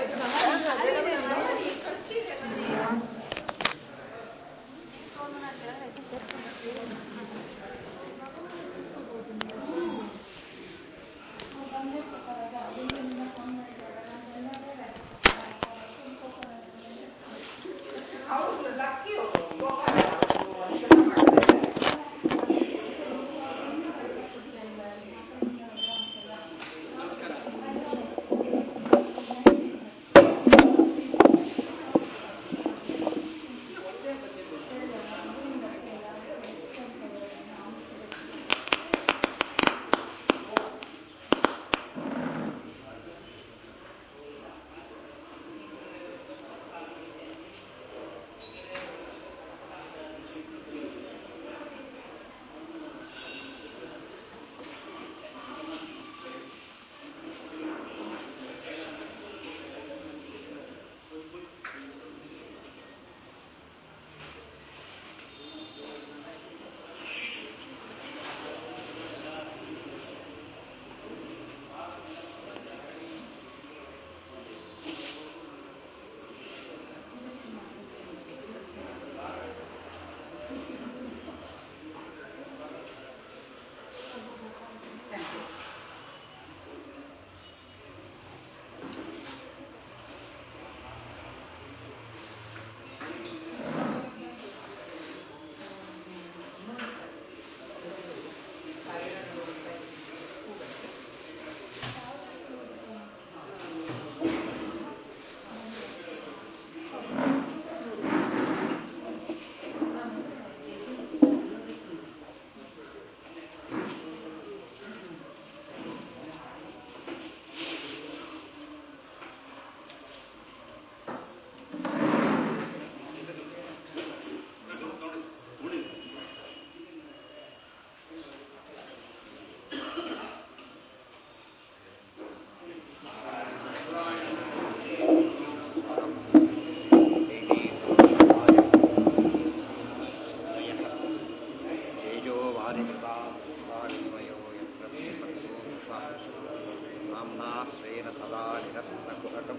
नाम्ना स्वेन सदा निरस्तकुहकं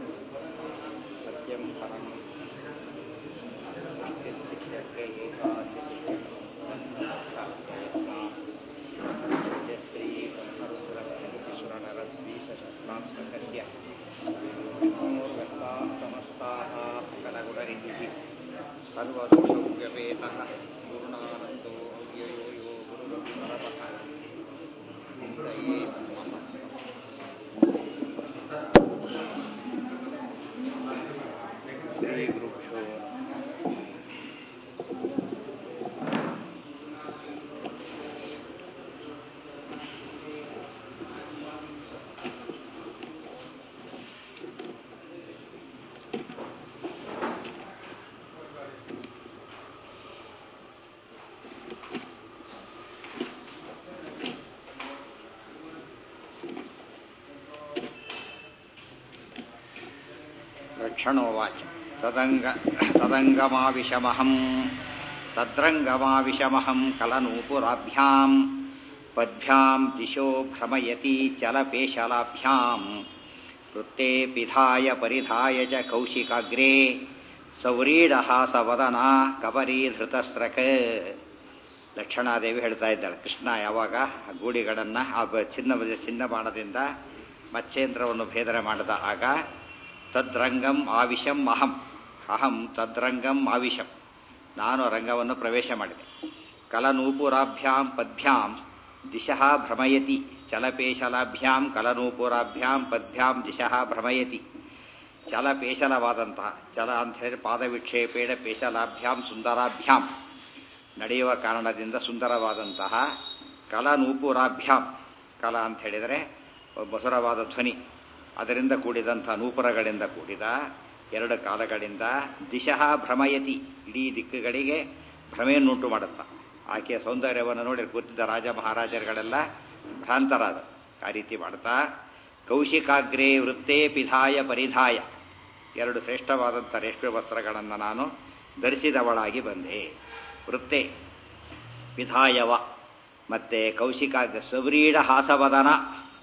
सत्यं परम् श्रीब्रह्मरुद्रप्रभृतिसुरनरद्वीषशस्त्रात्मकस्य विष्णोर्व्यस्ताः समस्ताः सकलगुणरिधिः सर्वदोषव्यपेतः पूर्णानन्दो व्ययो यो गुरुरपि परमः चिन्तये श्रीगुरुभ्यो नमः लक्षणोवाच तदङ्ग तदङ्गमाविशमहं तद्रङ्गमाविशमहं कलनूपुराभ्यां पद्भ्यां दिशो भ्रमयति चलपेशलाभ्यां वृत्ते पिधाय परिधाय च कौशिकाग्रे ಸೌರೀಡಹಾಸವದನ ಕಬರೀಧೃತಸ್ರಕ ಲಕ್ಷಣಾದೇವಿ ಹೇಳ್ತಾ ಇದ್ದಾಳೆ ಕೃಷ್ಣ ಯಾವಾಗ ಆ ಗೂಡಿಗಳನ್ನ ಆ ಬ- ಚಿನ್ನ ಚಿನ್ನ ಬಾಣದಿಂದ ಮತ್ಸ್ಯೇಂದ್ರವನ್ನು ಭೇದನೆ ಮಾಡಿದ ಆಗ ತದ್ರಂಗಂ ಆವಿಶಂ ಅಹಂ ಅಹಂ ತದ್ರಂಗಂ ಆವಿಶಂ ನಾನು ರಂಗವನ್ನು ಪ್ರವೇಶ ಮಾಡಿದೆ ಕಲನೂಪುರಾಭ್ಯಾಂ ಪದ್ಭ್ಯಾಂ ದಿಶಃ ಭ್ರಮಯತಿ ಚಲಪೇಶಲಾಭ್ಯಾಂ ಕಲನೂಪುರಾಭ್ಯಾಂ ಪದ್ಭ್ಯಾಂ ದಿಶಃ ಭ್ರಮಯತಿ ಚಲಪೇಶಲವಾದಂತಹ ಚಲ ಅಂತ ಹೇಳಿದ್ರೆ ಪಾದವಿಕ್ಷೇಪೇಣ ಪೇಶಲಾಭ್ಯಾಂ ಸುಂದರಾಭ್ಯಾಂ ನಡೆಯುವ ಕಾರಣದಿಂದ ಸುಂದರವಾದಂತಹ ಕಲನೂಪುರಾಭ್ಯಾಂ ಕಲ ಅಂತ ಹೇಳಿದರೆ ಮಧುರವಾದ ಧ್ವನಿ ಅದರಿಂದ ಕೂಡಿದಂಥ ನೂಪುರಗಳಿಂದ ಕೂಡಿದ ಎರಡು ಕಾಲಗಳಿಂದ ದಿಶಃ ಭ್ರಮಯತಿ ಇಡೀ ದಿಕ್ಕುಗಳಿಗೆ ಭ್ರಮೆಯನ್ನುಂಟು ಮಾಡುತ್ತ ಆಕೆಯ ಸೌಂದರ್ಯವನ್ನು ನೋಡಿ ಕೂತಿದ್ದ ರಾಜ ಮಹಾರಾಜರುಗಳೆಲ್ಲ ಭ್ರಾಂತರಾದ ಆ ರೀತಿ ಮಾಡ್ತಾ ಕೌಶಿಕಾಗ್ರೇ ವೃತ್ತೇ ಪಿಧಾಯ ಪರಿಧಾಯ ಎರಡು ಶ್ರೇಷ್ಠವಾದಂಥ ರೇಷ್ಮೆ ವಸ್ತ್ರಗಳನ್ನು ನಾನು ಧರಿಸಿದವಳಾಗಿ ಬಂದೆ ವೃತ್ತೆ ವಿಧಾಯವ ಮತ್ತೆ ಕೌಶಿಕಾಗ್ರ ಸವ್ರೀಡ ಹಾಸವದನ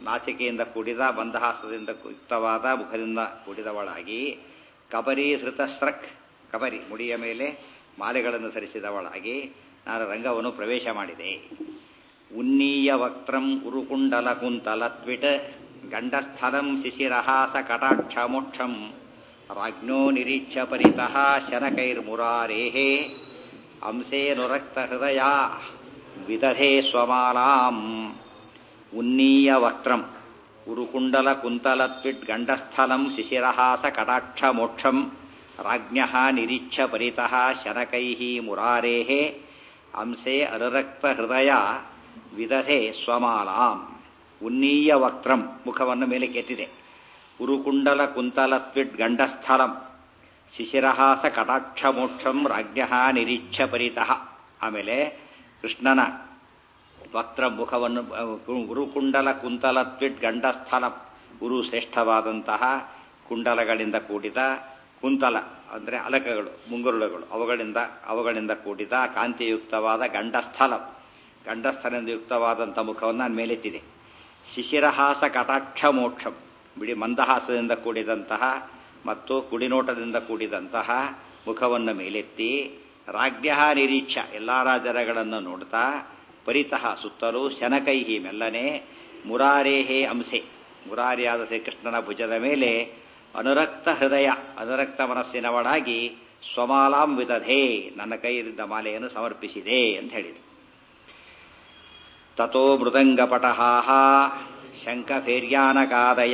ನಾಚಿಕೆಯಿಂದ ಕೂಡಿದ ಬಂದಹಾಸದಿಂದ ಯುಕ್ತವಾದ ಮುಖದಿಂದ ಕೂಡಿದವಳಾಗಿ ಕಬರಿ ಧೃತಸ್ರಕ್ ಕಬರಿ ಮುಡಿಯ ಮೇಲೆ ಮಾಲೆಗಳನ್ನು ಧರಿಸಿದವಳಾಗಿ ನಾನು ರಂಗವನ್ನು ಪ್ರವೇಶ ಮಾಡಿದೆ ಉನ್ನೀಯ ವಕ್ತ್ರಂ ಉರುಕುಂಡಲ ಕುಂತಲ ತ್ವಿಟ್ ಗಂಡಸ್ಥಲಂ ಶಿಶಿರಹಾಸ ಕಟಾಕ್ಷ ಮೋಕ್ಷಂ ರಾಜ್ಞೋ ನಿರೀಕ್ಷ ಪರಿತಃ ಶನಕೈರ್ಮುರಾರೇಃ ಅಂಸೇನುರಕ್ತ ಹೃದಯ ವಿದಧೆ ಸ್ವಮಾಲಾಂ ಉನ್ನೀಯ ವಕ್ತ್ರಂ ಉರುಕುಂಡಲ ಕುಂತಲ ತ್ವಿಟ್ ಗಂಡಸ್ಥಲಂ ಶಿಶಿರಹಾಸ ಕಟಾಕ್ಷ ಮೋಕ್ಷಂ ರಾಜ್ಞ ನಿರೀಕ್ಷ ಪರಿತಃ ಶನಕೈಃ ಮುರಾರೇಃ ಅಂಸೆ ಅನುರಕ್ತ ಹೃದಯ ವಿದಧೆ ಸ್ವಮಾಲಾಂ ಉನ್ನೀಯ ವಕ್ತ್ರಂ ಮುಖವನ್ನು ಮೇಲೆ ಕೆತ್ತಿದೆ ಉರುಕುಂಡಲ ಕುಂತಲ ತ್ವಿಟ್ ಗಂಡಸ್ಥಲಂ ಶಿಶಿರಹಾಸ ಕಟಾಕ್ಷ ಮೋಕ್ಷಂ ರಾಜ್ಞ ನಿರೀಕ್ಷ ಪರಿತಃ ಆಮೇಲೆ ಕೃಷ್ಣನ ವಕ್ರ ಮುಖವನ್ನು ಉರುಕುಂಡಲ ಕುಂತಲ ತ್ವಿಟ್ ಗಂಡಸ್ಥಲ ಉರು ಶ್ರೇಷ್ಠವಾದಂತಹ ಕುಂಡಲಗಳಿಂದ ಕೂಡಿದ ಕುಂತಲ ಅಂದರೆ ಅಲಕಗಳು ಮುಂಗುರುಳುಗಳು ಅವುಗಳಿಂದ ಅವುಗಳಿಂದ ಕೂಡಿದ ಕಾಂತಿಯುಕ್ತವಾದ ಗಂಡಸ್ಥಲ ಗಂಡಸ್ಥಲದಿಂದ ಯುಕ್ತವಾದಂಥ ಮುಖವನ್ನು ನಾನು ಮೇಲೆತ್ತಿದೆ ಶಿಶಿರಹಾಸ ಕಟಾಕ್ಷ ಮೋಕ್ಷಂ ಬಿಡಿ ಮಂದಹಾಸದಿಂದ ಕೂಡಿದಂತಹ ಮತ್ತು ಕುಡಿನೋಟದಿಂದ ಕೂಡಿದಂತಹ ಮುಖವನ್ನು ಮೇಲೆತ್ತಿ ರಾಜ್ಯ ನಿರೀಕ್ಷ ಎಲ್ಲ ರಾಜರಗಳನ್ನು ನೋಡ್ತಾ ಪರಿತಃ ಸುತ್ತಲೂ ಶನಕೈಹಿ ಮೆಲ್ಲನೆ ಮುರಾರೇಹೇ ಅಂಸೆ ಮುರಾರಿಯಾದ ಶ್ರೀಕೃಷ್ಣನ ಭುಜದ ಮೇಲೆ ಅನುರಕ್ತ ಹೃದಯ ಅನುರಕ್ತ ಮನಸ್ಸಿನವಳಾಗಿ ಸ್ವಮಾಲಾಂ ವಿದಧೆ ನನ್ನ ಕೈಯಿಂದ ಮಾಲೆಯನ್ನು ಸಮರ್ಪಿಸಿದೆ ಅಂತ ಹೇಳಿದೆ ತಥೋ ಮೃದಂಗಪಟಹಾಹ ಶಂಖಫೇರ್ಯಾನಕಾದಯ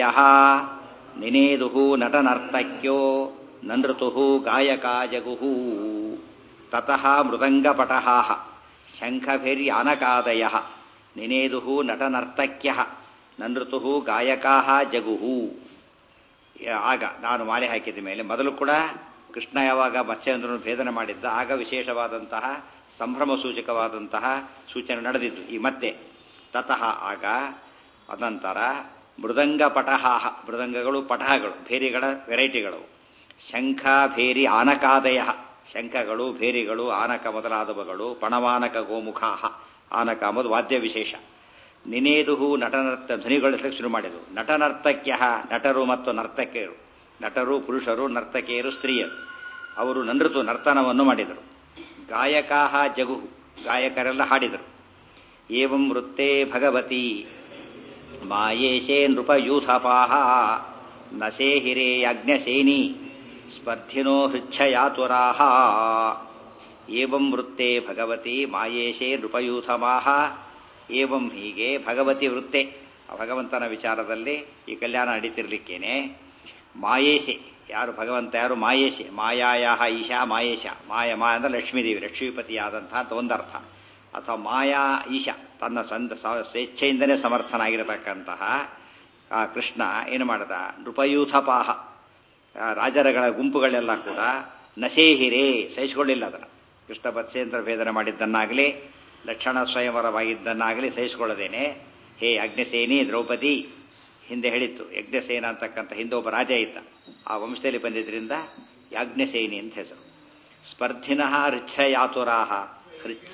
ನಿನೇದು ನಟನರ್ತಕ್ಯೋ ನನೃತು ಗಾಯಕಾ ಜಗುಹು ತತಃ ಮೃದಂಗಪಟಹಾಹ ಶಂಖಫೇರ್ಯಾನಕಾದಯ ನಿನೇದು ನಟನರ್ತಕ್ಯ ನನೃತು ಗಾಯಕಾ ಜಗುಹು ಆಗ ನಾನು ಮಾಲೆ ಹಾಕಿದ ಮೇಲೆ ಮೊದಲು ಕೂಡ ಕೃಷ್ಣ ಯಾವಾಗ ಮತ್ಸ್ಯೇಂದ್ರನು ಭೇದನ ಮಾಡಿದ್ದ ಆಗ ವಿಶೇಷವಾದಂತಹ ಸಂಭ್ರಮ ಸೂಚಕವಾದಂತಹ ಸೂಚನೆ ನಡೆದಿದ್ದು ಈ ಮತ್ತೆ ತತಃ ಆಗ ಅನಂತರ ಮೃದಂಗ ಪಟಹಾಹ ಮೃದಂಗಗಳು ಪಟಹಗಳು ಭೇರಿಗಳ ವೆರೈಟಿಗಳು ಶಂಖ ಭೇರಿ ಆನಕಾದಯ ಶಂಖಗಳು ಭೇರಿಗಳು ಆನಕ ಮೊದಲಾದವುಗಳು ಪಣವಾನಕ ಗೋಮುಖಾಹ ಆನಕ ಎಂಬುದು ವಾದ್ಯ ವಿಶೇಷ ನಿನೇದುಹು ನಟನರ್ತ ಧ್ವನಿಗೊಳಿಸಲಿಕ್ಕೆ ಶುರು ಮಾಡಿದರು ನಟನರ್ತಕ್ಯ ನಟರು ಮತ್ತು ನರ್ತಕಿಯರು ನಟರು ಪುರುಷರು ನರ್ತಕಿಯರು ಸ್ತ್ರೀಯರು ಅವರು ನೃತು ನರ್ತನವನ್ನು ಮಾಡಿದರು ಗಾಯಕಾಹ ಜಗುಹು ಗಾಯಕರೆಲ್ಲ ಹಾಡಿದರು ಏವಂ ವೃತ್ತೇ ಭಗವತಿ ಮಾಯೇಶೇ ನೃಪಯೂಥಪಾಹ ನಶೇಹಿರೇ ಅಗ್ನಸೇನಿ ಸ್ಪರ್ಧಿನೋ ಹೃಚ್ಛಯಾತುರಾಹ ಏವಂ ವೃತ್ತೇ ಭಗವತಿ ಮಾಯೇಶೇ ನೃಪಯೂಥಮಾಹ ಏವಂ ಹೀಗೆ ಭಗವತಿ ವೃತ್ತೆ ಭಗವಂತನ ವಿಚಾರದಲ್ಲಿ ಈ ಕಲ್ಯಾಣ ನಡೀತಿರ್ಲಿಕ್ಕೇನೆ ಮಾಯೇಶೆ ಯಾರು ಭಗವಂತ ಯಾರು ಮಾಯೇಶೆ ಮಾಯಾಯ ಈಶಾ ಮಾಯೇಶ ಮಾಯ ಮಾ ಅಂದ್ರೆ ಲಕ್ಷ್ಮೀದೇವಿ ಲಕ್ಷ್ಮೀಪತಿಯಾದಂತಹ ಅಂತ ಒಂದರ್ಥ ಅಥವಾ ಮಾಯಾ ಈಶಾ ತನ್ನ ಸ್ವಂತ ಸ್ವೇಚ್ಛೆಯಿಂದಲೇ ಸಮರ್ಥನಾಗಿರತಕ್ಕಂತಹ ಆ ಕೃಷ್ಣ ಏನು ಮಾಡದ ನೃಪಯೂಥಪಾಹ ರಾಜರಗಳ ಗುಂಪುಗಳೆಲ್ಲ ಕೂಡ ನಶೇಹಿರೇ ಸಹಿಸಿಕೊಳ್ಳಿಲ್ಲ ಅದನ್ನು ಕೃಷ್ಣ ಬತ್ಸೇಂದ್ರ ಭೇದನ ಮಾಡಿದ್ದನ್ನಾಗಲಿ ಲಕ್ಷಣ ಸ್ವಯಂವರವಾಗಿದ್ದನ್ನಾಗಲಿ ಸಹಿಸಿಕೊಳ್ಳದೇನೆ ಹೇ ಅಗ್ನಿಸೇನಿ ದ್ರೌಪದಿ ಹಿಂದೆ ಹೇಳಿತ್ತು ಯಜ್ಞಸೇನ ಅಂತಕ್ಕಂಥ ಹಿಂದೆ ಒಬ್ಬ ರಾಜ ಇದ್ದ ಆ ವಂಶದಲ್ಲಿ ಬಂದಿದ್ದರಿಂದ ಯಾಜ್ಞಸೇನಿ ಅಂತ ಹೆಸರು ಸ್ಪರ್ಧಿನಃ ರಿಚ್ಛಯಾತುರಾಹ ಹೃಚ್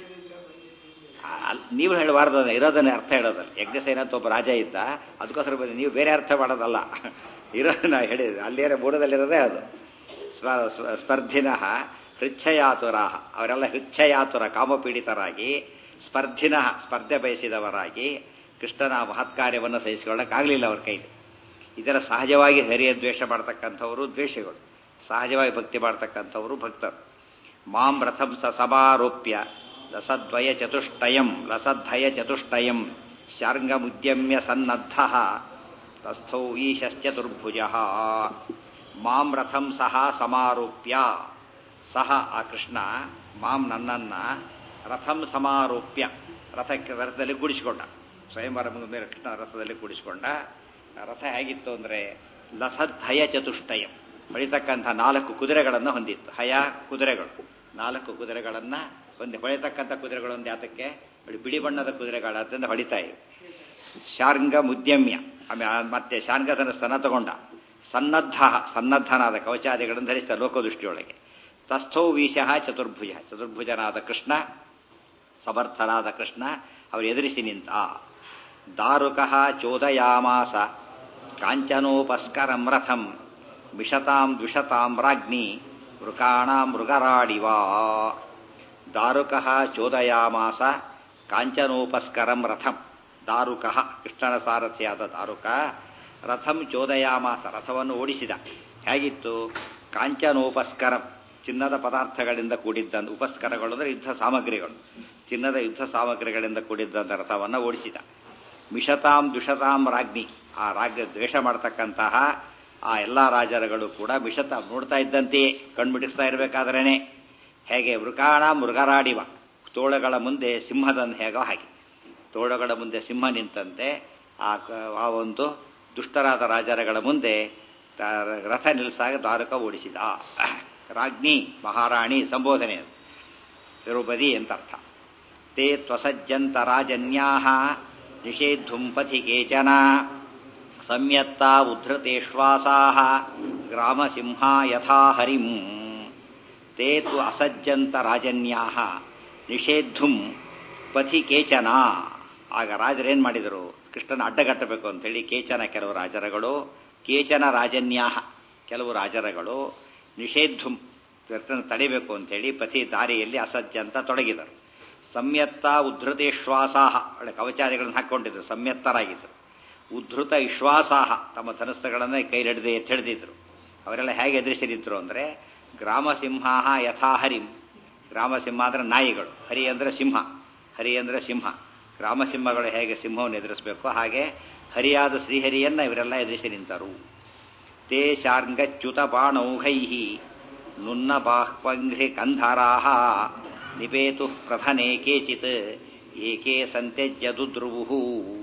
ನೀವು ಹೇಳಬಾರ್ದು ಇರೋದನ್ನೇ ಅರ್ಥ ಹೇಳೋದಲ್ಲ ಯಜ್ಞಸೇನ ಅಂತ ಒಬ್ಬ ರಾಜ ಇದ್ದ ಅದಕ್ಕೋಸ್ಕರ ಬಂದು ನೀವು ಬೇರೆ ಅರ್ಥ ಮಾಡೋದಲ್ಲ ಇರೋದನ್ನ ಹೇಳಿದ ಅಲ್ಲಿಯೇ ಮೂರದಲ್ಲಿರೋದೇ ಅದು ಸ್ಪರ್ಧಿನಃ ಹೃಚ್ಛಯಾತುರಾಹ ಅವರೆಲ್ಲ ಹೃಚ್ಛಯಾತುರ ಕಾಮಪೀಡಿತರಾಗಿ ಸ್ಪರ್ಧಿನ ಸ್ಪರ್ಧೆ ಬಯಸಿದವರಾಗಿ ಕೃಷ್ಣನ ಮಹತ್ಕಾರ್ಯವನ್ನು ಸಹಿಸಿಕೊಳ್ಳಕ್ಕಾಗಲಿಲ್ಲ ಅವ್ರ ಕೈಲಿ ಇದರ ಸಹಜವಾಗಿ ಹರಿಯ ದ್ವೇಷ ಮಾಡ್ತಕ್ಕಂಥವರು ದ್ವೇಷಗಳು ಸಹಜವಾಗಿ ಭಕ್ತಿ ಮಾಡ್ತಕ್ಕಂಥವರು ಭಕ್ತರು ಮಾಂ ರಥಂ ಸ ಸಮಾರೋಪ್ಯ ಲಸದ್ವಯ ಚತುಷ್ಟಯಂ ಲಸದ್ಧಯ ಚತುಷ್ಟಯಂ ಶಾರ್ಂಗಮುದ್ಯಮ್ಯ ಸನ್ನದ್ಧ ತಸ್ಥೌ ಈಶಶ್ಚತುರ್ಭುಜ ಮಾಂ ರಥಂ ಸಹ ಸಮಾರೋಪ್ಯ ಸಹ ಆ ಕೃಷ್ಣ ಮಾಂ ನನ್ನನ್ನ ರಥಂ ಸಮಾರೋಪ್ಯ ರಥಕ್ಕೆ ರಥದಲ್ಲಿ ಕೂಡಿಸಿಕೊಂಡ ಸ್ವಯಂವರ ಮೇಲೆ ಕೃಷ್ಣ ರಥದಲ್ಲಿ ಕೂಡಿಸಿಕೊಂಡ ರಥ ಹೇಗಿತ್ತು ಅಂದರೆ ಲಸದ್ಹಯ ಚತುಷ್ಟಯಂ ಹೊಳಿತಕ್ಕಂಥ ನಾಲ್ಕು ಕುದುರೆಗಳನ್ನು ಹೊಂದಿತ್ತು ಹಯ ಕುದುರೆಗಳು ನಾಲ್ಕು ಕುದುರೆಗಳನ್ನು ಹೊಂದಿ ಹೊಳಿತಕ್ಕಂಥ ಕುದುರೆಗಳು ಒಂದು ಯಾತಕ್ಕೆ ಬಿಳಿ ಬಣ್ಣದ ಕುದುರೆಗಳಾದ್ರಿಂದ ಹೊಳಿತಾ ಇವೆ ಶಾರ್ಂಗ ಮುದ್ಯಮ್ಯ ಆಮೇಲೆ ಮತ್ತೆ ಶಾರ್ಂಗಧನ ಸ್ತನ ತಗೊಂಡ ಸನ್ನದ್ಧ ಸನ್ನದ್ಧನಾದ ಕವಚಾದಿಗಳನ್ನು ಧರಿಸಿದ ಲೋಕದೃಷ್ಟಿಯೊಳಗೆ ತಸ್ಥೌ ವೀಶಃ ಚತುರ್ಭುಜ ಚತುರ್ಭುಜನಾದ ಕೃಷ್ಣ ಸಮರ್ಥನಾದ ಕೃಷ್ಣ ಅವರು ಎದುರಿಸಿ ನಿಂತ ದಾರುಕಃ ಚೋದಯಾಮಾಸ ಕಾಂಚನೋಪಸ್ಕರಂ ರಥಂ ವಿಶತಾಂ ದ್ವಿಷತಾಂ ರಾಜ್ಞಿ ಮೃಗಾಣಾಂ ಮೃಗರಾಡಿವಾ ದಾರುಕಃ ಚೋದಯಾಮಾಸ ಕಾಂಚನೋಪಸ್ಕರಂ ರಥಂ ದಾರುಕಃ ಕೃಷ್ಣನ ಸಾರಥಿಯಾದ ದಾರುಕ ರಥಂ ಚೋದಯಾಮಾಸ ರಥವನ್ನು ಓಡಿಸಿದ ಹೇಗಿತ್ತು ಕಾಂಚನೋಪಸ್ಕರಂ ಚಿನ್ನದ ಪದಾರ್ಥಗಳಿಂದ ಕೂಡಿದ್ದ ಉಪಸ್ಕರಗಳು ಅಂದರೆ ಯುದ್ಧ ಸಾಮಗ್ರಿಗಳು ಚಿನ್ನದ ಯುದ್ಧ ಸಾಮಗ್ರಿಗಳಿಂದ ಕೂಡಿದ್ದಂಥ ರಥವನ್ನು ಓಡಿಸಿದ ಮಿಷತಾಂ ದುಷತಾಂ ರಾಜ್ಞಿ ಆ ರಾಜ್ಯ ದ್ವೇಷ ಮಾಡತಕ್ಕಂತಹ ಆ ಎಲ್ಲ ರಾಜರುಗಳು ಕೂಡ ಮಿಷತ ನೋಡ್ತಾ ಇದ್ದಂತೆಯೇ ಕಣ್ಮಿಡಿಸ್ತಾ ಇರಬೇಕಾದ್ರೇನೆ ಹೇಗೆ ಮೃಗಾಣ ಮೃಗರಾಡಿವ ತೋಳಗಳ ಮುಂದೆ ಸಿಂಹದನ್ನು ಹೇಗೋ ಹಾಗೆ ತೋಳಗಳ ಮುಂದೆ ಸಿಂಹ ನಿಂತಂತೆ ಆ ಆ ಒಂದು ದುಷ್ಟರಾದ ರಾಜರುಗಳ ಮುಂದೆ ರಥ ನಿಲ್ಲಿಸಾಗ ದ್ವಾರಕ ಓಡಿಸಿದ ರಾಜ್ಞಿ ಮಹಾರಾಣಿ ಸಂಬೋಧನೆ ತಿರುಪತಿ ಅಂತ ಅರ್ಥ ತೇ ತ್ವಸಜ್ಜಂತ ರಾಜನ್ಯಾ ನಿಷೇಧುಂ ಪಥಿ ಕೇಚನ ಸಂಯತ್ತಾ ಉದ್ಧತೇಶ್ವಾಸಾ ಗ್ರಾಮಸಿಂಹ ಯಥಾ ಹರಿಂ ತೇ ತು ಅಸಜ್ಜಂತ ರಾಜನ್ಯಾ ನಿಷೇಧುಂ ಪಥಿ ಕೇಚನ ಆಗ ರಾಜರೇನ್ ಮಾಡಿದರು ಕೃಷ್ಣನ ಅಡ್ಡಗಟ್ಟಬೇಕು ಅಂತೇಳಿ ಕೇಚನ ಕೆಲವು ರಾಜರಗಳು ಕೇಚನ ರಾಜನ್ಯಾ ಕೆಲವು ರಾಜರಗಳು ನಿಷೇಧುಂ ಕೃಷ್ಣನ ತಡಿಬೇಕು ಅಂತೇಳಿ ಪತಿ ದಾರಿಯಲ್ಲಿ ಅಸಜ್ಜ ಅಂತ ತೊಡಗಿದರು ಸಂಯತ್ತ ಉದ್ಧತೇಶ್ವಾಸಾಹ ಒಳ್ಳೆ ಕವಚಾದಿಗಳನ್ನು ಹಾಕ್ಕೊಂಡಿದ್ರು ಸಂಯತ್ತರಾಗಿದ್ದರು ಉದ್ಧತ ವಿಶ್ವಾಸಾಹ ತಮ್ಮ ಧನಸ್ಥಗಳನ್ನೇ ಕೈಲಿಡದೆ ಎತ್ತಿಡಿದಿದ್ರು ಅವರೆಲ್ಲ ಹೇಗೆ ಎದುರಿಸಿದ್ರು ಅಂದರೆ ಗ್ರಾಮಸಿಂಹ ಯಥಾ ಹರಿಂ ಗ್ರಾಮಸಿಂಹ ಅಂದರೆ ನಾಯಿಗಳು ಹರಿ ಅಂದರೆ ಸಿಂಹ ಹರಿ ಅಂದರೆ ಸಿಂಹ ಗ್ರಾಮಸಿಂಹಗಳು ಹೇಗೆ ಸಿಂಹವನ್ನು ಎದುರಿಸಬೇಕು ಹಾಗೆ ಹರಿಯಾದ ಶ್ರೀಹರಿಯನ್ನ ಇವರೆಲ್ಲ ಎದುರಿಸಿ ನಿಂತರು ತೇ ಶಾರ್ಂಗಚ್ಯುತ ಬಾಣೌಘೈ ನುನ್ನ ಬಾಹ್ವಂಘ್ರಿ ಕಂಧರಾಹ ನಿಪೇತು ಪ್ರಧನೆ ಕೇಚಿತ್ ಏಕೆ ಸಂತ್ಯಜ್ಯದುದ್ರುವು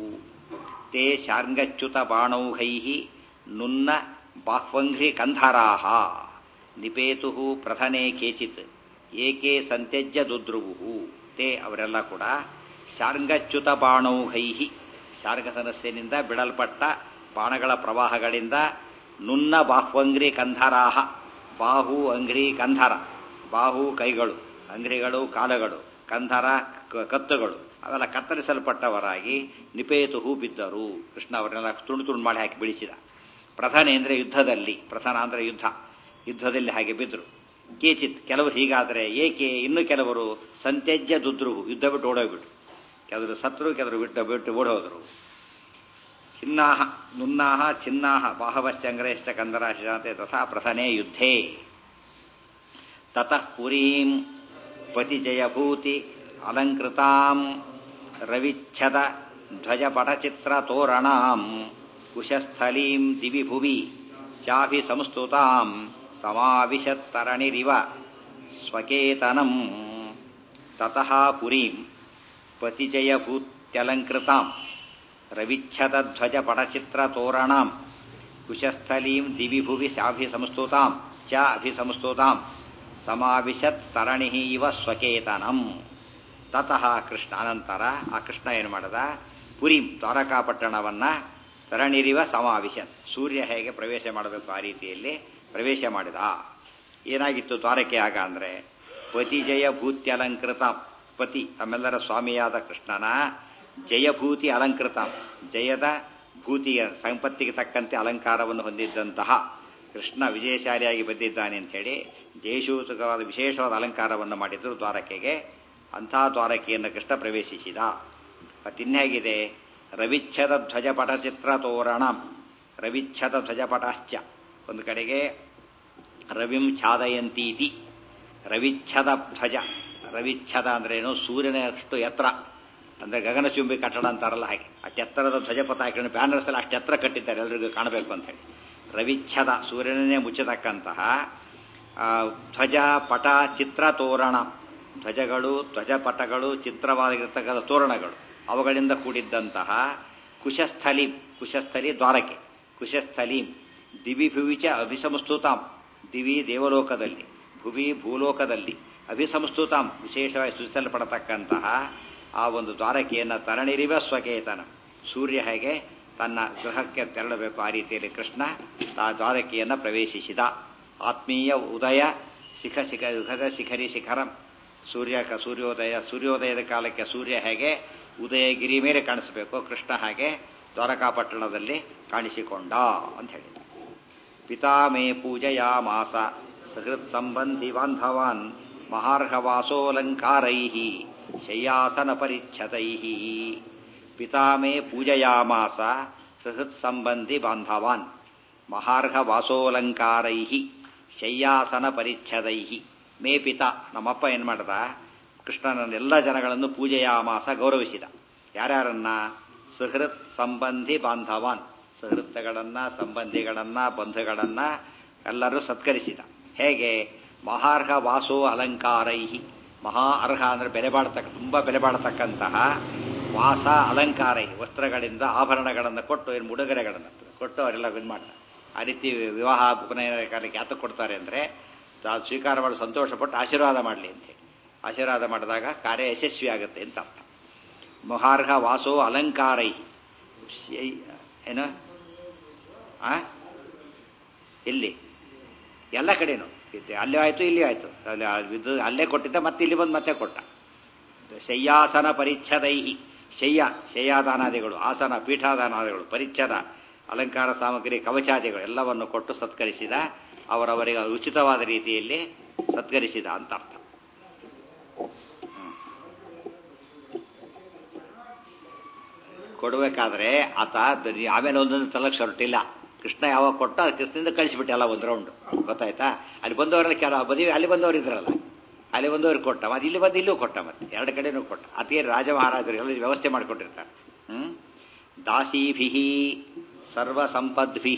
ತೇ ಶಾರ್ಂಗಚ್ಯುತ ಬಾಣೌಘೈ ನುನ್ನ ಬಾಹ್ವಂಘ್ರಿ ಕಂಧರಾಹ ನಿಪೇತು ಪ್ರಧನೆ ಕೇಚಿತ್ ಏಕೆ ಸಂತ್ಯಜ್ಯ ದುದ್ರುವು ತೇ ಅವರೆಲ್ಲ ಕೂಡ ಶಾರ್ಂಗಚ್ಯುತ ಬಾಣೌಘೈ ಶಾರ್ಗಧನಸ್ಸಿನಿಂದ ಬಿಡಲ್ಪಟ್ಟ ಬಾಣಗಳ ಪ್ರವಾಹಗಳಿಂದ ನುನ್ನ ಬಾಹ್ವಂಗ್ರಿ ಕಂಧರಾಹ ಬಾಹು ಅಂಗ್ರಿ ಕಂಧರ ಬಾಹು ಕೈಗಳು ಅಂಗ್ರಿಗಳು ಕಾಲುಗಳು ಕಂಧರ ಕತ್ತುಗಳು ಅವೆಲ್ಲ ಕತ್ತರಿಸಲ್ಪಟ್ಟವರಾಗಿ ನಿಪೇತು ಹೂ ಬಿದ್ದರು ಕೃಷ್ಣ ಅವರನ್ನೆಲ್ಲ ತುಂಡು ತುಂಡು ಮಾಡಿ ಹಾಕಿ ಬೀಳಿಸಿದ ಪ್ರಧಾನಿ ಅಂದರೆ ಯುದ್ಧದಲ್ಲಿ ಪ್ರಧಾನ ಅಂದರೆ ಯುದ್ಧ ಯುದ್ಧದಲ್ಲಿ ಹಾಗೆ ಬಿದ್ದರು ಕೇಚಿತ್ ಕೆಲವರು ಹೀಗಾದರೆ ಏಕೆ ಇನ್ನು ಕೆಲವರು ಸಂತ್ಯಜ್ಯ ದುದ್ರು ಯುದ್ಧ ಬಿಟ್ಟು ಓಡೋಗ್ಬಿಟ್ರು ಕೆಲವರು ಸತ್ರು ಕೆಲವರು ಬಿಟ್ಟು ಬಿಟ್ಟು ಓಡೋದ್ರು ಚಿನ್ನಾಹ ನುನ್ನಾಹ ಚಿನ್ನಾಹ ಬಾಹವಶ್ಚಂಗ್ರೇಶ್ಚ ಕಂದರಾಶಾಂತೆ ತಥಾ ಪ್ರಥನೆ ಯುದ್ಧೇ ತತಃ ಪುರೀಂ ಪತಿಜಯಭೂತಿ ಅಲಂಕೃತಾಂ ರವಿಚ್ಛದ ಧ್ವಜಪಟಚಿತ್ರತೋರಣಾಂ ಕುಶಸ್ಥಲೀಂ ದಿವಿ ಭುವಿ ಚಾಭಿ ಸಂಸ್ತುತಾಂ ಸಮಾವಿಶತ್ತರಣಿರಿವ ಸ್ವಕೇತನಂ ತತಃ ಪುರೀಂ ಪತಿಜಯಭೂತ್ಯಲಂಕೃತಾಂ ರವಿಚ್ಛದಧ್ವಜಪಟಚಿತ್ರತೋರಣಾಂ ಕುಶಸ್ಥಲೀಂ ದಿವಿ ಭುವಿ ಶಾಭಿಸಂಸ್ತುತಾಂ ಚ ಅಭಿಸಂಸ್ತುತಾಂ ಸಮಾವಿಶತ್ ತರಣಿ ಇವ ಸ್ವಕೇತನಂ ತತಃ ಕೃಷ್ಣ ಅನಂತರ ಆ ಕೃಷ್ಣ ಏನು ಮಾಡದ ಪುರಿಂ ದ್ವಾರಕಾಪಟ್ಟಣವನ್ನ ತರಣಿರಿವ ಸಮಾವಿಶತ್ ಸೂರ್ಯ ಹೇಗೆ ಪ್ರವೇಶ ಮಾಡಬೇಕು ಆ ರೀತಿಯಲ್ಲಿ ಪ್ರವೇಶ ಮಾಡಿದ ಏನಾಗಿತ್ತು ದ್ವಾರಕೆ ಆಗ ಅಂದರೆ ಪತಿ ಜಯ ಭೂತ್ಯಲಂಕೃತ ಪತಿ ತಮ್ಮೆಲ್ಲರ ಸ್ವಾಮಿಯಾದ ಕೃಷ್ಣನ ಜಯಭೂತಿ ಅಲಂಕೃತ ಜಯದ ಭೂತಿಯ ಸಂಪತ್ತಿಗೆ ತಕ್ಕಂತೆ ಅಲಂಕಾರವನ್ನು ಹೊಂದಿದ್ದಂತಹ ಕೃಷ್ಣ ವಿಜಯಶಾಲಿಯಾಗಿ ಬಂದಿದ್ದಾನೆ ಅಂತೇಳಿ ಜಯಸೂಚಕವಾದ ವಿಶೇಷವಾದ ಅಲಂಕಾರವನ್ನು ಮಾಡಿದ್ರು ದ್ವಾರಕೆಗೆ ಅಂಥ ದ್ವಾರಕೆಯನ್ನು ಕೃಷ್ಣ ಪ್ರವೇಶಿಸಿದ ಮತ್ತಿನ್ನೇಗಿದೆ ರವಿಚ್ಛದ ಧ್ವಜಪಟ ಚಿತ್ರ ತೋರಣ ರವಿಚ್ಛದ ಧ್ವಜಪಟಾಶ್ಚ ಒಂದು ಕಡೆಗೆ ರವಿಂ ಛಾದಯಂತೀತಿ ರವಿಚ್ಛದ ಧ್ವಜ ರವಿಚ್ಛದ ಅಂದ್ರೇನು ಸೂರ್ಯನಷ್ಟು ಎತ್ತರ ಅಂದ್ರೆ ಗಗನಚುಂಬಿ ಕಟ್ಟಡ ಅಂತಾರಲ್ಲ ಹಾಗೆ ಅಷ್ಟು ಎತ್ತರದ ಧ್ವಜಪಥ ಹಾಕೊಂಡು ಬ್ಯಾನರ್ಸ್ ಎಲ್ಲ ಅಷ್ಟು ಎತ್ತರ ಕಟ್ಟಿದ್ದಾರೆ ಎಲ್ರಿಗೂ ಕಾಣಬೇಕು ಅಂತ ಹೇಳಿ ರವಿಚ್ಛದ ಸೂರ್ಯನನ್ನೇ ಮುಚ್ಚತಕ್ಕಂತಹ ಧ್ವಜ ಪಟ ಚಿತ್ರ ತೋರಣ ಧ್ವಜಗಳು ಧ್ವಜಪಟಗಳು ಚಿತ್ರವಾಗಿರ್ತಕ್ಕಂಥ ತೋರಣಗಳು ಅವುಗಳಿಂದ ಕೂಡಿದ್ದಂತಹ ಕುಶಸ್ಥಲಿ ಕುಶಸ್ಥಲಿ ದ್ವಾರಕೆ ಕುಶಸ್ಥಲೀಂ ದಿವಿ ಭುವಿಚ ಅಭಿಸಂಸ್ತುತಾಂ ದಿವಿ ದೇವಲೋಕದಲ್ಲಿ ಭುವಿ ಭೂಲೋಕದಲ್ಲಿ ಅಭಿಸಂಸ್ತುತಾಂ ವಿಶೇಷವಾಗಿ ಸೂಚಿಸಲ್ಪಡತಕ್ಕಂತಹ ಆ ಒಂದು ದ್ವಾರಕೆಯನ್ನು ತರಣಿರಿವ ಸ್ವಕೇತನ ಸೂರ್ಯ ಹೇಗೆ ತನ್ನ ಗೃಹಕ್ಕೆ ತೆರಳಬೇಕು ಆ ರೀತಿಯಲ್ಲಿ ಕೃಷ್ಣ ಆ ದ್ವಾರಕೆಯನ್ನು ಪ್ರವೇಶಿಸಿದ ಆತ್ಮೀಯ ಉದಯ ಶಿಖ ಶಿಖ ಯುಗದ ಶಿಖರಿ ಶಿಖರಂ ಸೂರ್ಯ ಸೂರ್ಯೋದಯ ಸೂರ್ಯೋದಯದ ಕಾಲಕ್ಕೆ ಸೂರ್ಯ ಹೇಗೆ ಉದಯಗಿರಿ ಮೇಲೆ ಕಾಣಿಸಬೇಕು ಕೃಷ್ಣ ಹಾಗೆ ದ್ವಾರಕಾಪಟ್ಟಣದಲ್ಲಿ ಕಾಣಿಸಿಕೊಂಡ ಅಂತ ಹೇಳಿದ ಪಿತಾ ಮೇ ಪೂಜಯಾಮಾಸ ಸಹೃತ್ ಸಂಬಂಧಿ ಬಾಂಧವಾನ್ ಮಹಾರ್ಹವಾಸೋಲಂಕಾರೈ ಶಯ್ಯಾಸನ ಪರಿಚ್ಛದೈ ಪಿತಾ ಮೇ ಪೂಜಯಾಮಾಸ ಸಹೃತ್ ಸಂಬಂಧಿ ಬಾಂಧವಾನ್ ಮಹಾರ್ಹ ವಾಸೋಲಂಕಾರೈ ಶಯ್ಯಾಸನ ಪರಿಚ್ಛದೈ ಮೇ ಪಿತ ನಮ್ಮಪ್ಪ ಏನ್ ಮಾಡ್ದ ಕೃಷ್ಣನ ಎಲ್ಲ ಜನಗಳನ್ನು ಪೂಜೆಯಾಮಾಸ ಗೌರವಿಸಿದ ಯಾರ್ಯಾರನ್ನ ಸುಹೃತ್ ಸಂಬಂಧಿ ಬಾಂಧವಾನ್ ಸುಹೃತ್ತಗಳನ್ನ ಸಂಬಂಧಿಗಳನ್ನ ಬಂಧುಗಳನ್ನ ಎಲ್ಲರೂ ಸತ್ಕರಿಸಿದ ಹೇಗೆ ಮಹಾರ್ಹ ವಾಸೋ ಅಲಂಕಾರೈ ಮಹಾ ಅರ್ಹ ಅಂದ್ರೆ ಬೆಲೆ ಬಾಳ್ತಕ್ಕ ತುಂಬಾ ಬೆಲೆ ಬಾಳತಕ್ಕಂತಹ ವಾಸ ಅಲಂಕಾರೈ ವಸ್ತ್ರಗಳಿಂದ ಆಭರಣಗಳನ್ನು ಕೊಟ್ಟು ಏನು ಉಡುಗೊರೆಗಳನ್ನು ಕೊಟ್ಟು ಅವರೆಲ್ಲ ಇದು ಮಾಡ್ತಾರೆ ಆ ರೀತಿ ವಿವಾಹ ಉಪನಯನ ಕಾಲಕ್ಕೆ ಯಾತಕ್ಕೆ ಕೊಡ್ತಾರೆ ಅಂದ್ರೆ ತಾವು ಸ್ವೀಕಾರ ಮಾಡಿ ಸಂತೋಷಪಟ್ಟು ಆಶೀರ್ವಾದ ಮಾಡಲಿ ಅಂತೇಳಿ ಆಶೀರ್ವಾದ ಮಾಡಿದಾಗ ಕಾರ್ಯ ಯಶಸ್ವಿ ಆಗುತ್ತೆ ಅಂತ ಅರ್ಥ ಮಹಾರ್ಹ ವಾಸೋ ಅಲಂಕಾರೈ ಏನು ಆ ಎಲ್ಲಿ ಎಲ್ಲ ಕಡೆನೂ ಅಲ್ಲೇ ಆಯ್ತು ಇಲ್ಲಿ ಆಯ್ತು ಅಲ್ಲಿ ಇದು ಅಲ್ಲೇ ಕೊಟ್ಟಿದ್ದ ಮತ್ತೆ ಇಲ್ಲಿ ಬಂದು ಮತ್ತೆ ಕೊಟ್ಟ ಶಯ್ಯಾಸನ ಪರಿಚ್ಛದೈಹಿ ಶಯ್ಯ ಶಯ್ಯಾದಾನಾದಿಗಳು ಆಸನ ಪೀಠಾದಾನಾದಿಗಳು ಪರಿಚ್ಛದ ಅಲಂಕಾರ ಸಾಮಗ್ರಿ ಕವಚಾದಿಗಳು ಎಲ್ಲವನ್ನು ಕೊಟ್ಟು ಸತ್ಕರಿಸಿದ ಅವರವರಿಗೆ ಉಚಿತವಾದ ರೀತಿಯಲ್ಲಿ ಸತ್ಕರಿಸಿದ ಅಂತ ಅರ್ಥ ಕೊಡಬೇಕಾದ್ರೆ ಆತ ಆಮೇಲೆ ಒಂದೊಂದು ತಲಕ್ಷ ಹೊರಟಿಲ್ಲ ಕೃಷ್ಣ ಯಾವಾಗ ಕೊಟ್ಟ ಕೃಷ್ಣದಿಂದ ಕಳಿಸಿಬಿಟ್ಟೆ ಎಲ್ಲ ಒಂದು ರೌಂಡ್ ಗೊತ್ತಾಯ್ತಾ ಅಲ್ಲಿ ಬಂದವರೆಲ್ಲ ಕೆಲ ಬದಿ ಅಲ್ಲಿ ಬಂದವರು ಇದ್ರಲ್ಲ ಅಲ್ಲಿ ಬಂದವ್ರಿಗೆ ಕೊಟ್ಟ ಮತ್ತೆ ಇಲ್ಲಿ ಬಂದು ಇಲ್ಲೂ ಕೊಟ್ಟ ಮತ್ತೆ ಎರಡು ಕಡೆನೂ ಕೊಟ್ಟ ಅತಿಗೆ ರಾಜ ಮಹಾರಾಜರು ಎಲ್ಲ ವ್ಯವಸ್ಥೆ ಮಾಡಿಕೊಟ್ಟಿರ್ತಾರೆ ಹ್ಮ್ ದಾಸೀಭಿ ಸರ್ವ ಸಂಪದ್ಭಿ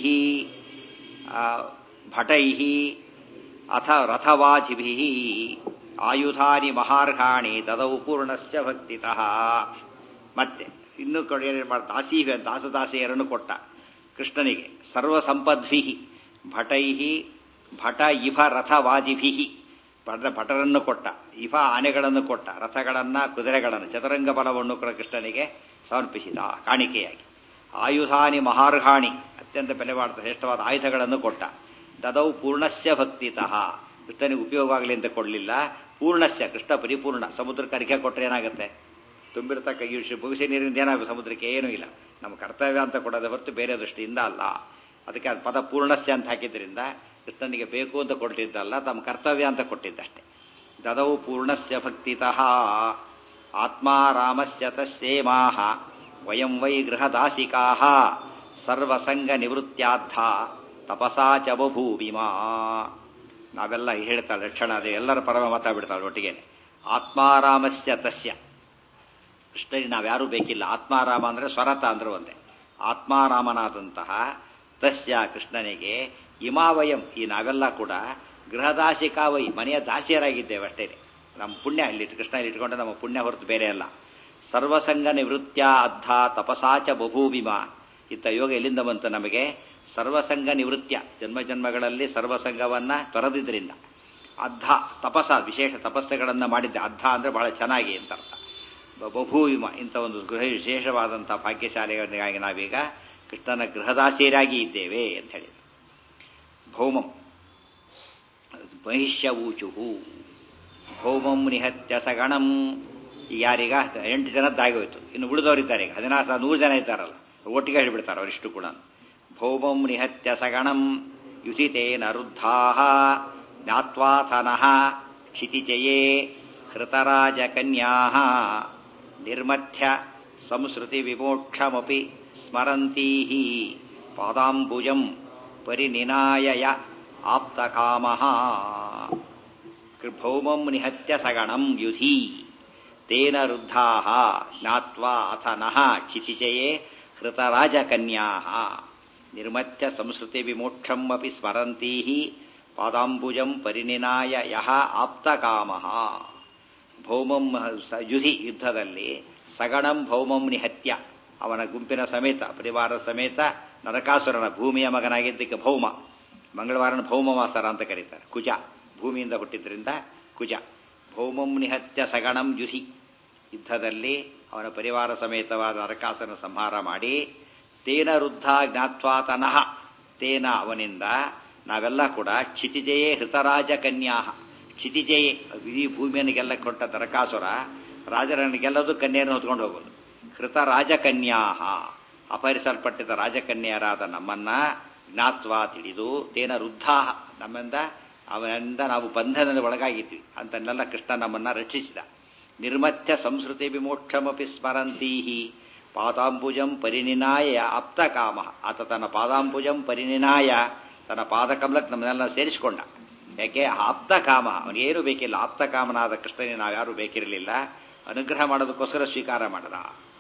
ಭಟೈ ಅಥ ರಥವಾಜಿಭಿ ಆಯುಧಾನಿ ಮಹಾರ್ಹಾಣಿ ತದೌ ಪೂರ್ಣಸ್ಯ ಭಕ್ತಿತಃ ಮತ್ತೆ ಇನ್ನೂ ಕಡೆ ಏನೇನು ಮಾಡ ದಾಸಿ ದಾಸದಾಸಿಯರನ್ನು ಕೊಟ್ಟ ಕೃಷ್ಣನಿಗೆ ಸರ್ವ ಸಂಪದ್ಭಿ ಭಟೈ ಭಟ ಇಭ ರಥವಾಜಿಭಿ ಭಟ ಭಟರನ್ನು ಕೊಟ್ಟ ಇಭ ಆನೆಗಳನ್ನು ಕೊಟ್ಟ ರಥಗಳನ್ನ ಕುದುರೆಗಳನ್ನು ಚತುರಂಗ ಬಲವನ್ನು ಕೂಡ ಕೃಷ್ಣನಿಗೆ ಸಮರ್ಪಿಸಿದ ಕಾಣಿಕೆಯಾಗಿ ಆಯುಧಾನಿ ಮಹಾರ್ಹಾಣಿ ಅತ್ಯಂತ ಬೆಲೆಬಾರ್ದ ಶ್ರೇಷ್ಠವಾದ ಆಯುಧಗಳನ್ನು ಕೊಟ್ಟ ದದೌ ಪೂರ್ಣಸ್ಯ ಭಕ್ತಿತಃ ಕೃಷ್ಣನಿಗೆ ಉಪಯೋಗವಾಗಲಿ ಅಂತ ಕೊಡಲಿಲ್ಲ ಪೂರ್ಣಸ್ಯ ಕೃಷ್ಣ ಪರಿಪೂರ್ಣ ಸಮುದ್ರಕ್ಕೆ ಅರಿಕೆ ಕೊಟ್ಟರೆ ಏನಾಗುತ್ತೆ ತುಂಬಿರ್ತಕ್ಕ ಈ ಮುಗಿಸಿ ನೀರಿನಿಂದ ಏನಾಗುತ್ತೆ ಸಮುದ್ರಕ್ಕೆ ಏನೂ ಇಲ್ಲ ನಮ್ಮ ಕರ್ತವ್ಯ ಅಂತ ಕೊಡೋದೇ ಹೊರತು ಬೇರೆ ದೃಷ್ಟಿಯಿಂದ ಅಲ್ಲ ಅದಕ್ಕೆ ಅದು ಪದ ಪೂರ್ಣಸ್ಯ ಅಂತ ಹಾಕಿದ್ರಿಂದ ಕೃಷ್ಣನಿಗೆ ಬೇಕು ಅಂತ ಕೊಟ್ಟಿದ್ದಲ್ಲ ತಮ್ಮ ಕರ್ತವ್ಯ ಅಂತ ಕೊಟ್ಟಿದ್ದಷ್ಟೇ ದದೌ ಪೂರ್ಣಸ್ಯ ಭಕ್ತಿತಃ ಆತ್ಮಾರಾಮಸ್ಯ ತಸ್ಯೇಮಾಹ ವಯಂ ವೈ ಗೃಹದಾಸಿಕಾ ಸರ್ವಸಂಗ ನಿವೃತ್ತ್ಯಾರ್ಥ ತಪಸಾ ಚ ಬಭೂವಿಮಾ ನಾವೆಲ್ಲ ಹೇಳ್ತಾಳೆ ಲಕ್ಷಣ ಅದೇ ಎಲ್ಲರ ಪರಮ ಮಾತಾಡ್ಬಿಡ್ತಾಳೆ ಒಟ್ಟಿಗೆ ಆತ್ಮಾರಾಮಸ್ಯ ತಸ್ಯ ಕೃಷ್ಣನಿಗೆ ನಾವ್ಯಾರೂ ಬೇಕಿಲ್ಲ ಆತ್ಮಾರಾಮ ಅಂದ್ರೆ ಸ್ವರತ ಅಂದ್ರೆ ಒಂದೇ ಆತ್ಮಾರಾಮನಾದಂತಹ ತಸ್ಯ ಕೃಷ್ಣನಿಗೆ ಇಮಾವಯಂ ಈ ನಾವೆಲ್ಲ ಕೂಡ ಗೃಹದಾಸಿಕಾವೈ ಮನೆಯ ದಾಸಿಯರಾಗಿದ್ದೇವೆ ಅಷ್ಟೇ ನಮ್ಮ ಪುಣ್ಯ ಇಲ್ಲಿ ಕೃಷ್ಣ ಇಲ್ಲಿ ಇಟ್ಕೊಂಡ್ರೆ ನಮ್ಮ ಪುಣ್ಯ ಹೊರತು ಬೇರೆ ಅಲ್ಲ ಸರ್ವಸಂಗ ನಿವೃತ್ಯ ಅದ್ಧ ತಪಸಾಚ ಬಭೂವಿಮ ಇತ್ತ ಯೋಗ ಎಲ್ಲಿಂದ ಬಂತು ನಮಗೆ ಸರ್ವಸಂಗ ನಿವೃತ್ಯ ಜನ್ಮ ಜನ್ಮಗಳಲ್ಲಿ ಸರ್ವಸಂಗವನ್ನ ತೊರೆದಿದ್ರಿಂದ ಅದ್ಧ ತಪಸ ವಿಶೇಷ ತಪಸ್ಸೆಗಳನ್ನು ಮಾಡಿದ್ದೆ ಅದ್ಧ ಅಂದ್ರೆ ಬಹಳ ಚೆನ್ನಾಗಿ ಅಂತ ಅರ್ಥ ಬಭೂವಿಮ ಇಂಥ ಒಂದು ಗೃಹ ವಿಶೇಷವಾದಂತಹ ಭಾಗ್ಯಶಾಲಿಗಳಿಗಾಗಿ ನಾವೀಗ ಕೃಷ್ಣನ ಗೃಹದಾಸಿಯರಾಗಿ ಇದ್ದೇವೆ ಅಂತ ಹೇಳಿದ್ರು ಭೌಮಂ ಮಹಿಷ್ಯವೂಚುಹು ಭೌಮಂ ನಿಹತ್ಯ ಸಗಣಂ ಯಾರೀಗ ಎಂಟು ಜನದ್ದಾಗೋಯ್ತು ಇನ್ನು ಉಳಿದವರಿದ್ದಾರೆ ಈಗ ಹದಿನಾರು ಸಾವಿರ ನೂರು ಜನ ಇದ್ದಾರಲ್ಲ ಒಟ್ಟಿಗೆ ಹೇಳಿಬಿಡ್ತಾರೆ ಅವರಿಷ್ಟು ಕೂಡ ಭೌಮಂ ನಿಹತ್ಯ ಸಗಣಂ ಯುಧಿತೇನ ರುದ್ಧಾ ಜ್ಞಾತ್ವಾಥನಃ ಕ್ಷಿತಿಜಯೇ ಹೃತರಾಜಕನ್ಯಾ ನಿರ್ಮಥ್ಯ ಸಂಸ್ಕೃತಿ ವಿಮೋಕ್ಷಮಪಿ ಸ್ಮರಂತೀ ಪಾದಾಂಬುಜಂ ಪರಿನಿನಾಯಯ ಆಪ್ತಕಾಮಃ ಭೌಮಂ ನಿಹತ್ಯ ಸಗಣಂ ಯುಧಿ ತೇನ ರುದ್ಧಾ ಜ್ಞಾತ್ವಾ ಅಥನಃ ಕ್ಷಿತಿಜಯೇ ಹೃತರಾಜಕನ್ಯಾ ನಿರ್ಮಥ್ಯ ಸಂಸ್ಕೃತಿ ವಿಮೋಕ್ಷಂ ಅಪಿ ಸ್ಮರಂತೀ ಪಾದಾಂಬುಜಂ ಪರಿನಿನಾಯ ಯಹ ಆಪ್ತಕಾಮಃ ಭೌಮಂ ಯುಧಿ ಯುದ್ಧದಲ್ಲಿ ಸಗಣಂ ಭೌಮಂ ನಿಹತ್ಯ ಅವನ ಗುಂಪಿನ ಸಮೇತ ಪರಿವಾರ ಸಮೇತ ನರಕಾಸುರನ ಭೂಮಿಯ ಮಗನಾಗಿದ್ದಕ್ಕೆ ಭೌಮ ಮಂಗಳವಾರನ ಭೌಮವಾಸರ ಅಂತ ಕರೀತಾರೆ ಕುಜ ಭೂಮಿಯಿಂದ ಹುಟ್ಟಿದ್ರಿಂದ ಕುಜ ಭೌಮಂ ನಿಹತ್ಯ ಸಗಣಂ ಯುಧಿ ಯುದ್ಧದಲ್ಲಿ ಅವನ ಪರಿವಾರ ಸಮೇತವಾದ ನರಕಾಸನ ಸಂಹಾರ ಮಾಡಿ ತೇನ ವೃದ್ಧ ಜ್ಞಾತ್ವಾತನಃ ತೇನ ಅವನಿಂದ ನಾವೆಲ್ಲ ಕೂಡ ಕ್ಷಿತಿಜಯೇ ಹೃತರಾಜ ಕನ್ಯಾ ಕ್ಷಿತಿಜಯೇ ಇಡೀ ಭೂಮಿಯನ್ನು ಗೆಲ್ಲ ಕೊಟ್ಟ ನರಕಾಸುರ ರಾಜರನ್ನು ಗೆಲ್ಲೋದು ಕನ್ಯೆಯನ್ನು ಹೊತ್ಕೊಂಡು ಹೋಗೋದು ಹೃತ ರಾಜಕನ್ಯಾ ಅಪಹರಿಸಲ್ಪಟ್ಟಿದ್ದ ರಾಜಕನ್ಯರಾದ ನಮ್ಮನ್ನ ಜ್ಞಾತ್ವ ತಿಳಿದು ತೇನ ವೃದ್ಧಾ ನಮ್ಮಿಂದ ಅವನಿಂದ ನಾವು ಬಂಧನದ ಒಳಗಾಗಿದ್ವಿ ಅಂತನ್ನೆಲ್ಲ ಕೃಷ್ಣ ನಮ್ಮನ್ನ ರಕ್ಷಿಸಿದ ನಿರ್ಮಥ್ಯ ಸಂಸ್ಕೃತಿ ವಿಮೋಕ್ಷಮಪಿ ಸ್ಮರಂತೀಹಿ ಪಾದಾಂಬುಜಂ ಪರಿನಿನಾಯ ಆಪ್ತ ಕಾಮ ಆತ ತನ್ನ ಪಾದಾಂಬುಜಂ ಪರಿನಿನಾಯ ತನ್ನ ಪಾದಕಮಲಕ್ಕೆ ನಮ್ಮನ್ನೆಲ್ಲ ಸೇರಿಸಿಕೊಂಡ ಯಾಕೆ ಆಪ್ತ ಕಾಮ ಅವನಿಗೇನು ಬೇಕಿಲ್ಲ ಆಪ್ತ ಕಾಮನಾದ ಕೃಷ್ಣನಿಗೆ ನಾವು ಯಾರು ಬೇಕಿರಲಿಲ್ಲ ಅನುಗ್ರಹ ಮಾಡೋದಕ್ಕೋಸ್ಕರ ಸ್ವೀಕಾರ ಮಾಡದ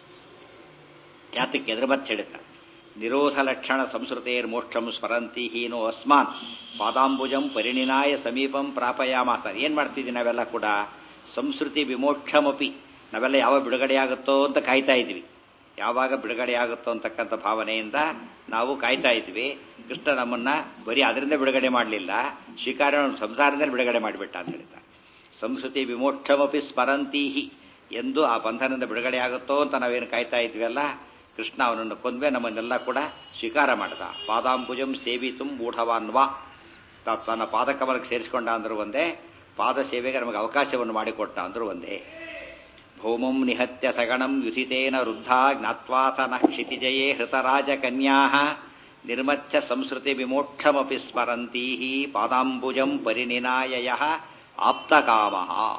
ಯಾತಕ್ಕೆ ಎದುರು ಮತ್ತೆ ಹೇಳ್ತಾರೆ ನಿರೋಧ ಲಕ್ಷಣ ಸಂಸ್ಕೃತೇರ್ ಮೋಕ್ಷಂ ಸ್ಮರಂತಿ ಹೀನೋ ಅಸ್ಮಾನ್ ಪಾದಾಂಬುಜಂ ಪರಿಣಿನಾಯ ಸಮೀಪಂ ಪ್ರಾಪಯಾಮಾಸ ಏನ್ ಮಾಡ್ತಿದ್ವಿ ನಾವೆಲ್ಲ ಕೂಡ ಸಂಸ್ಕೃತಿ ವಿಮೋಕ್ಷಮಪಿ ನಾವೆಲ್ಲ ಯಾವ ಬಿಡುಗಡೆಯಾಗುತ್ತೋ ಅಂತ ಕಾಯ್ತಾ ಇದ್ವಿ ಯಾವಾಗ ಬಿಡುಗಡೆಯಾಗುತ್ತೋ ಅಂತಕ್ಕಂಥ ಭಾವನೆಯಿಂದ ನಾವು ಕಾಯ್ತಾ ಇದ್ವಿ ಕೃಷ್ಣ ನಮ್ಮನ್ನ ಬರೀ ಅದರಿಂದ ಬಿಡುಗಡೆ ಮಾಡಲಿಲ್ಲ ಶಿಕಾರ ಸಂಸಾರದಿಂದ ಬಿಡುಗಡೆ ಮಾಡಿಬಿಟ್ಟ ಅಂತ ಹೇಳ್ತಾರೆ ಸಂಸ್ಕೃತಿ ವಿಮೋಕ್ಷಮಪಿ ಸ್ಮರಂತೀಹಿ ಎಂದು ಆ ಬಂಧನದಿಂದ ಬಿಡುಗಡೆಯಾಗುತ್ತೋ ಅಂತ ನಾವೇನು ಕಾಯ್ತಾ ಇದ್ವಿ ಕೃಷ್ಣ ಅವನನ್ನು ಕೊಂದ್ವೆ ನಮ್ಮನ್ನೆಲ್ಲ ಕೂಡ ಸ್ವೀಕಾರ ಮಾಡಿದ ಪಾದಾಂಬುಜಂ ಸೇವಿತು ಮೂಢವಾನ್ವಾ ತನ್ನ ಪಾದಕಮಲಕ್ಕೆ ಸೇರಿಸಿಕೊಂಡ ಅಂದ್ರೂ ಒಂದೇ ಪಾದ ಸೇವೆಗೆ ನಮಗೆ ಅವಕಾಶವನ್ನು ಮಾಡಿಕೊಟ್ಟ ಅಂದ್ರೂ ಒಂದೇ ಭೌಮಂ ನಿಹತ್ಯ ಸಗಣಂ ಯುಧಿತೇನ ವೃದ್ಧ ಜ್ಞಾತ್ವಾತನ ಕ್ಷಿತಿಜಯೇ ಹೃತರಾಜ ಕನ್ಯಾ ನಿರ್ಮಥ್ಯ ಸಂಸ್ಕೃತಿ ವಿಮೋಕ್ಷಮಪಿ ಸ್ಮರಂತೀ ಪಾದಾಂಬುಜಂ ಪರಿನಿನಾಯಯ ಆಪ್ತಕಾಮ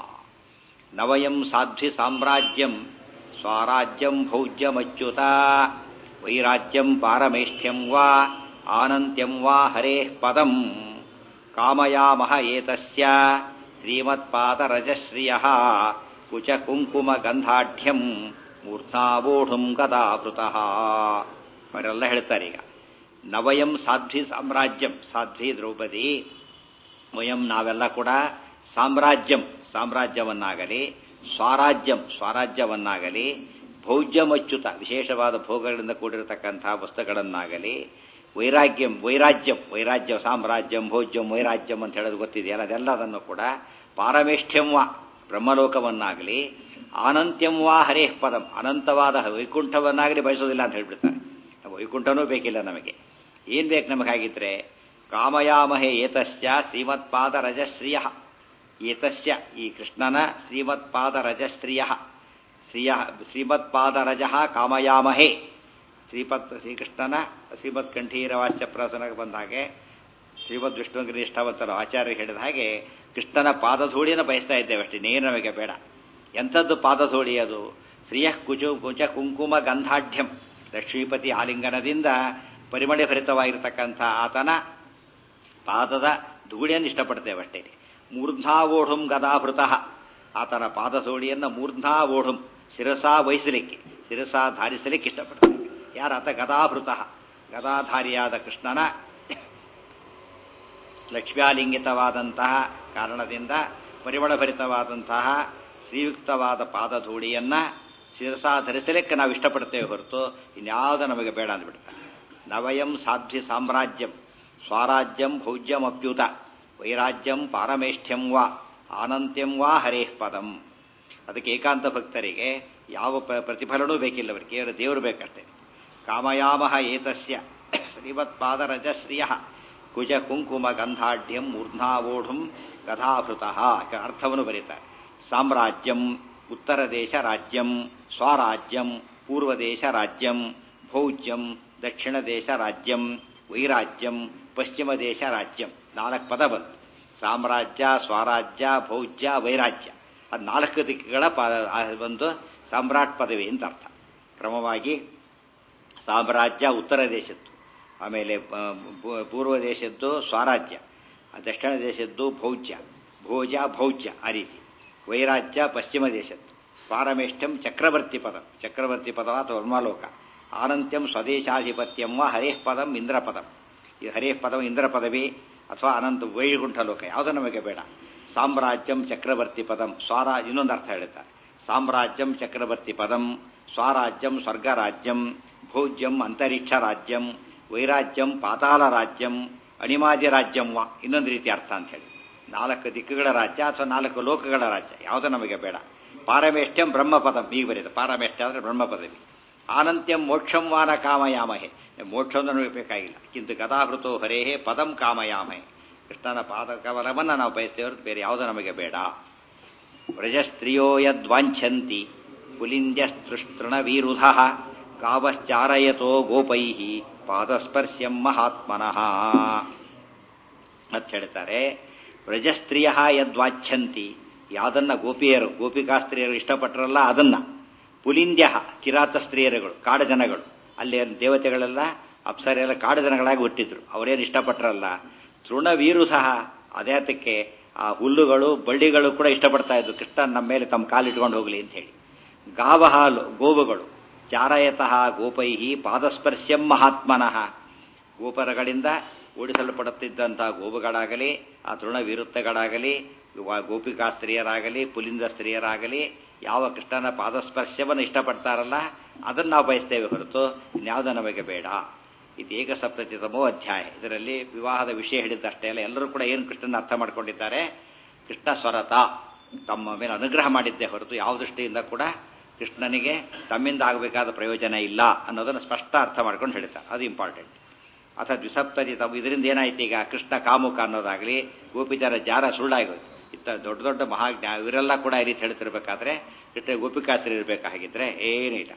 ನವಯಂ ಸಾಧ್ವಿ ಸಾಮ್ರಾಜ್ಯಂ ಸ್ವರಾಜ್ಯಂ ಭೌಜ್ಯಮಚ್ಯುತ ವೈರಾಜ್ಯಂ ಪಾರಮೇಷ್ಠ್ಯಂ ವಾ ಆನಂತ್ಯಂ ವಾ ಹರೇ ಪದಂ ಕಾಮಯಾಮಹ ಏತಸ್ಯ ಶ್ರೀಮತ್ಪಾದರಜಶ್ರಿಯ ಕುಚ ಕುಂಕುಮ ಗಂಧಾಢ್ಯಂ ಮೂರ್ಧಾವೋಢುಂ ಗದಾವೃತಃ ಅವರೆಲ್ಲ ಹೇಳ್ತಾರೆ ಈಗ ನವಯಂ ಸಾಧ್ವಿ ಸಾಮ್ರಾಜ್ಯಂ ಸಾಧ್ವಿ ದ್ರೌಪದಿ ವಯಂ ನಾವೆಲ್ಲ ಕೂಡ ಸಾಮ್ರಾಜ್ಯಂ ಸಾಮ್ರಾಜ್ಯವನ್ನಾಗಲಿ ಸ್ವರಾಜ್ಯಂ ಸ್ವರಾಜ್ಯವನ್ನಾಗಲಿ ಭೌಜ್ಯಮಚ್ಯುತ ವಿಶೇಷವಾದ ಭೋಗಗಳಿಂದ ಕೂಡಿರತಕ್ಕಂತಹ ವಸ್ತುಗಳನ್ನಾಗಲಿ ವೈರಾಗ್ಯಂ ವೈರಾಜ್ಯಂ ವೈರಾಜ್ಯ ಸಾಮ್ರಾಜ್ಯಂ ಭೋಜ್ಯಂ ವೈರಾಜ್ಯಂ ಅಂತ ಹೇಳೋದು ಗೊತ್ತಿದೆಯಲ್ಲ ಅದೆಲ್ಲದನ್ನು ಕೂಡ ಪಾರಮೇಷ್ಠ್ಯಂ ವಾ ಬ್ರಹ್ಮಲೋಕವನ್ನಾಗಲಿ ಆನಂತ್ಯಂ ವಾ ಹರೇ ಪದಂ ಅನಂತವಾದ ವೈಕುಂಠವನ್ನಾಗಲಿ ಬಯಸೋದಿಲ್ಲ ಅಂತ ಹೇಳ್ಬಿಡ್ತಾರೆ ವೈಕುಂಠನೂ ಬೇಕಿಲ್ಲ ನಮಗೆ ಏನ್ ಬೇಕು ನಮಗಾಗಿದ್ರೆ ಕಾಮಯಾಮಹೇ ಏತಸ್ಯ ಶ್ರೀಮತ್ಪಾದ ರಜಶ್ರಿಯ ಏತಸ್ಯ ಈ ಕೃಷ್ಣನ ಶ್ರೀಮತ್ಪಾದ ರಜಶ್ರಿಯ ಶ್ರಿಯ ಶ್ರೀಮತ್ಪಾದರಜ ಕಾಮಯಾಮಹೇ ಶ್ರೀಪತ್ ಶ್ರೀಕೃಷ್ಣನ ಶ್ರೀಮತ್ ಕಂಠೀರ ವಾಚ್ಯ ಪ್ರಸನಕ್ಕೆ ಬಂದ ಹಾಗೆ ಶ್ರೀಮದ್ ವಿಷ್ಣುವಿಗೆ ನಿಷ್ಠಾವಂತರು ಆಚಾರ್ಯ ಹೇಳಿದ ಹಾಗೆ ಕೃಷ್ಣನ ಪಾದಧೂಳಿಯನ್ನು ಬಯಸ್ತಾ ಇದ್ದೇವೆ ಅಷ್ಟೇ ನೇರ ನಮಗೆ ಬೇಡ ಎಂಥದ್ದು ಪಾದಧೂಳಿ ಅದು ಶ್ರೀಯ ಕುಚು ಕುಚ ಕುಂಕುಮ ಗಂಧಾಢ್ಯಂ ಲಕ್ಷ್ಮೀಪತಿ ಆಲಿಂಗನದಿಂದ ಪರಿಮಳಭರಿತವಾಗಿರ್ತಕ್ಕಂಥ ಆತನ ಪಾದದ ಧೂಳಿಯನ್ನು ಇಷ್ಟಪಡ್ತೇವೆ ಅಷ್ಟೇ ಮೂರ್ಧ್ನಾ ಓಢುಂ ಗದಾಭೃತಃ ಆತನ ಪಾದಧೂಳಿಯನ್ನು ಮೂರ್ಧ್ನಾ ಓಢುಂ ಶಿರಸಾ ವಹಿಸಲಿಕ್ಕೆ ಶಿರಸಾ ಧಾರಿಸಲಿಕ್ಕೆ ಇಷ್ಟಪಡ್ತೇವೆ ಯಾರಾತ ಗದಾಭೃತಃ ಗದಾಧಾರಿಯಾದ ಕೃಷ್ಣನ ಲಕ್ಷ್ಮ್ಯಾಲಿಂಗಿತವಾದಂತಹ ಕಾರಣದಿಂದ ಪರಿಮಳಭರಿತವಾದಂತಹ ಶ್ರೀಯುಕ್ತವಾದ ಪಾದಧೂಳಿಯನ್ನ ಶಿರಸಾ ಧರಿಸಲಿಕ್ಕೆ ನಾವು ಇಷ್ಟಪಡ್ತೇವೆ ಹೊರತು ಇನ್ಯಾವುದು ನಮಗೆ ಬೇಡ ಅಂದ್ಬಿಡ್ತಾರೆ ನವಯಂ ಸಾಧ್ವಿ ಸಾಮ್ರಾಜ್ಯಂ ಸ್ವರಾಜ್ಯಂ ಭೌಜ್ಯಮಪ್ಯುತ ವೈರಾಜ್ಯಂ ಪಾರಮೇಷ್ಠ್ಯಂ ವಾ ಆನಂತ್ಯಂ ವಾ ಹರೇಃ ಪದಂ ಅದಕ್ಕೆ ಏಕಾಂತ ಭಕ್ತರಿಗೆ ಯಾವ ಪ್ರತಿಫಲನೂ ಬೇಕಿಲ್ಲ ಅವರಿಗೆ ಕೇವಲ ದೇವರು ಬೇಕಷ್ಟೇ ಕಾಮಯಾಮಹ ಏತಸ್ಯ ಶ್ರೀಮತ್ಪಾದರಜಶ್ರಿಯ ಕುಜ ಕುಂಕುಮ ಗಂಧಾಢ್ಯಂ ಮೂರ್ಧ್ನಾವೋಢುಂ ಗದಾಭೃತಃ ಅರ್ಥವನ್ನು ಬರೀತಾರೆ ಸಾಮ್ರಾಜ್ಯಂ ಉತ್ತರ ದೇಶ ರಾಜ್ಯಂ ಸ್ವರಾಜ್ಯಂ ಪೂರ್ವ ದೇಶ ರಾಜ್ಯಂ ಭೌಜ್ಯಂ ದಕ್ಷಿಣ ದೇಶ ರಾಜ್ಯಂ ವೈರಾಜ್ಯಂ ಪಶ್ಚಿಮ ದೇಶ ರಾಜ್ಯಂ ನಾಲ್ಕು ಪದ ಬಂತು ಸಾಮ್ರಾಜ್ಯ ಸ್ವರಾಜ್ಯ ಭೌಜ್ಯ ವೈರಾಜ್ಯ ಅದು ನಾಲ್ಕು ದಿಕ್ಕುಗಳ ಪ ಒಂದು ಸಾಮ್ರಾಟ್ ಪದವಿ ಅಂತ ಅರ್ಥ ಕ್ರಮವಾಗಿ ಸಾಮ್ರಾಜ್ಯ ಉತ್ತರ ದೇಶದ್ದು ಆಮೇಲೆ ಪೂರ್ವ ದೇಶದ್ದು ಸ್ವರಾಜ್ಯ ದಕ್ಷಿಣ ದೇಶದ್ದು ಭೌಜ್ಯ ಭೋಜ ಭೌಜ್ಯ ಆ ರೀತಿ ವೈರಾಜ್ಯ ಪಶ್ಚಿಮ ದೇಶದ್ದು ಪಾರಮೇಷ್ಠ್ಯಂ ಚಕ್ರವರ್ತಿ ಪದ ಚಕ್ರವರ್ತಿ ಪದ ಅಥವಾ ವರ್ಮಾಲೋಕ ಆನಂತ್ಯಂ ಸ್ವದೇಶಾಧಿಪತ್ಯಂ ವಾ ಹರೇಃ ಪದಂ ಇಂದ್ರ ಪದಂ ಈ ಹರೇಃ ಪದಂ ಇಂದ್ರ ಪದವಿ ಅಥವಾ ಅನಂತ ವೈಕುಂಠ ಲೋಕ ಯಾವುದು ನಮಗೆ ಬೇಡ ಸಾಮ್ರಾಜ್ಯಂ ಚಕ್ರವರ್ತಿ ಪದಂ ಸ್ವರಾ ಇನ್ನೊಂದು ಅರ್ಥ ಹೇಳುತ್ತಾರೆ ಸಾಮ್ರಾಜ್ಯಂ ಚಕ್ರವರ್ತಿ ಪದಂ ಸ್ವರಾಜ್ಯಂ ಸ್ವರ್ಗರಾಜ್ಯಂ ಭೋಜ್ಯಂ ಅಂತರಿಕ್ಷ ರಾಜ್ಯಂ ವೈರಾಜ್ಯಂ ಪಾತಾಳ ರಾಜ್ಯಂ ಅಣಿಮಾದಿ ರಾಜ್ಯಂ ವಾ ಇನ್ನೊಂದು ರೀತಿ ಅರ್ಥ ಅಂತ ಹೇಳಿ ನಾಲ್ಕು ದಿಕ್ಕುಗಳ ರಾಜ್ಯ ಅಥವಾ ನಾಲ್ಕು ಲೋಕಗಳ ರಾಜ್ಯ ಯಾವುದು ನಮಗೆ ಬೇಡ ಪಾರಮೇಷ್ಠ್ಯಂ ಬ್ರಹ್ಮಪದಂ ಈಗ ಬರೀದೆ ಪಾರಮೇಷ್ಠ್ಯ ಅಂದರೆ ಬ್ರಹ್ಮ ಪದವಿ ಆನಂತ್ಯಂ ಮೋಕ್ಷಂ ವಾನ ಕಾಮಯಾಮಹೆ ಮೋಕ್ಷವನ್ನು ನಮಗೆ ಬೇಕಾಗಿಲ್ಲ ಕಿಂತು ಗದಾಹೃತೋ ಹರೇಹೇ ಪದಂ ಕಾಮಯಾಮಹೆ ಕೃಷ್ಣನ ಪಾದ ಕವಲವನ್ನು ನಾವು ಬಯಸ್ತೇವೆ ಹೊರತು ಬೇರೆ ಯಾವುದು ನಮಗೆ ಬೇಡ ವ್ರಜಸ್ತ್ರೀಯೋ ಯದ್ವಾಂಛಂತಿ ಪುಲಿಂದ್ಯಸ್ತೃಣವೀರುಧ ಗಾವಶ್ಚಾರಯತೋ ಗೋಪೈ ಪಾದಸ್ಪರ್ಶ್ಯಂ ಮಹಾತ್ಮನಃ ಅಂತ ಹೇಳ್ತಾರೆ ವ್ರಜಸ್ತ್ರೀಯ ಯದ್ವಾಚ್ಛಂತಿ ಯಾದನ್ನ ಗೋಪಿಯರು ಗೋಪಿಕಾ ಸ್ತ್ರೀಯರು ಇಷ್ಟಪಟ್ಟರಲ್ಲ ಅದನ್ನ ಪುಲಿಂದ್ಯ ಕಿರಾತ ಸ್ತ್ರೀಯರುಗಳು ಕಾಡಜನಗಳು ಅಲ್ಲಿ ದೇವತೆಗಳೆಲ್ಲ ಅಪ್ಸರೆಲ್ಲ ಕಾಡಜನಗಳಾಗಿ ಹುಟ್ಟಿದ್ರು ಅವರೇನು ಇಷ್ಟಪಟ್ಟರಲ್ಲ ತೃಣವೀರುಧ ಅದೇತಕ್ಕೆ ಆ ಹುಲ್ಲುಗಳು ಬಳ್ಳಿಗಳು ಕೂಡ ಇಷ್ಟಪಡ್ತಾ ಇದ್ರು ಕೃಷ್ಣ ನಮ್ಮ ಮೇಲೆ ತಮ್ಮ ಕಾಲಿಟ್ಕೊಂಡು ಹೋಗ್ಲಿ ಅಂತ ಹೇಳಿ ಗಾವ ಹಾಲು ಗೋವುಗಳು ಚಾರಯತಃ ಗೋಪೈಹಿ ಪಾದಸ್ಪರ್ಶ್ಯಂ ಮಹಾತ್ಮನಃ ಗೋಪರಗಳಿಂದ ಓಡಿಸಲ್ಪಡುತ್ತಿದ್ದಂತಹ ಗೋವುಗಳಾಗಲಿ ಆ ತೃಣವಿರುತ್ತಗಳಾಗಲಿ ಗೋಪಿಕಾ ಸ್ತ್ರೀಯರಾಗಲಿ ಪುಲಿಂದ ಸ್ತ್ರೀಯರಾಗಲಿ ಯಾವ ಕೃಷ್ಣನ ಪಾದಸ್ಪರ್ಶವನ್ನು ಇಷ್ಟಪಡ್ತಾರಲ್ಲ ಅದನ್ನು ನಾವು ಬಯಸ್ತೇವೆ ಹೊರತು ಇನ್ಯಾವುದೋ ನಮಗೆ ಬೇಡ ಇದು ಏಕಸಪ್ತತಿತಮೋ ಅಧ್ಯಾಯ ಇದರಲ್ಲಿ ವಿವಾಹದ ವಿಷಯ ಹೇಳಿದ್ದಷ್ಟೇ ಅಲ್ಲ ಎಲ್ಲರೂ ಕೂಡ ಏನು ಕೃಷ್ಣನ ಅರ್ಥ ಮಾಡ್ಕೊಂಡಿದ್ದಾರೆ ಕೃಷ್ಣ ಸ್ವರತ ತಮ್ಮ ಮೇಲೆ ಅನುಗ್ರಹ ಮಾಡಿದ್ದೇ ಹೊರತು ಯಾವ ದೃಷ್ಟಿಯಿಂದ ಕೂಡ ಕೃಷ್ಣನಿಗೆ ತಮ್ಮಿಂದ ಆಗಬೇಕಾದ ಪ್ರಯೋಜನ ಇಲ್ಲ ಅನ್ನೋದನ್ನು ಸ್ಪಷ್ಟ ಅರ್ಥ ಮಾಡ್ಕೊಂಡು ಹೇಳ್ತಾರೆ ಅದು ಇಂಪಾರ್ಟೆಂಟ್ ಅಥ ದ್ವಿಸಪ್ತತಿ ತಮ್ಮ ಇದರಿಂದ ಏನಾಯ್ತು ಈಗ ಕೃಷ್ಣ ಕಾಮುಕ ಅನ್ನೋದಾಗಲಿ ಗೋಪಿಚರ ಜಾರ ಸುಳ್ಳಾಗೋಯ್ತು ಇತ್ತ ದೊಡ್ಡ ದೊಡ್ಡ ಮಹಾಜ್ಞಾ ಇವರೆಲ್ಲ ಕೂಡ ಈ ರೀತಿ ಹೇಳ್ತಿರ್ಬೇಕಾದ್ರೆ ಕೃಷ್ಣ ಗೋಪಿಕಾಸ್ತ್ರಿ ಇರಬೇಕಾಗಿದ್ರೆ ಏನೂ ಇಲ್ಲ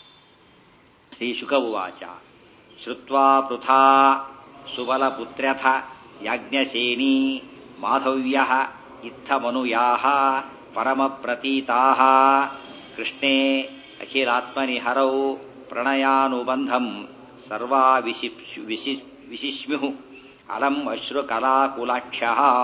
ಶ್ರೀ ಶುಕ ಉವಾಚ ಶ್ರುತ್ವಾ ಪೃಥಾ ಸುಬಲಪುತ್ರ್ಯಥ ಯಾಜ್ಞಸೇನಿ ಮಾಧವ್ಯ ಇತ್ತಮನುಯಾ ಪರಮಪ್ರತೀತಾ ಕೃಷ್ಣೇ ಅಖಿಲಾತ್ಮನಿ ಹರೌ ಪ್ರಣಯಾನುಬಂಧಂ ಸರ್ವಾ ವಿಶಿ ವಿಶಿ ವಿಶಿಷ್ಮ್ಯು ಅಲಂ ಅಶ್ರುಕಲಾಕುಲಾಕ್ಷ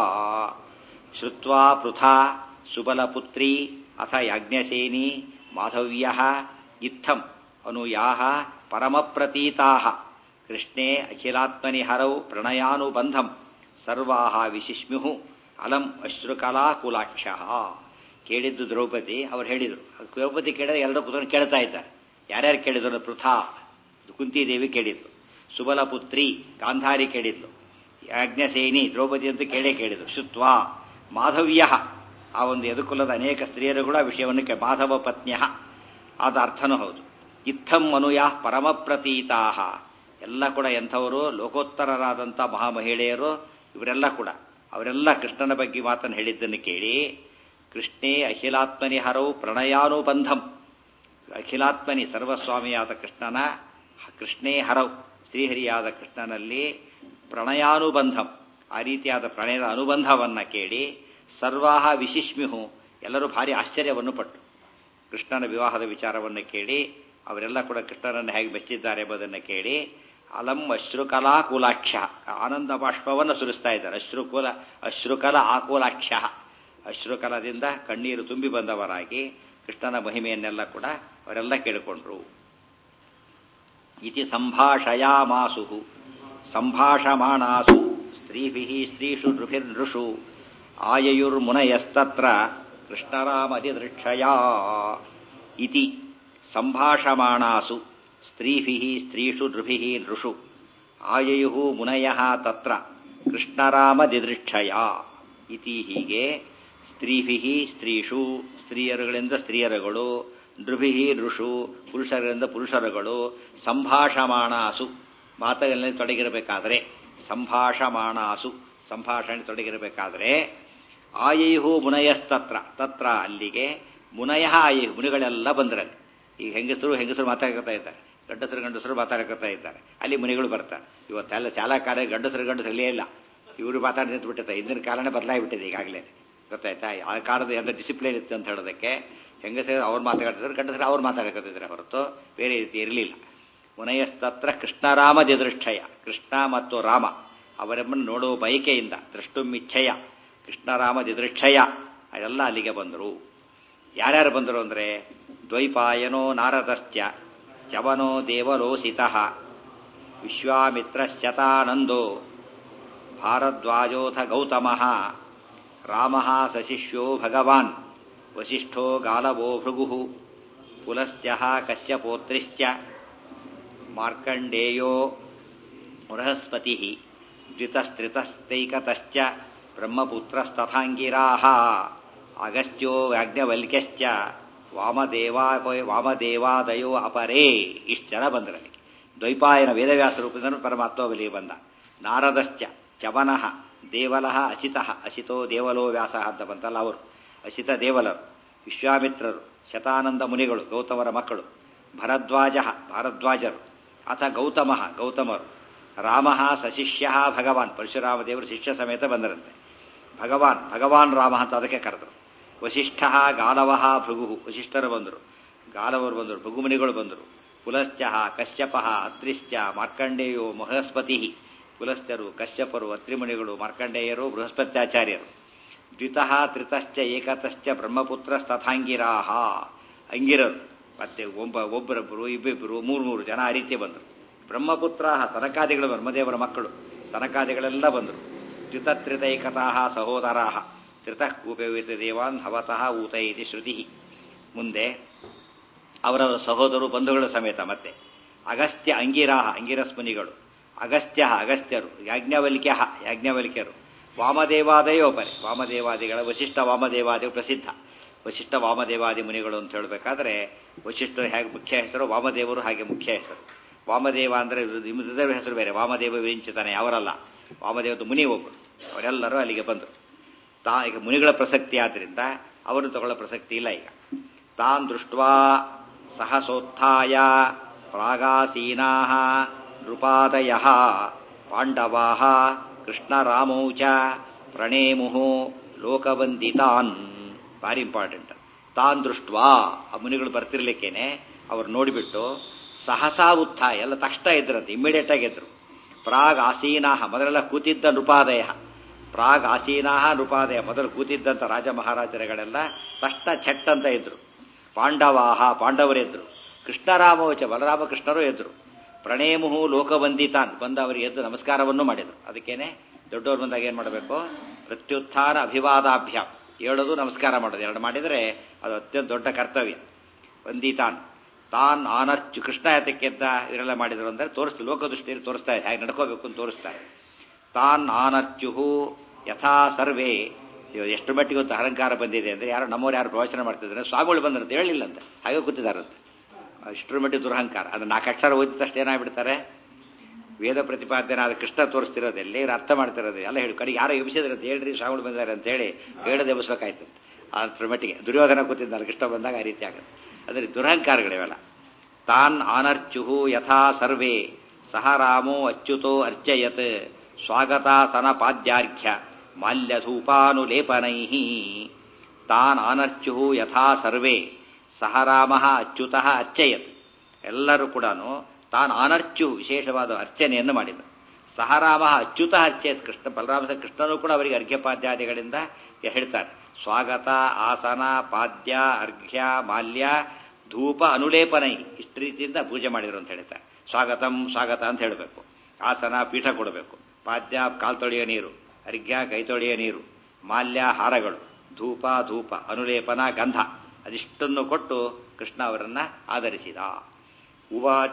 ಶ್ರುತ್ವಾ ಪೃಥಾ ಸುಬಲಪುತ್ರೀ ಅಥ ಯಾಜ್ಞಸೇನಿ ಮಾಧವ್ಯ ಇತ್ತಂ ಅನುಯಾ ಪರಮಪ್ರತೀತಾ ಕೃಷ್ಣೇ ಅಖಿಲಾತ್ಮನಿ ಹರೌ ಪ್ರಣಯಾನುಬಂಧಂ ಸರ್ವಾ ವಿಶಿಷ್ಮ್ಯು ಅಲಂ ಅಶ್ರುಕಲಾಕುಲಾಕ್ಷ ಕೇಳಿದ್ದು ದ್ರೌಪದಿ ಅವ್ರು ಹೇಳಿದರು ದ್ರೌಪದಿ ಕೇಳಿದ್ರೆ ಎಲ್ಲರೂ ಕೂತ್ಕೊಂಡು ಕೇಳ್ತಾ ಇದ್ದಾರೆ ಯಾರ್ಯಾರು ಕೇಳಿದ್ರು ಪೃಥಾ ಕುಂತಿದೇವಿ ಕೇಳಿದ್ಲು ಸುಬಲಪುತ್ರಿ ಗಾಂಧಾರಿ ಕೇಳಿದ್ಲು ಯಾಜ್ಞಸೇನಿ ದ್ರೌಪದಿ ಅಂತೂ ಕೇಳೇ ಕೇಳಿದ್ರು ಶುತ್ವಾ ಮಾಧವ್ಯ ಆ ಒಂದು ಯದುಕುಲದ ಅನೇಕ ಸ್ತ್ರೀಯರು ಕೂಡ ವಿಷಯವನ್ನು ಕೇ ಮಾಧವ ಪತ್ನ್ಯ ಆದ ಅರ್ಥನೂ ಹೌದು ಇತ್ತಂ ಮನುಯ ಪರಮಪ್ರತೀತಾ ಎಲ್ಲ ಕೂಡ ಎಂಥವರು ಲೋಕೋತ್ತರರಾದಂಥ ಮಹಾಮಹಿಳೆಯರು ಇವರೆಲ್ಲ ಕೂಡ ಅವರೆಲ್ಲ ಕೃಷ್ಣನ ಬಗ್ಗೆ ಮಾತನ್ನು ಹೇಳಿದ್ದನ್ನು ಕೇಳಿ ಕೃಷ್ಣೇ ಅಖಿಲಾತ್ಮನಿ ಹರವು ಪ್ರಣಯಾನುಬಂಧಂ ಅಖಿಲಾತ್ಮನಿ ಸರ್ವಸ್ವಾಮಿಯಾದ ಕೃಷ್ಣನ ಕೃಷ್ಣೇ ಹರವ್ ಶ್ರೀಹರಿಯಾದ ಕೃಷ್ಣನಲ್ಲಿ ಪ್ರಣಯಾನುಬಂಧಂ ಆ ರೀತಿಯಾದ ಪ್ರಣಯದ ಅನುಬಂಧವನ್ನ ಕೇಳಿ ಸರ್ವಾಹ ವಿಶಿಷ್ಮ್ಯು ಎಲ್ಲರೂ ಭಾರಿ ಆಶ್ಚರ್ಯವನ್ನು ಪಟ್ಟು ಕೃಷ್ಣನ ವಿವಾಹದ ವಿಚಾರವನ್ನು ಕೇಳಿ ಅವರೆಲ್ಲ ಕೂಡ ಕೃಷ್ಣನನ್ನು ಹೇಗೆ ಮೆಚ್ಚಿದ್ದಾರೆ ಎಂಬುದನ್ನು ಕೇಳಿ ಅಲಂ ಅಶ್ರುಕಲಾ ಕುಲಾಕ್ಷ ಆನಂದ ಬಾಷ್ಪವನ್ನು ಸುರಿಸ್ತಾ ಇದ್ದಾರೆ ಅಶ್ರುಕುಲ ಅಶ್ರುಕಲ ಆಕುಲಾಕ್ಷ ಅಶ್ರುಕಲದಿಂದ ಕಣ್ಣೀರು ತುಂಬಿ ಬಂದವರಾಗಿ ಕೃಷ್ಣನ ಮಹಿಮೆಯನ್ನೆಲ್ಲ ಕೂಡ ಅವರೆಲ್ಲ ಕೇಳಿಕೊಂಡ್ರು ಇತಿ ಸಂಭಾಷಯಾಮಾಸು ಸಂಭಾಷಮಾಣಾಸು ಸ್ತ್ರೀಭಿ ಸ್ತ್ರೀಷು ನೃಭಿರ್ನೃಷು ಆಯಯುರ್ಮುನಯಸ್ತತ್ರ ಕೃಷ್ಣರಾಮದಿದೃಕ್ಷಯ ಇತಿ ಸಂಭಾಷಮಾಣಾಸು ಸ್ತ್ರೀಭಿ ಸ್ತ್ರೀಷು ನೃಭಿ ನೃಷು ಆಯಯು ಮುನಯ ತತ್ರ ಕೃಷ್ಣರಾಮದಿದೃಕ್ಷಯ ಇತಿ ಹೀಗೆ ಸ್ತ್ರೀಭಿ ಸ್ತ್ರೀಷು ಸ್ತ್ರೀಯರುಗಳಿಂದ ಸ್ತ್ರೀಯರುಗಳು ನೃಭಿ ನೃಷು ಪುರುಷರಿಂದ ಪುರುಷರುಗಳು ಸಂಭಾಷಮಾಣಾಸು ಮಾತುಗಳಲ್ಲಿ ತೊಡಗಿರಬೇಕಾದರೆ ಸಂಭಾಷಮಾಣಾಸು ಸಂಭಾಷಣೆ ತೊಡಗಿರಬೇಕಾದರೆ ಆಯೈಹು ಮುನಯಸ್ತತ್ರ ತತ್ರ ಅಲ್ಲಿಗೆ ಮುನಯ ಆಯೈಹು ಮುನಿಗಳೆಲ್ಲ ಬಂದ್ರಲ್ಲಿ ಈಗ ಹೆಂಗಸರು ಹೆಂಗಸರು ಮಾತಾಡ್ಕೊತಾ ಇದ್ದಾರೆ ಗಂಡಸರು ಗಂಡಸರು ಮಾತಾಡ್ಕೊತಾ ಇದ್ದಾರೆ ಅಲ್ಲಿ ಮುನಿಗಳು ಬರ್ತಾರೆ ಇವತ್ತೆಲ್ಲ ಚಾಲ ಕಾರ್ಯ ಗಂಡಸರು ಗಂಡಸರಲ್ಲೇ ಇಲ್ಲ ಇವರು ಮಾತಾಡಿ ನಿಂತ್ಬಿಟ್ಟಿರ್ತಾರೆ ಹಿಂದಿನ ಕಾಲನೇ ಬದಲಾಗಿಬಿಟ್ಟಿದೆ ಈಗಾಗಲೇ ಗೊತ್ತಾಯ್ತಾ ಆ ಕಾಲದ ಎಂತ ಡಿಸಿಪ್ಲಿನ್ ಇತ್ತು ಅಂತ ಹೇಳೋದಕ್ಕೆ ಹೆಂಗಸರು ಅವ್ರು ಮಾತಾಡ್ತಿದ್ರು ಗಂಡಸರು ಅವ್ರು ಮಾತಾಡ್ಕೊತಿದ್ದಾರೆ ಹೊರತು ಬೇರೆ ರೀತಿ ಇರಲಿಲ್ಲ ಮುನಯಸ್ತತ್ರ ಕೃಷ್ಣರಾಮ ದಿದೃಷ್ಟಯ ಕೃಷ್ಣ ಮತ್ತು ರಾಮ ಅವರನ್ನು ನೋಡುವ ಬಯಕೆಯಿಂದ ದ್ರಷ್ಟುಮಿಚ್ಛಯ ಕೃಷ್ಣರಾಮ ದಿದೃಕ್ಷಯ ಅದೆಲ್ಲ ಅಲ್ಲಿಗೆ ಬಂದರು ಯಾರ್ಯಾರು ಬಂದರು ಅಂದರೆ ದ್ವೈಪಾಯನೋ ನಾರದಶ್ಚ ಚವನೋ ದೇವಲೋಸಿತ ವಿಶ್ವಾಮಿತ್ರಶ್ಚತಾನಂದೋ ಭಾರದ್ವಾಜೋಥ ಗೌತಮ ರಾಮ ಸಶಿಷ್ಯೋ ಭಗವಾನ್ ವಸಿಷ್ಠೋ ಗಾಲವೋ ಭೃಗು ಪುಲಶ್ಚ ಕಶ್ಯಪೋತ್ರಿಶ್ಚ ಮಾರ್ಕಂಡೇಯೋ ಬೃಹಸ್ಪತಿ ದ್ವಿತಸ್ತ್ರಿತಸ್ತೈಕತಶ್ಚ ಬ್ರಹ್ಮಪುತ್ರಸ್ತಥಾಂಗಿರಾ ಅಗಸ್ತ್ಯೋ ಯಾಜ್ಞವಲ್ಕ್ಯಶ್ಚ ವಾಮದೇವಾ ವಾಮದೇವಾದಯೋ ಅಪರೇ ಇಷ್ಟು ಜನ ಬಂದ್ರಲ್ಲಿ ದ್ವೈಪಾಯನ ವೇದವ್ಯಾಸ ರೂಪದಿಂದ ಪರಮಾತ್ಮ ಬಲಿಗೆ ಬಂದ ನಾರದಶ್ಚ ಚವನಃ ದೇವಲಃ ಅಸಿತಃ ಅಸಿತೋ ದೇವಲೋ ವ್ಯಾಸ ಅಂತ ಬಂತಲ್ಲ ಅವರು ಅಸಿತ ದೇವಲರು ವಿಶ್ವಾಮಿತ್ರರು ಶತಾನಂದ ಮುನಿಗಳು ಗೌತಮರ ಮಕ್ಕಳು ಭರದ್ವಾಜ ಭಾರದ್ವಾಜರು ಅಥ ಗೌತಮ ಗೌತಮರು ರಾಮ ಸಶಿಷ್ಯ ಭಗವಾನ್ ಪರಶುರಾಮ ದೇವರು ಶಿಷ್ಯ ಸಮೇತ ಬಂದರಂತೆ ಭಗವಾನ್ ಭಗವಾನ್ ರಾಮ ಅಂತ ಅದಕ್ಕೆ ಕರೆದರು ವಸಿಷ್ಠ ಗಾಲವ ಭೃಗು ವಸಿಷ್ಠರು ಬಂದರು ಗಾಲವರು ಬಂದರು ಭೃಗುಮುನಿಗಳು ಬಂದರು ಪುಲಶ್ಚ ಕಶ್ಯಪ ಅತ್ರಿಶ್ಚ ಮಾರ್ಕಂಡೇಯೋ ಬೃಹಸ್ಪತಿ ಪುಲಶ್ಚರು ಕಶ್ಯಪರು ಅತ್ರಿಮುನಿಗಳು ಮಾರ್ಕಂಡೇಯರು ಬೃಹಸ್ಪತ್ಯಾಚಾರ್ಯರು ದ್ವಿತಃ ತ್ರಿತಶ್ಚ ಏಕತಶ್ಚ ಬ್ರಹ್ಮಪುತ್ರಸ್ತಥಾಂಗಿರಾಹ ಅಂಗಿರರು ಮತ್ತೆ ಒಬ್ಬ ಒಬ್ಬರೊಬ್ಬರು ಇಬ್ಬಿಬ್ಬರು ಮೂರು ಮೂರು ಜನ ಆ ರೀತಿ ಬಂದರು ಬ್ರಹ್ಮಪುತ್ರ ಸನಕಾದಿಗಳು ಬ್ರಹ್ಮದೇವರ ಮಕ್ಕಳು ಸನಕಾದಿಗಳೆಲ್ಲ ಬಂದರು ದ್ವಿತತ್ರಿತೈಕತಃ ಸಹೋದರಾ ತ್ರಿತಃ ಕೂಪವಿತ ದೇವಾನ್ ಹವತಃ ಊತ ಇತಿ ಶ್ರುತಿ ಮುಂದೆ ಅವರವರ ಸಹೋದರು ಬಂಧುಗಳ ಸಮೇತ ಮತ್ತೆ ಅಗಸ್ತ್ಯ ಅಂಗಿರಾಹ ಅಂಗಿರಸ್ ಮುನಿಗಳು ಅಗಸ್ತ್ಯ ಅಗಸ್ತ್ಯರು ಯಾಜ್ಞವಲ್ಕ್ಯ ಯಾಜ್ಞವಲ್ಕ್ಯರು ವಾಮದೇವಾದಯೋಪರೆ ವಾಮದೇವಾದಿಗಳ ವಶಿಷ್ಠ ವಾಮದೇವಾದಿ ಪ್ರಸಿದ್ಧ ವಶಿಷ್ಠ ವಾಮದೇವಾದಿ ಮುನಿಗಳು ಅಂತ ಹೇಳಬೇಕಾದ್ರೆ ವಶಿಷ್ಠರು ಹೇಗೆ ಮುಖ್ಯ ಹೆಸರು ವಾಮದೇವರು ಹಾಗೆ ಮುಖ್ಯ ಹೆಸರು ವಾಮದೇವ ಅಂದರೆ ಋದವ ಹೆಸರು ಬೇರೆ ವಾಮದೇವ ವಿಂಚಿತಾನೆ ಅವರಲ್ಲ ವಾಮದೇವದ ಮುನಿ ಒಬ್ಬರು ಅವರೆಲ್ಲರೂ ಅಲ್ಲಿಗೆ ಬಂದರು ತಾ ಈಗ ಮುನಿಗಳ ಪ್ರಸಕ್ತಿ ಆದ್ದರಿಂದ ಅವರು ತಗೊಳ್ಳೋ ಪ್ರಸಕ್ತಿ ಇಲ್ಲ ಈಗ ತಾನ್ ದೃಷ್ಟ್ವಾ ಸಹಸೋತ್ಥಾಯ ಪ್ರಾಗಾಸೀನಾ ನೃಪಾದಯ ಪಾಂಡವಾ ಕೃಷ್ಣರಾಮೌ ಚ ಪ್ರಣೇಮು ಲೋಕವಂದಿತಾನ್ ಭಾರಿ ಇಂಪಾರ್ಟೆಂಟ್ ತಾನ್ ದೃಷ್ಟ್ವಾ ಆ ಮುನಿಗಳು ಬರ್ತಿರ್ಲಿಕ್ಕೇನೆ ಅವ್ರು ನೋಡಿಬಿಟ್ಟು ಸಹಸಾ ಉತ್ಥಾಯ ಎಲ್ಲ ತಕ್ಷಣ ಇದ್ರಂತೆ ಇಮ್ಮಿಡಿಯೇಟ್ ಆಗಿ ಎದ್ರು ಪ್ರಾಗ್ ಆಸೀನಾಹ ಮೊದಲೆಲ್ಲ ಕೂತಿದ್ದ ನೃಪಾದಯ ಪ್ರಾಗ್ ಆಸೀನಾಹ ನೃಪಾದಯ ಮೊದಲು ಕೂತಿದ್ದಂಥ ರಾಜ ಮಹಾರಾಜರುಗಳೆಲ್ಲ ತಕ್ಷಣ ಛಟ್ ಅಂತ ಇದ್ರು ಪಾಂಡವಾಹ ಪಾಂಡವರೆದ್ರು ಕೃಷ್ಣರಾಮವಚ ಬಲರಾಮಕೃಷ್ಣರು ಎದ್ರು ಪ್ರಣೇಮುಹು ಲೋಕವಂದಿತಾನ್ ಬಂದು ಅವರಿಗೆ ಎದ್ದು ನಮಸ್ಕಾರವನ್ನು ಮಾಡಿದರು ಅದಕ್ಕೇನೆ ದೊಡ್ಡವ್ರು ಬಂದಾಗ ಏನು ಮಾಡಬೇಕು ಪ್ರತ್ಯುತ್ಥಾನ ಅಭಿವಾದಾಭ್ಯಾಮ್ ಹೇಳೋದು ನಮಸ್ಕಾರ ಮಾಡೋದು ಎರಡು ಮಾಡಿದರೆ ಅದು ಅತ್ಯಂತ ದೊಡ್ಡ ಕರ್ತವ್ಯ ವಂದಿತಾನ್ ತಾನ್ ಆನರ್ಚು ಕೃಷ್ಣ ಯಾತಕ್ಕೆದ್ದ ಇವರೆಲ್ಲ ಮಾಡಿದ್ರು ಅಂದರೆ ತೋರಿಸ್ತು ಲೋಕದೃಷ್ಟಿಯಲ್ಲಿ ತೋರಿಸ್ತಾರೆ ಹೇಗೆ ನಡ್ಕೋಬೇಕು ಅಂತ ತೋರಿಸ್ತಾರೆ ತಾನ್ ಆನರ್ಚುಹು ಯಥಾ ಸರ್ವೇ ಎಷ್ಟು ಮಟ್ಟಿಗೆ ಒಂದು ಅಹಂಕಾರ ಬಂದಿದೆ ಅಂದರೆ ಯಾರು ನಮ್ಮವ್ರು ಯಾರು ಪ್ರವಚನ ಮಾಡ್ತಿದ್ದಾರೆ ಸ್ವಾಮಿಗಳು ಬಂದ್ರಂತ ಹೇಳಿಲ್ಲ ಅಂತ ಹಾಗೆ ಕೂತಿದಾರಂತೆ ಇಷ್ಟರ ಮಟ್ಟಿಗೆ ದುರಹಂಕಾರ ಅದು ನಾಲ್ಕು ಅಕ್ಷರ ಓದಿದಷ್ಟು ಏನಾಗ್ಬಿಡ್ತಾರೆ ವೇದ ಪ್ರತಿಪಾದನಾದ ಕೃಷ್ಣ ತೋರಿಸ್ತಿರೋದೆಲ್ಲಿ ಇವ್ರು ಅರ್ಥ ಮಾಡ್ತಿರೋದು ಎಲ್ಲ ಹೇಳಿ ಕಡೆಗೆ ಯಾರೋ ಎಬ್ಸಿದ್ರೆ ಅಂತ ಹೇಳ್ರಿ ಸ್ವಾಮಿಗಳು ಬಂದಿದ್ದಾರೆ ಅಂತ ಹೇಳಿ ಹೇಳದೆ ಎಬ್ಸ್ಬೇಕಾಯ್ತು ಅದ್ರ ಮಟ್ಟಿಗೆ ದುರ್ಯೋಧನ ಕೂತಿದ್ದಾರೆ ಕೃಷ್ಣ ಬಂದಾಗ ಆ ರೀತಿ ಆಗುತ್ತೆ ಅಂದರೆ ದುರಹಂಕಾರಗಳಿವೆಲ್ಲ ತಾನ್ ಆನರ್ಚುಹು ಯಥಾ ಸರ್ವೇ ಸಹ ರಾಮೋ ಅಚ್ಯುತೋ ಅರ್ಚಯತ್ ಸ್ವಾಗತಾಸನ ಪಾದ್ಯಾರ್ಘ್ಯ ಮಾಲ್ಯಧೂಪಾನುಲೇಪನೈ ತಾನ್ ಆನರ್ಚುಹು ಯಥಾ ಸರ್ವೇ ಸಹ ರಾಮ ಅಚ್ಯುತ ಅರ್ಚಯತ್ ಎಲ್ಲರೂ ಕೂಡ ತಾನು ಆನರ್ಚು ವಿಶೇಷವಾದ ಅರ್ಚನೆಯನ್ನು ಮಾಡಿದರು ಸಹ ರಾಮ ಅಚ್ಯುತ ಅರ್ಚಯತ್ ಕೃಷ್ಣ ಬಲರಾಮ ಕೃಷ್ಣನು ಕೂಡ ಅವರಿಗೆ ಅರ್ಘ್ಯಪಾದ್ಯಾದಿಗಳಿಂದ ಹೇಳ್ತಾರೆ ಸ್ವಾಗತ ಆಸನ ಪಾದ್ಯ ಅರ್ಘ್ಯ ಮಾಲ್ಯ ಧೂಪ ಅನುಲೇಪನೈ ಇಷ್ಟು ರೀತಿಯಿಂದ ಪೂಜೆ ಮಾಡಿದ್ರು ಅಂತ ಹೇಳ್ತಾರೆ ಸ್ವಾಗತಂ ಸ್ವಾಗತ ಅಂತ ಹೇಳಬೇಕು ಆಸನ ಪೀಠ ಕೊಡಬೇಕು ಪಾದ್ಯ ಕಾಲ್ತೊಳೆಯ ನೀರು ಅರ್ಘ್ಯ ಕೈತೊಳೆಯ ನೀರು ಮಾಲ್ಯ ಹಾರಗಳು ಧೂಪ ಧೂಪ ಅನುಲೇಪನ ಗಂಧ ಅದಿಷ್ಟನ್ನು ಕೊಟ್ಟು ಕೃಷ್ಣ ಅವರನ್ನ ಆಧರಿಸಿದ ಉವಾಚ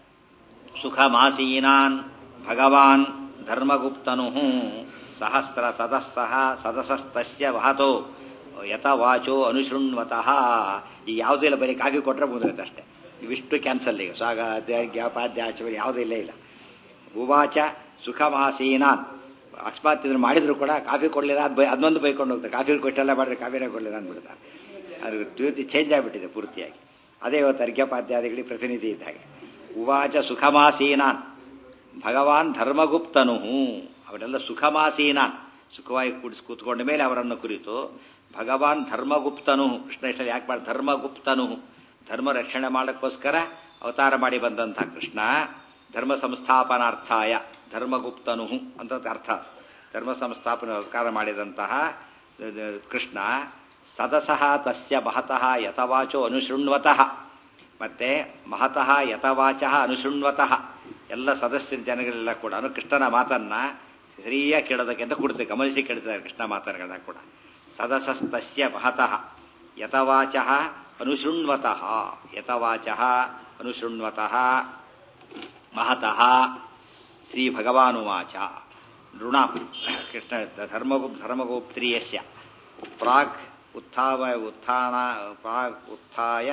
ಸುಖಮಾಸೀನಾನ್ ಭಗವಾನ್ ಧರ್ಮಗುಪ್ತನು ಸಹಸ್ರ ಸದಸ್ಸಹ ಸದಸಸ್ತಸ್ಯ ವಹತೋ ಯಥ ವಾಚೋ ಅನುಶೃಣ್ವತಃ ಈ ಯಾವುದೂ ಇಲ್ಲ ಬರೀ ಕಾಫಿ ಕೊಟ್ಟರೆ ಮುಗಿದೈತೆ ಅಷ್ಟೇ ಇವಿಷ್ಟು ಕ್ಯಾನ್ಸಲ್ ಈಗ ಸ್ವಾಗ ಅಧ್ಯಾಯ ಪಾದ್ಯ ಆಚರಣೆ ಯಾವುದೂ ಇಲ್ಲ ಇಲ್ಲ ಉವಾಚ ಸುಖಮಾಸೀನಾನ್ ಅಕಸ್ಮಾತ್ ಇದನ್ನು ಮಾಡಿದ್ರು ಕೂಡ ಕಾಫಿ ಕೊಡಲಿಲ್ಲ ಅದು ಬೈ ಅದನ್ನೊಂದು ಬೈಕೊಂಡು ಹೋಗ್ತಾರೆ ಕಾಫಿ ಕೊಟ್ಟೆಲ್ಲ ಮಾಡಿದ್ರೆ ಕಾಫಿನೇ ಕೊಡಲಿಲ್ಲ ಅಂದ್ಬಿಡ್ತಾರೆ ಅದು ಪೂರ್ತಿ ಚೇಂಜ್ ಆಗಿಬಿಟ್ಟಿದೆ ಪೂರ್ತಿಯಾಗಿ ಅದೇ ಇವತ್ತು ಅರ್ಘ್ಯಪಾದ್ಯಾದಿಗಳಿಗೆ ಪ್ರತಿನಿಧಿ ಇದ್ದ ಹಾಗೆ ಉವಾಚ ಸುಖಮಾಸೀನಾನ್ ಭಗವಾನ್ ಧರ್ಮಗುಪ್ತನು ಅವರೆಲ್ಲ ಸುಖಮಾಸೀನಾನ್ ಸುಖವಾಗಿ ಕೂಡಿಸಿ ಕೂತ್ಕೊಂಡ ಮೇಲೆ ಅವರನ್ನು ಕುರಿತು ಭಗವಾನ್ ಧರ್ಮಗುಪ್ತನು ಕೃಷ್ಣ ಇಷ್ಟ ಯಾಕೆ ಮಾಡಿ ಧರ್ಮಗುಪ್ತನು ಧರ್ಮ ರಕ್ಷಣೆ ಮಾಡೋಕ್ಕೋಸ್ಕರ ಅವತಾರ ಮಾಡಿ ಬಂದಂಥ ಕೃಷ್ಣ ಧರ್ಮ ಸಂಸ್ಥಾಪನಾರ್ಥಾಯ ಧರ್ಮಗುಪ್ತನು ಅಂತ ಅರ್ಥ ಧರ್ಮ ಸಂಸ್ಥಾಪನೆ ಅವತಾರ ಮಾಡಿದಂತಹ ಕೃಷ್ಣ ಸದಸಃ ತಸ್ಯ ಮಹತಃ ಯಥವಾಚೋ ಅನುಶೃಣ್ವತಃ ಮತ್ತೆ ಮಹತಃ ಯಥವಾಚ ಅನುಶೃಣ್ವತಃ ಎಲ್ಲ ಸದಸ್ಯ ಜನಗಳೆಲ್ಲ ಕೂಡ ಕೃಷ್ಣನ ಮಾತನ್ನ ಸರಿಯಾಗಿ ಕೇಳೋದಕ್ಕೆ ಅಂತ ಕೊಡ್ತೀವಿ ಗಮನಿಸಿ ಕೇಳ್ತಿದ್ದಾರೆ ಕೃಷ್ಣ ಮಾತನ್ನ ಕೂಡ ಸದಸಸ್ತಸ್ಯ ಮಹತಃ ಯಥವಾಚ ಅನುಶೃಣ್ವತಃ ಯಥವಾಚ ಅನುಶೃಣ್ವತಃ ಮಹತಃ ಶ್ರೀ ಭಗವಾನುವಾಚ ನೃಣ ಕೃಷ್ಣ ಧರ್ಮಗು ಧರ್ಮಗೋಪ್ತ್ರಿಯಸ್ಯ ಪ್ರಾಗ್ ಉತ್ಥಾವ ಉತ್ಥಾನ ಪ್ರಾಗ್ ಉತ್ಥಾಯ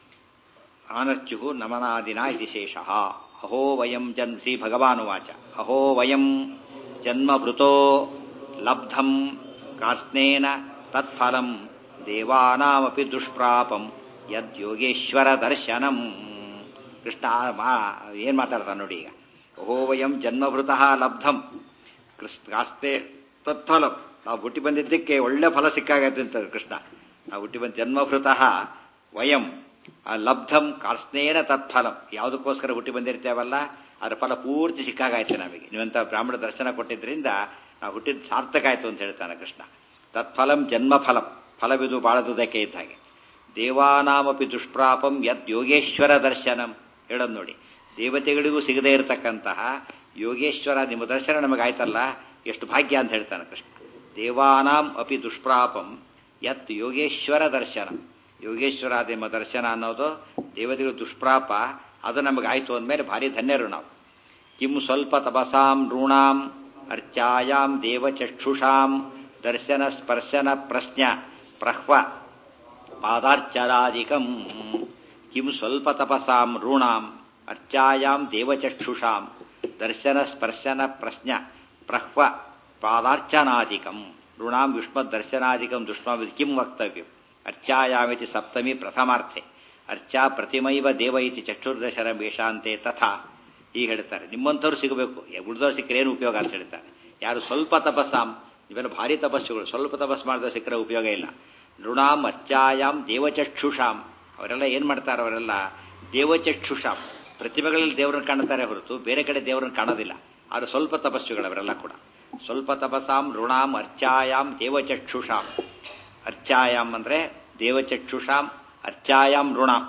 ಆನರ್ಚು ನಮನಾದಿನ ಇತಿ ಶೇಷಃ ಅಹೋ ವಯಂ ಜನ್ ಶ್ರೀ ಭಗವಾನುವಾಚ ಅಹೋ ವಯಂ ಜನ್ಮಭೃತೋ ಲಬ್ಧಂ ಕಾರ್ಸ್ನೇನ ತತ್ಫಲಂ ದೇವಾನಾಮಪಿ ದುಷ್ಪ್ರಾಪಂ ಯದ್ ಯೋಗೇಶ್ವರ ದರ್ಶನಂ ಕೃಷ್ಣ ಮಾ ಏನ್ ಮಾತಾಡ್ತಾನೆ ನೋಡಿ ಈಗ ಓಹೋ ವಯಂ ಜನ್ಮಭೃತಃ ಲಬ್ಧಂ ಕೃಷ್ಣಾಸ್ತೆ ತತ್ಫಲಂ ನಾವು ಹುಟ್ಟಿ ಬಂದಿದ್ದಕ್ಕೆ ಒಳ್ಳೆ ಫಲ ಸಿಕ್ಕಾಗತ್ತೆ ಅಂತ ಕೃಷ್ಣ ನಾವು ಹುಟ್ಟಿ ಬಂದ ಜನ್ಮಭೃತಃ ವಯಂ ಆ ಲಬ್ಧಂ ಕಾಸ್ನೇನ ತತ್ಫಲಂ ಯಾವುದಕ್ಕೋಸ್ಕರ ಹುಟ್ಟಿ ಬಂದಿರ್ತೇವಲ್ಲ ಅದರ ಫಲ ಪೂರ್ತಿ ಸಿಕ್ಕಾಗಾಯ್ತು ನಮಗೆ ನೀವಂತ ಬ್ರಾಹ್ಮಣ ದರ್ಶನ ಕೊಟ್ಟಿದ್ರಿಂದ ನಾವು ಹುಟ್ಟಿದ ಸಾರ್ಥಕ ಆಯ್ತು ಅಂತ ಹೇಳ್ತಾನೆ ಕೃಷ್ಣ ತತ್ಫಲಂ ಜನ್ಮಫಲಂ ಫಲವಿದು ಬಾಳದುದಕ್ಕೆ ಇದ್ದ ಹಾಗೆ ದೇವಾನಾಮಪಿ ದುಷ್ಪ್ರಾಪಂ ಯದ್ ಯೋಗೇಶ್ವರ ದರ್ಶನಂ ಹೇಳೋದು ನೋಡಿ ದೇವತೆಗಳಿಗೂ ಸಿಗದೇ ಇರತಕ್ಕಂತಹ ಯೋಗೇಶ್ವರ ನಿಮ್ಮ ದರ್ಶನ ನಮಗಾಯ್ತಲ್ಲ ಎಷ್ಟು ಭಾಗ್ಯ ಅಂತ ಹೇಳ್ತಾನೆ ಕೃಷ್ಣ ದೇವಾನಾಂ ಅಪಿ ದುಷ್ಪ್ರಾಪಂ ಯತ್ ಯೋಗೇಶ್ವರ ದರ್ಶನ ಯೋಗೇಶ್ವರ ನಿಮ್ಮ ದರ್ಶನ ಅನ್ನೋದು ದೇವತೆಗಳು ದುಷ್ಪ್ರಾಪ ಅದು ನಮಗಾಯ್ತು ಅಂದಮೇಲೆ ಭಾರಿ ಧನ್ಯರು ನಾವು ಕಿಂ ಸ್ವಲ್ಪ ತಪಸಾಂ ನೃಣಾಂ ಅರ್ಚಾಯಾಂ ದೇವಚಕ್ಷುಷಾಂ ದರ್ಶನ ಸ್ಪರ್ಶನ ಪ್ರಶ್ನ ಪ್ರಹ್ವ ಪಾದಾರ್ಚರಾಧಿಕಂ ಕಿಂ ಸ್ವಲ್ಪ ತಪಸಾಂ ಋಣಾಂ ಅರ್ಚಾಯಾಂ ದೇವಚಕ್ಷುಷಾಂ ದರ್ಶನ ಸ್ಪರ್ಶನ ಪ್ರಶ್ನ ಪ್ರಹ್ವ ಪಾದಾರ್ಚನಾಧಿಕಂ ಋಣಾಂ ಯುಷ್ಮದ್ ದರ್ಶನಾಧಿಕಂ ದುಷ್ಮ ಕಿಂ ವಕ್ತವ್ಯಂ ಅರ್ಚಾಯಾಮಿತಿ ಸಪ್ತಮಿ ಪ್ರಥಮಾರ್ಥೆ ಅರ್ಚಾ ಪ್ರತಿಮೈವ ದೇವ ಇತಿ ಚಕ್ಷುರ್ದಶರ ಮೇಷಾಂತೆ ತಥಾ ಈಗ ಹೇಳ್ತಾರೆ ನಿಮ್ಮಂಥವ್ರು ಸಿಗಬೇಕು ಉಳಿದವ್ರು ಸಿಕ್ಕರೆ ಏನು ಉಪಯೋಗ ಅಂತ ಹೇಳ್ತಾರೆ ಯಾರು ಸ್ವಲ್ಪ ತಪಸ್ಸಾಂ ಇವೆಲ್ಲ ಭಾರಿ ತಪಸ್ಸುಗಳು ಸ್ವಲ್ಪ ತಪಸ್ ಮಾಡಿದ್ರೆ ಸಿಕ್ಕರೆ ಉಪಯೋಗ ಇಲ್ಲ ನೃಣಾಂ ಅರ್ಚಾಯಾಂ ದೇವಚಕ್ಷುಷಾಂ ಅವರೆಲ್ಲ ಏನ್ ಮಾಡ್ತಾರೆ ಅವರೆಲ್ಲ ದೇವಚಕ್ಷುಷಾಂ ಪ್ರತಿಮೆಗಳಲ್ಲಿ ದೇವರನ್ನು ಕಾಣುತ್ತಾರೆ ಹೊರತು ಬೇರೆ ಕಡೆ ದೇವರನ್ನು ಕಾಣೋದಿಲ್ಲ ಆದ್ರೆ ಸ್ವಲ್ಪ ತಪಸ್ಸುಗಳು ಅವರೆಲ್ಲ ಕೂಡ ಸ್ವಲ್ಪ ತಪಸಾಂ ಋಣಾಂ ಅರ್ಚಾಯಾಂ ದೇವಚಕ್ಷುಷಾಂ ಅರ್ಚಾಯಾಮ್ ಅಂದ್ರೆ ದೇವಚಕ್ಷುಷಾಂ ಅರ್ಚಾಯಾಂ ಋಣಾಂ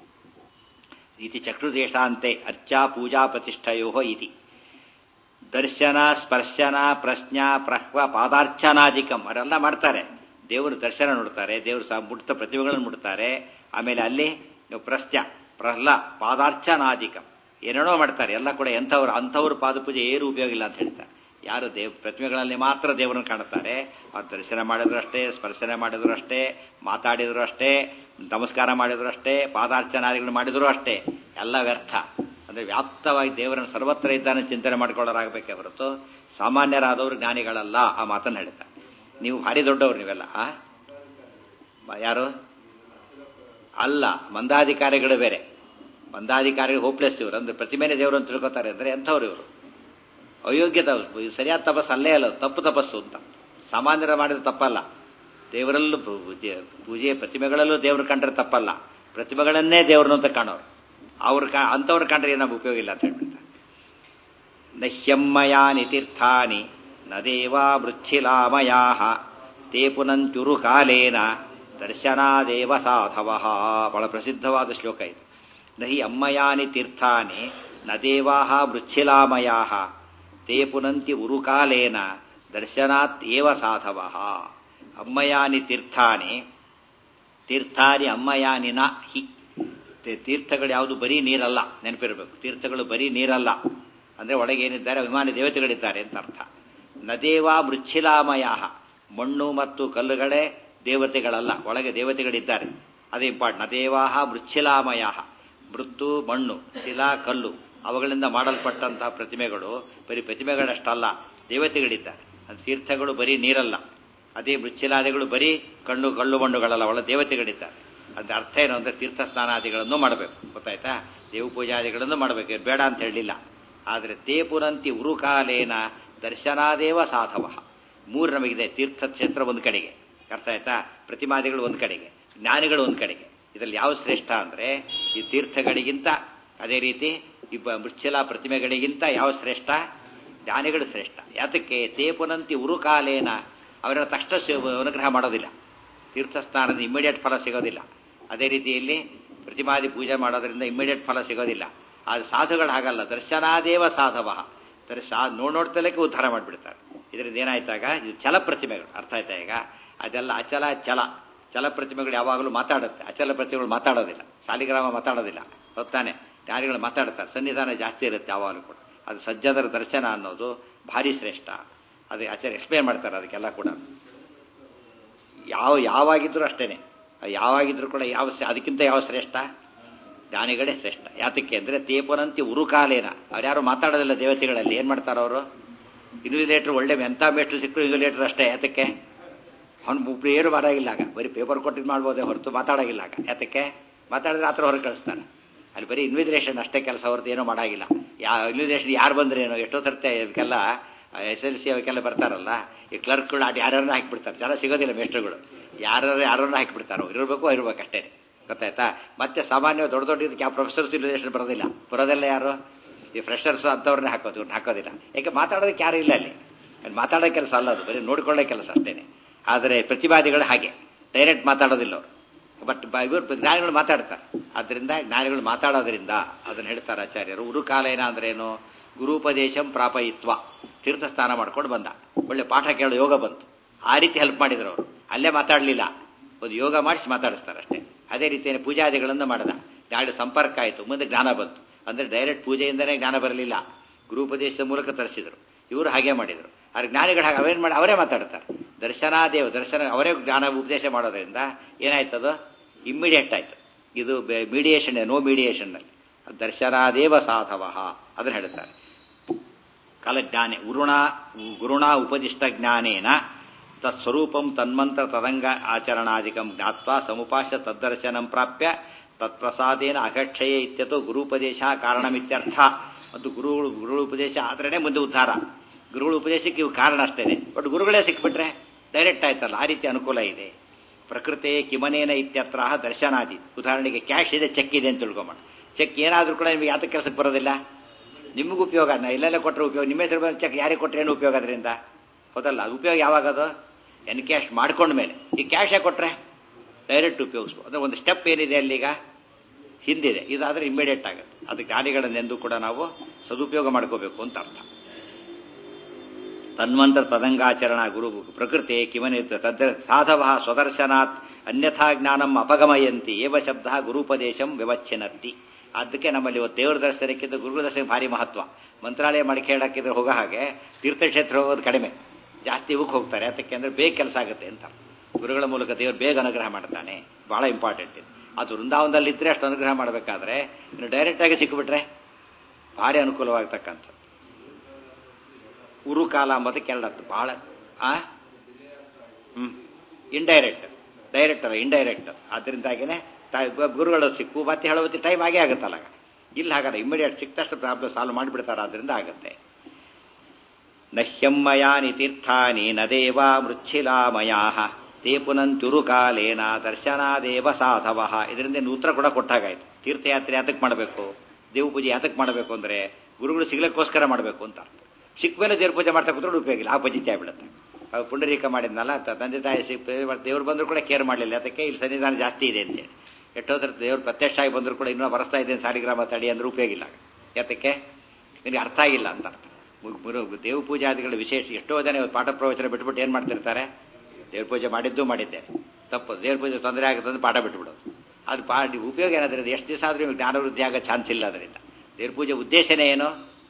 ಇತಿ ಚಕ್ಷುದೇಶಾಂತೆ ಅರ್ಚಾ ಪೂಜಾ ಪ್ರತಿಷ್ಠಯೋ ಇತಿ ದರ್ಶನ ಸ್ಪರ್ಶನ ಪ್ರಶ್ನ ಪ್ರಹ್ವ ಪಾದಾರ್ಚನಾಧಿಕಂ ಅವರೆಲ್ಲ ಮಾಡ್ತಾರೆ ದೇವರು ದರ್ಶನ ನೋಡ್ತಾರೆ ದೇವರು ಸಹ ಮುಟ್ಟ ಪ್ರತಿಭೆಗಳನ್ನು ಮುಟ್ತಾರೆ ಆಮೇಲೆ ಅಲ್ಲಿ ಪ್ರಶ್ನ ಪ್ರಹ್ಲ ಪಾದಾರ್ಚನಾಧಿಕಂ ಏನೇನೋ ಮಾಡ್ತಾರೆ ಎಲ್ಲ ಕೂಡ ಎಂಥವ್ರು ಅಂಥವ್ರ ಪಾದಪೂಜೆ ಏನು ಉಪಯೋಗ ಇಲ್ಲ ಅಂತ ಹೇಳ್ತಾರೆ ಯಾರು ದೇವ್ ಪ್ರತಿಮೆಗಳಲ್ಲಿ ಮಾತ್ರ ದೇವರನ್ನು ಕಾಣುತ್ತಾರೆ ಅವ್ರು ದರ್ಶನ ಮಾಡಿದ್ರು ಅಷ್ಟೇ ಸ್ಪರ್ಶನ ಮಾಡಿದ್ರು ಅಷ್ಟೇ ಮಾತಾಡಿದ್ರು ಅಷ್ಟೇ ನಮಸ್ಕಾರ ಮಾಡಿದ್ರು ಅಷ್ಟೇ ಪಾದಾರ್ಚನಾದಿಗಳು ಮಾಡಿದ್ರು ಅಷ್ಟೇ ಎಲ್ಲ ವ್ಯರ್ಥ ಅಂದ್ರೆ ವ್ಯಾಪ್ತವಾಗಿ ದೇವರನ್ನು ಸರ್ವತ್ರ ಇದ್ದಾನೆ ಚಿಂತನೆ ಮಾಡ್ಕೊಳ್ಳೋರಾಗಬೇಕೇ ಹೊರತು ಸಾಮಾನ್ಯರಾದವರು ಜ್ಞಾನಿಗಳಲ್ಲ ಆ ಮಾತನ್ನು ಹೇಳ್ತಾರೆ ನೀವು ಭಾರಿ ದೊಡ್ಡವರು ನೀವೆಲ್ಲ ಆ? ಯಾರು ಅಲ್ಲ ಮಂದಾಧಿಕಾರಿಗಳು ಬೇರೆ ಮಂದಾಧಿಕಾರಿಗಳು ಹೋಪ್ಲೆಸ್ ಇವರು ಅಂದ್ರೆ ಪ್ರತಿಮೇನೆ ದೇವರು ಅಂತ ತಿಳ್ಕೊತಾರೆ ಅಂದ್ರೆ ಎಂಥವ್ರು ಇವರು ಅಯೋಗ್ಯ ತಪಸ್ಸು ಇದು ಸರಿಯಾದ ತಪಸ್ಸು ಅಲ್ಲೇ ಅಲ್ಲ ತಪ್ಪು ತಪಸ್ಸು ಅಂತ ಸಾಮಾನ್ಯರ ಮಾಡಿದ ತಪ್ಪಲ್ಲ ದೇವರಲ್ಲೂ ಪೂಜೆ ಪೂಜೆ ಪ್ರತಿಮೆಗಳಲ್ಲೂ ದೇವ್ರ ಕಂಡ್ರೆ ತಪ್ಪಲ್ಲ ಪ್ರತಿಮೆಗಳನ್ನೇ ದೇವ್ರನ್ನು ಅಂತ ಕಾಣೋರು ಅವ್ರ ಕಾ ಅಂಥವ್ರು ಕಂಡ್ರೆ ಏನೋ ಉಪಯೋಗ ಇಲ್ಲ ಅಂತ ಹೇಳ್ಬಿಡ್ತಾರೆ ನಹ್ಯಮ್ಮಯಾನಿ ತೀರ್ಥಾನಿ ನ ದೇವಾ ಮೃಚ್ಛಿಲಾಮಯಾ ತೇ ಪುನಂತ್ಯುರು ಕಾಲೇನ ದರ್ಶನಾದೇವ ಸಾಧವ ಬಹಳ ಪ್ರಸಿದ್ಧವಾದ ಶ್ಲೋಕ ಇದು ನಹಿ ಅಮ್ಮಯಾನಿ ತೀರ್ಥಾನಿ ನ ದೇವಾ ಮೃಚ್ಛಿಲಾಮಯಾ ತೇ ಪುನಂತಿ ಉರುಕಾಲೇನ ದರ್ಶನಾತ್ ಏವ ಸಾಧವ ಅಮ್ಮಯಾನಿ ತೀರ್ಥಾನಿ ತೀರ್ಥಾನಿ ಅಮ್ಮಯಾನಿ ನ ಹಿ ತೀರ್ಥಗಳು ಯಾವುದು ಬರೀ ನೀರಲ್ಲ ನೆನಪಿರಬೇಕು ತೀರ್ಥಗಳು ಬರೀ ನೀರಲ್ಲ ಅಂದ್ರೆ ಒಳಗೆ ಏನಿದ್ದಾರೆ ಅಭಿಮಾನಿ ದೇವತೆಗಳಿದ್ದಾರೆ ಅಂತ ಅರ್ಥ ನದೇವಾ ಮೃಚ್ಛಿಲಾಮಯ ಮಣ್ಣು ಮತ್ತು ಕಲ್ಲುಗಳೇ ದೇವತೆಗಳಲ್ಲ ಒಳಗೆ ದೇವತೆಗಳಿದ್ದಾರೆ ಅದೇ ಇಂಪಾರ್ಟ್ ನದೇವಾಹ ಮೃಚ್ಛಿಲಾಮಯ ಮೃತ್ತು ಮಣ್ಣು ಶಿಲಾ ಕಲ್ಲು ಅವುಗಳಿಂದ ಮಾಡಲ್ಪಟ್ಟಂತಹ ಪ್ರತಿಮೆಗಳು ಬರೀ ಪ್ರತಿಮೆಗಳಷ್ಟಲ್ಲ ದೇವತೆಗಳಿದ್ದಾರೆ ಅದು ತೀರ್ಥಗಳು ಬರೀ ನೀರಲ್ಲ ಅದೇ ಮೃಚ್ಛಿಲಾದಿಗಳು ಬರೀ ಕಣ್ಣು ಕಳ್ಳು ಮಣ್ಣುಗಳಲ್ಲ ಒಳ ದೇವತೆಗಳಿದ್ದಾರೆ ಅದ್ರ ಅರ್ಥ ಏನು ಅಂದ್ರೆ ತೀರ್ಥ ಸ್ನಾನಾದಿಗಳನ್ನು ಮಾಡಬೇಕು ಗೊತ್ತಾಯ್ತಾ ದೇವ ಪೂಜಾದಿಗಳನ್ನು ಮಾಡಬೇಕು ಬೇಡ ಅಂತ ಹೇಳಲಿಲ್ಲ ಆದರೆ ತೇಪುರಂತಿ ಉರುಕಾಲೇನ ದರ್ಶನಾದೇವ ಸಾಧವ ಮೂರು ನಮಗಿದೆ ತೀರ್ಥ ಕ್ಷೇತ್ರ ಒಂದು ಕಡೆಗೆ ಅರ್ಥ ಆಯ್ತಾ ಪ್ರತಿಮಾದಿಗಳು ಒಂದು ಕಡೆಗೆ ಜ್ಞಾನಿಗಳು ಒಂದು ಕಡೆಗೆ ಇದರಲ್ಲಿ ಯಾವ ಶ್ರೇಷ್ಠ ಅಂದ್ರೆ ಈ ತೀರ್ಥಗಳಿಗಿಂತ ಅದೇ ರೀತಿ ಇಬ್ಬ ಮೃಚ್ಛಲ ಪ್ರತಿಮೆಗಳಿಗಿಂತ ಯಾವ ಶ್ರೇಷ್ಠ ಜ್ಞಾನಿಗಳು ಶ್ರೇಷ್ಠ ಯಾತಕ್ಕೆ ತೇಪುನಂತಿ ಉರುಕಾಲೇನ ಅವರ ತಕ್ಷಣ ಅನುಗ್ರಹ ಮಾಡೋದಿಲ್ಲ ತೀರ್ಥಸ್ನಾನದ ಇಮಿಡಿಯೇಟ್ ಫಲ ಸಿಗೋದಿಲ್ಲ ಅದೇ ರೀತಿಯಲ್ಲಿ ಪ್ರತಿಮಾದಿ ಪೂಜೆ ಮಾಡೋದ್ರಿಂದ ಇಮಿಡಿಯೇಟ್ ಫಲ ಸಿಗೋದಿಲ್ಲ ಆದ್ರೆ ಸಾಧುಗಳು ಹಾಗಲ್ಲ ದರ್ಶನಾದೇವ ಸಾಧವ ದರ್ಶ ನೋಡ್ ನೋಡ್ತಲಕ್ಕೆ ಉದ್ಧಾರ ಮಾಡಿಬಿಡ್ತಾರೆ ಇದರಿಂದ ಏನಾಯ್ತಾಗ ಇದು ಚಲ ಪ್ರತಿಮೆಗಳು ಅರ್ಥ ಆಯ್ತಾ ಈಗ ಅದೆಲ್ಲ ಅಚಲ ಚಲ ಚಲ ಪ್ರತಿಮೆಗಳು ಯಾವಾಗಲೂ ಮಾತಾಡುತ್ತೆ ಅಚಲ ಪ್ರತಿಮೆಗಳು ಮಾತಾಡೋದಿಲ್ಲ ಸಾಲಿಗ್ರಾಮ ಮಾತಾಡೋದಿಲ್ಲ ಹೊತ್ತಾನೆ ಜ್ಞಾನಿಗಳು ಮಾತಾಡ್ತಾರೆ ಸನ್ನಿಧಾನ ಜಾಸ್ತಿ ಇರುತ್ತೆ ಯಾವಾಗಲೂ ಕೂಡ ಅದು ಸಜ್ಜನರ ದರ್ಶನ ಅನ್ನೋದು ಭಾರಿ ಶ್ರೇಷ್ಠ ಅದು ಆಚಾರ್ಯ ಎಕ್ಸ್ಪ್ಲೇನ್ ಮಾಡ್ತಾರೆ ಅದಕ್ಕೆಲ್ಲ ಕೂಡ ಯಾವ ಯಾವಾಗಿದ್ರು ಅಷ್ಟೇನೆ ಯಾವಾಗಿದ್ರು ಕೂಡ ಯಾವ ಅದಕ್ಕಿಂತ ಯಾವ ಶ್ರೇಷ್ಠ ಜ್ಞಾನಿಗಳೇ ಶ್ರೇಷ್ಠ ಯಾತಕ್ಕೆ ಅಂದ್ರೆ ತೇಪನಂತಿ ಉರುಕಾಲೇನ ಅವ್ರು ಯಾರು ಮಾತಾಡೋದಿಲ್ಲ ದೇವತೆಗಳಲ್ಲಿ ಏನ್ ಮಾಡ್ತಾರ ಅವರು ಇನ್ವಿಲೇಟರ್ ಒಳ್ಳೆ ಎಂತ ಮೇಟ್ರು ಸಿಕ್ಕರು ಇನ್ವಿಲೇಟರ್ ಅಷ್ಟೇ ಯಾತಕ್ಕೆ ಅವ್ನು ಏನು ಮಾಡೋಗಿಲ್ಲ ಆಗ ಬರೀ ಪೇಪರ್ ಕೊಟ್ಟಿದ್ದು ಮಾಡ್ಬೋದೇ ಹೊರತು ಮಾತಾಡೋಗಿಲ್ಲ ಆಗ ಯಾತಕ್ಕೆ ಮಾತಾಡಿದ್ರೆ ಆ ಥರ ಹೊರಗೆ ಕಳಿಸ್ತಾರೆ ಅಲ್ಲಿ ಬರೀ ಇನ್ವಿಜಿಲೇಷನ್ ಅಷ್ಟೇ ಕೆಲಸ ಹೊರತು ಏನೂ ಮಾಡಾಗಿಲ್ಲ ಯಾ ಇನ್ವಿಜಿಲೇಷನ್ ಯಾರು ಬಂದ್ರೇನು ಎಷ್ಟೋ ತರ್ತೆ ಇದಕ್ಕೆಲ್ಲ ಎಸ್ ಎಲ್ ಸಿ ಅವಕ್ಕೆಲ್ಲ ಬರ್ತಾರಲ್ಲ ಈ ಕ್ಲರ್ಕ್ಗಳು ಅದು ಯಾರನ್ನ ಹಾಕಿಬಿಡ್ತಾರೆ ಜನ ಸಿಗೋದಿಲ್ಲ ಮೇಸ್ಟ್ರುಗಳು ಯಾರು ಯಾರನ್ನ ಹಾಕಿಬಿಡ್ತಾರೋ ಇರಬೇಕು ಇರ್ಬೇಕು ಅಷ್ಟೇ ಗೊತ್ತಾಯ್ತಾ ಮತ್ತೆ ಸಾಮಾನ್ಯ ದೊಡ್ಡ ದೊಡ್ಡ ಇದಕ್ಕೆ ಯಾವ ಪ್ರೊಫೆಸರ್ಸ್ ಇನ್ವಿಜಿಲೇಷನ್ ಬರೋದಿಲ್ಲ ಬರೋದೆಲ್ಲ ಯಾರು ಈ ಫ್ರೆಷರ್ಸ್ ಅಂಥವ್ರನ್ನ ಹಾಕೋದು ಇವ್ರನ್ನ ಹಾಕೋದಿಲ್ಲ ಯಾಕೆ ಮಾತಾಡೋದಕ್ಕೆ ಯಾರು ಇಲ್ಲ ಅಲ್ಲಿ ಅಲ್ಲಿ ಮಾತಾಡೋ ಕೆಲಸ ಅಲ್ಲ ಅದು ಬರೀ ನೋಡ್ಕೊಳ್ಳೋ ಕೆಲಸ ಅಷ್ಟೇನೆ ಆದರೆ ಪ್ರತಿವಾದಿಗಳು ಹಾಗೆ ಡೈರೆಕ್ಟ್ ಮಾತಾಡೋದಿಲ್ಲ ಅವರು ಬಟ್ ಇವರು ಜ್ಞಾನಿಗಳು ಮಾತಾಡ್ತಾರೆ ಆದ್ದರಿಂದ ಜ್ಞಾನಿಗಳು ಮಾತಾಡೋದ್ರಿಂದ ಅದನ್ನು ಹೇಳ್ತಾರೆ ಆಚಾರ್ಯರು ಉರುಕಾಲೇನ ಅಂದ್ರೇನು ಗುರುಪದೇಶಂ ಪ್ರಾಪಯಿತ್ವ ತೀರ್ಥ ಸ್ನಾನ ಮಾಡ್ಕೊಂಡು ಬಂದ ಒಳ್ಳೆ ಪಾಠ ಕೇಳೋ ಯೋಗ ಬಂತು ಆ ರೀತಿ ಹೆಲ್ಪ್ ಮಾಡಿದ್ರು ಅವರು ಅಲ್ಲೇ ಮಾತಾಡಲಿಲ್ಲ ಒಂದು ಯೋಗ ಮಾಡಿಸಿ ಮಾತಾಡಿಸ್ತಾರೆ ಅಷ್ಟೇ ಅದೇ ರೀತಿಯ ಪೂಜಾದಿಗಳನ್ನು ಮಾಡಿದ ನಾಳೆ ಸಂಪರ್ಕ ಆಯಿತು ಮುಂದೆ ಜ್ಞಾನ ಬಂತು ಅಂದರೆ ಡೈರೆಕ್ಟ್ ಪೂಜೆಯಿಂದನೇ ಜ್ಞಾನ ಬರಲಿಲ್ಲ ಗುರುಪದೇಶದ ಮೂಲಕ ತರಿಸಿದರು ಇವರು ಹಾಗೆ ಮಾಡಿದರು ಆದ್ರೆ ಜ್ಞಾನಿಗಳು ಹಾಗೆ ಅವೇನು ಮಾಡಿ ಅವರೇ ಮಾತಾಡ್ತಾರೆ ದರ್ಶನಾದೇವ ದರ್ಶನ ಅವರೇ ಜ್ಞಾನ ಉಪದೇಶ ಮಾಡೋದ್ರಿಂದ ಏನಾಯ್ತದು ಇಮ್ಮಿಡಿಯೇಟ್ ಆಯ್ತು ಇದು ಮೀಡಿಯೇಷನ್ ನೋ ಮೀಡಿಯೇಷನ್ನಲ್ಲಿ ದರ್ಶನಾದೇವ ಸಾಧವ ಅದನ್ನು ಹೇಳ್ತಾರೆ ಕಾಲಜ್ಞಾನೆ ಉರುಣ ಗುರುಣ ಉಪದಿಷ್ಟ ಜ್ಞಾನೇನ ತತ್ಸ್ವರೂಪಂ ತನ್ಮಂತ್ರ ತದಂಗ ಆಚರಣಾದಿಕಂ ಜ್ಞಾತ್ವಾ ಸಮುಪಾಶ್ಯ ತದ್ದರ್ಶನಂ ಪ್ರಾಪ್ಯ ತತ್ಪ್ರಸಾದೇನ ಅಘಕ್ಷಯೇ ಇತ್ಯತೋ ಗುರುಪದೇಶ ಕಾರಣಮಿತ್ಯರ್ಥ ಮತ್ತು ಗುರುಗಳು ಗುರುಗಳ ಉಪದೇಶ ಆದ್ರೇ ಮುಂದೆ ಉದ್ಧಾರ ಗುರುಗಳ ಉಪದೇಶಕ್ಕೆ ಇವು ಕಾರಣ ಅಷ್ಟೇನೆ ಬಟ್ ಗುರುಗಳೇ ಸಿಕ್ಬಿಟ್ರೆ ಡೈರೆಕ್ಟ್ ಆಯ್ತಲ್ಲ ಆ ರೀತಿ ಅನುಕೂಲ ಇದೆ ಪ್ರಕೃತಿ ಕಿಮನೇನ ಇತ್ಯತ್ರ ದರ್ಶನಾದಿ ಉದಾಹರಣೆಗೆ ಕ್ಯಾಶ್ ಇದೆ ಚೆಕ್ ಇದೆ ಅಂತ ತಿಳ್ಕೊಂಬೋಣ ಚೆಕ್ ಏನಾದರೂ ಕೂಡ ನಿಮಗೆ ಯಾತಕ್ಕೆ ಕೆಲಸಕ್ಕೆ ಬರೋದಿಲ್ಲ ನಿಮಗೂ ಉಪಯೋಗ ನಾ ಎಲ್ಲೆಲ್ಲ ಕೊಟ್ಟರೆ ಉಪಯೋಗ ನಿಮ್ಮ ಹೆಸರು ಬಂದ ಚೆಕ್ ಯಾರಿಗೆ ಕೊಟ್ಟರೆ ಏನು ಉಪಯೋಗ ಅದರಿಂದ ಹೌದಲ್ಲ ಅದು ಉಪಯೋಗ ಯಾವಾಗದು ಎನ್ ಕ್ಯಾಶ್ ಮಾಡ್ಕೊಂಡ ಮೇಲೆ ಈ ಕ್ಯಾಶೇ ಕೊಟ್ಟರೆ ಡೈರೆಕ್ಟ್ ಉಪಯೋಗಿಸ್ಬೋದು ಅಂದರೆ ಒಂದು ಸ್ಟೆಪ್ ಏನಿದೆ ಅಲ್ಲೀಗ ಹಿಂದಿದೆ ಇದಾದರೆ ಇಮ್ಮಿಡಿಯೇಟ್ ಆಗುತ್ತೆ ಅದು ಗಾಡಿಗಳನ್ನೆಂದು ಕೂಡ ನಾವು ಸದುಪಯೋಗ ಮಾಡ್ಕೋಬೇಕು ಅಂತ ಅರ್ಥ ತನ್ವಂತರ ತದಂಗಾಚರಣ ಗುರು ಪ್ರಕೃತಿ ಕಿಮನಿತ ತದ್ ಸಾಧವ ಸ್ವದರ್ಶನಾತ್ ಅನ್ಯಥಾ ಜ್ಞಾನಂ ಅಪಗಮಯಂತಿ ಏವ ಶಬ್ದ ಗುರುಪದೇಶಂ ವ್ಯವಚ್ಛಿನತ್ತಿ ಅದಕ್ಕೆ ನಮ್ಮಲ್ಲಿ ಇವತ್ತು ದೇವರ ದರ್ಶನಕ್ಕಿಂತ ಗುರುಗಳ ದರ್ಶನ ಭಾರಿ ಮಹತ್ವ ಮಂತ್ರಾಲಯ ಮಡಿಕೆ ಹೇಳಕ್ಕಿದ್ರೆ ಹೋಗೋ ಹಾಗೆ ತೀರ್ಥಕ್ಷೇತ್ರ ಹೋಗೋದು ಕಡಿಮೆ ಜಾಸ್ತಿ ಇವಕ್ಕೆ ಹೋಗ್ತಾರೆ ಅದಕ್ಕೆ ಅಂದ್ರೆ ಬೇಗ ಕೆಲಸ ಆಗುತ್ತೆ ಅಂತ ಗುರುಗಳ ಮೂಲಕ ದೇವರು ಬೇಗ ಅನುಗ್ರಹ ಮಾಡ್ತಾನೆ ಬಹಳ ಇಂಪಾರ್ಟೆಂಟ್ ಇದು ಅದು ವೃಂದಾವನದಲ್ಲಿ ಇದ್ರೆ ಅಷ್ಟು ಅನುಗ್ರಹ ಮಾಡಬೇಕಾದ್ರೆ ಇನ್ನು ಡೈರೆಕ್ಟ್ ಆಗಿ ಸಿಕ್ಕಿಬಿಟ್ರೆ ಭಾರಿ ಅನುಕೂಲವಾಗ್ತಕ್ಕಂಥದ್ದು ಉರು ಕಾಲ ಅಂಬುದಕ್ಕೆ ಕೆರಡತ್ತು ಬಹಳ ಆ ಹ್ಮ್ ಇಂಡೈರೆಕ್ಟ್ ಡೈರೆಕ್ಟ್ ಅಲ್ಲ ಇಂಡೈರೆಕ್ಟ್ ಅದರಿಂದಾಗಿನೇ ಗುರುಗಳು ಸಿಕ್ಕು ಮತ್ತೆ ಹೇಳೋತಿ ಟೈಮ್ ಆಗೇ ಆಗುತ್ತಲ್ಲ ಇಲ್ಲಿ ಹಾಗಲ್ಲ ಇಮಿಡಿಯೇಟ್ ಸಿಕ್ತಷ್ಟು ಪ್ರಾಬ್ಲಮ್ ಸಾಲ್ವ್ ಮಾಡಿಬಿಡ್ತಾರೆ ಅದರಿಂದ ಆಗುತ್ತೆ ನಹ್ಯಮ್ಮಯಾನಿ ತೀರ್ಥಾನಿ ನದೇವ ಮೃಚ್ಛಿಲಾಮಯಾ ತೇ ಪುನಂತ್ಯುರುಕಾಲೇನ ದರ್ಶನಾದೇವ ಸಾಧವ ಇದರಿಂದ ಉತ್ತರ ಕೂಡ ಕೊಟ್ಟಾಗಾಯ್ತು ತೀರ್ಥಯಾತ್ರೆ ಯಾತಕ್ಕೆ ಮಾಡಬೇಕು ದೇವ ಪೂಜೆ ಯಾತಕ್ಕೆ ಮಾಡಬೇಕು ಅಂದ್ರೆ ಗುರುಗಳು ಸಿಗ್ಲಿಕ್ಕೋಸ್ಕರ ಮಾಡಬೇಕು ಅಂತ ಅರ್ಥ ಸಿಕ್ಕ ಮೇಲೆ ದೇವ್ರ ಪೂಜೆ ಮಾಡ್ತಾ ಕೂತ್ಕೊಂಡು ಉಪಯೋಗ ಇಲ್ಲ ಆ ಪದ್ಧತಿ ಆಗ್ಬಿಡುತ್ತೆ ಅವು ಪುಂಡರೀಕ ಮಾಡಿದ್ನಲ್ಲ ತಂದೆ ತಾಯಿ ಸಿಕ್ ದೇವ್ರು ಬಂದರೂ ಕೂಡ ಕೇರ್ ಮಾಡಲಿಲ್ಲ ಅದಕ್ಕೆ ಇಲ್ಲಿ ಸನ್ನಿಧಾನ ಜಾಸ್ತಿ ಇದೆ ಅಂತೇಳಿ ಎಷ್ಟೋದ್ರ ದೇವ್ರು ಪ್ರತ್ಯಕ್ಷ ಆಗಿ ಬಂದರೂ ಕೂಡ ಇನ್ನೂ ಬರಸ್ತಾ ಇದ್ದೇನೆ ಸಾಲಿಗ್ರಾಮ ತಡಿ ಅಂದ್ರೆ ಉಪಯೋಗ ಇಲ್ಲ ಯಾತಕ್ಕೆ ನಿನಗೆ ಅರ್ಥ ಆಗಿಲ್ಲ ಅಂತ ಅರ್ಥ ದೇವ ಪೂಜಾದಿಗಳ ವಿಶೇಷ ಎಷ್ಟೋ ಜನ ಇವತ್ತು ಪಾಠ ಪ್ರವಚನ ಬಿಟ್ಬಿಟ್ಟು ಏನು ಮಾಡ್ತಿರ್ತಾರೆ ದೇವ್ರ ಪೂಜೆ ಮಾಡಿದ್ದು ಮಾಡಿದ್ದೇನೆ ತಪ್ಪು ದೇವ್ರ ಪೂಜೆ ತೊಂದರೆ ಆಗುತ್ತಂದ್ರೆ ಪಾಠ ಬಿಟ್ಬಿಡೋದು ಅದು ಪಾ ಉಪಯೋಗ ಏನಾದ್ರಿಂದ ಎಷ್ಟು ದಿವಸ ಆದರೂ ಜ್ಞಾನ ವೃದ್ಧಿ ಆಗೋ ಚಾನ್ಸ್ ಇಲ್ಲ ಅದರಿಂದ ದೇವ್ರ ಪೂಜೆ ಉದ್ದೇಶನೇ ಏನು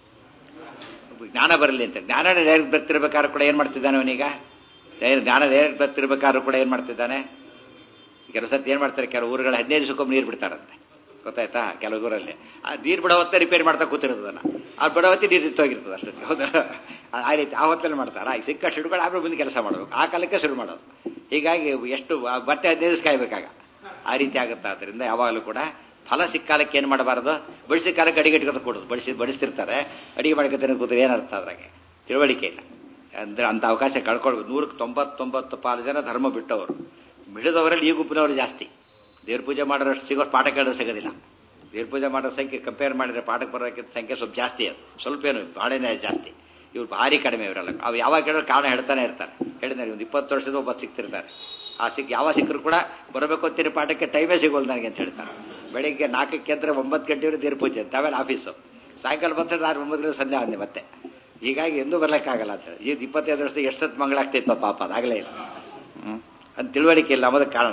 ಜ್ಞಾನ ಬರಲಿ ಅಂತ ಜ್ಞಾನ ಡೈರೆಕ್ಟ್ ಬರ್ತಿರ್ಬೇಕಾದ್ರೂ ಕೂಡ ಏನು ಮಾಡ್ತಿದ್ದಾನೆ ಅವನೀಗ ಜ್ಞಾನ ಡೈರೆಕ್ಟ್ ಬರ್ತಿರ್ಬೇಕಾದ್ರೂ ಕೂಡ ಏನು ಮಾಡ್ತಿದ್ದಾನೆ ಕೆಲವು ಸತಿ ಏನು ಮಾಡ್ತಾರೆ ಕೆಲವು ಊರುಗಳ ಹದಿನೈದು ದಿವಸಕ್ಕೊಮ್ಮೆ ನೀರು ಬಿಡ್ತಾರಂತೆ ಗೊತ್ತಾಯ್ತಾ ಕೆಲವು ಊರಲ್ಲಿ ಆ ನೀರು ಬಿಡೋ ಹೊತ್ತೆ ರಿಪೇರಿ ಮಾಡ್ತಾ ಕೂತಿರ್ತದನ್ನ ಆ ಬಿಡೋ ಹೊತ್ತಿ ನೀರು ನಿಂತೋಗಿರ್ತದೆ ಅಷ್ಟೊತ್ತಿಗೆ ಹೌದಾ ಆ ರೀತಿ ಆ ಹೊತ್ತಲ್ಲಿ ಮಾಡ್ತಾರೆ ಈ ಸಿಕ್ಕ ಹಿಡ್ಕೊಂಡು ಆಮೇಲೆ ಬಂದು ಕೆಲಸ ಮಾಡಬೇಕು ಆ ಕಾಲಕ್ಕೆ ಶುರು ಮಾಡೋದು ಹೀಗಾಗಿ ಎಷ್ಟು ಮತ್ತೆ ಹದಿನೈದು ದಿವಸ ಕಾಯ್ಬೇಕಾಗ ಆ ರೀತಿ ಆಗುತ್ತೆ ಆದ್ದರಿಂದ ಯಾವಾಗಲೂ ಕೂಡ ಫಲ ಸಿಕ್ಕಾಲಕ್ಕೆ ಏನು ಮಾಡಬಾರದು ಬಡಿಸಿ ಕಾಲಕ್ಕೆ ಅಡಿಗೆ ಇಟ್ಕೊಂಡು ಕೊಡೋದು ಬಡಿಸಿ ಬಡಿಸ್ತಿರ್ತಾರೆ ಅಡಿಗೆ ಮಾಡ್ಕೊತಾನೆ ಕೂತ್ರೆ ಏನರ್ಥ ಅದ್ರಾಗೆ ತಿಳುವಳಿಕೆ ಇಲ್ಲ ಅಂದ್ರೆ ಅಂತ ಅವಕಾಶ ಕಳ್ಕೊಳ್ಬೇಕು ನೂರಕ್ಕೆ ತೊಂಬತ್ತೊಂಬತ್ತು ಪಾಲು ಜನ ಧರ್ಮ ಬಿಟ್ಟವರು ಮಿಡಿದವರಲ್ಲಿ ಈ ಗುಂಪಿನವರು ಜಾಸ್ತಿ ದೇವ್ರ ಪೂಜೆ ಮಾಡೋಷ್ಟು ಸಿಗೋ ಪಾಠ ಕೇಳೋ ಸಿಗೋದಿಲ್ಲ ದೇವ್ರ ಪೂಜೆ ಮಾಡೋ ಸಂಖ್ಯೆ ಕಂಪೇರ್ ಮಾಡಿದ್ರೆ ಪಾಠಕ್ಕೆ ಬರೋಕ್ಕಿಂತ ಸಂಖ್ಯೆ ಸ್ವಲ್ಪ ಜಾಸ್ತಿ ಅದು ಸ್ವಲ್ಪ ಏನು ಭಾಳನೇ ಜಾಸ್ತಿ ಇವ್ರು ಭಾರಿ ಕಡಿಮೆ ಇವರೆಲ್ಲ ಅವು ಯಾವಾಗ ಕೇಳೋ ಕಾರಣ ಹೇಳ್ತಾನೆ ಇರ್ತಾರೆ ಹೇಳಿದ್ದಾರೆ ಒಂದು ಇಪ್ಪತ್ತು ವರ್ಷದ ಒಬ್ಬ ಸಿಗ್ತಿರ್ತಾರೆ ಆ ಸಿಕ್ ಯಾವ ಸಿಕ್ಕರು ಕೂಡ ಬರಬೇಕು ಅಂತೀರಿ ಪಾಠಕ್ಕೆ ಟೈಮೇ ಸಿಗೋಲ್ಲ ನನಗೆ ಅಂತ ಹೇಳ್ತಾರೆ ಬೆಳಿಗ್ಗೆ ನಾಲ್ಕಕ್ಕೆ ಅಂದ್ರೆ ಒಂಬತ್ತು ಗಂಟೆವರೆಗೆ ದೇವ್ರ ಪೂಜೆ ಅಂತ ಆಮೇಲೆ ಆಫೀಸು ಸಾಯಂಕಾಲ ಬಂದ್ರೆ ನಾನು ಒಂಬತ್ತು ಸಂಧ್ಯಾ ಅಂದೆ ಮತ್ತೆ ಹೀಗಾಗಿ ಎಂದೂ ಬರ್ಲಿಕ್ಕಾಗಲ್ಲ ಅಂತ ಹೇಳಿ ಇದು ಇಪ್ಪತ್ತೈದು ವರ್ಷದ ಎಷ್ಟು ಸತ್ ಮಂಗಳಾಗ್ತಿತ್ತು ಪಾಪ ಅದಾಗಲೇ ಇಲ್ಲ ಹ್ಮ್ ಅದು ತಿಳುವಳಿಕೆ ಇಲ್ಲ ಅನ್ನೋದಕ್ಕೆ ಕಾರಣ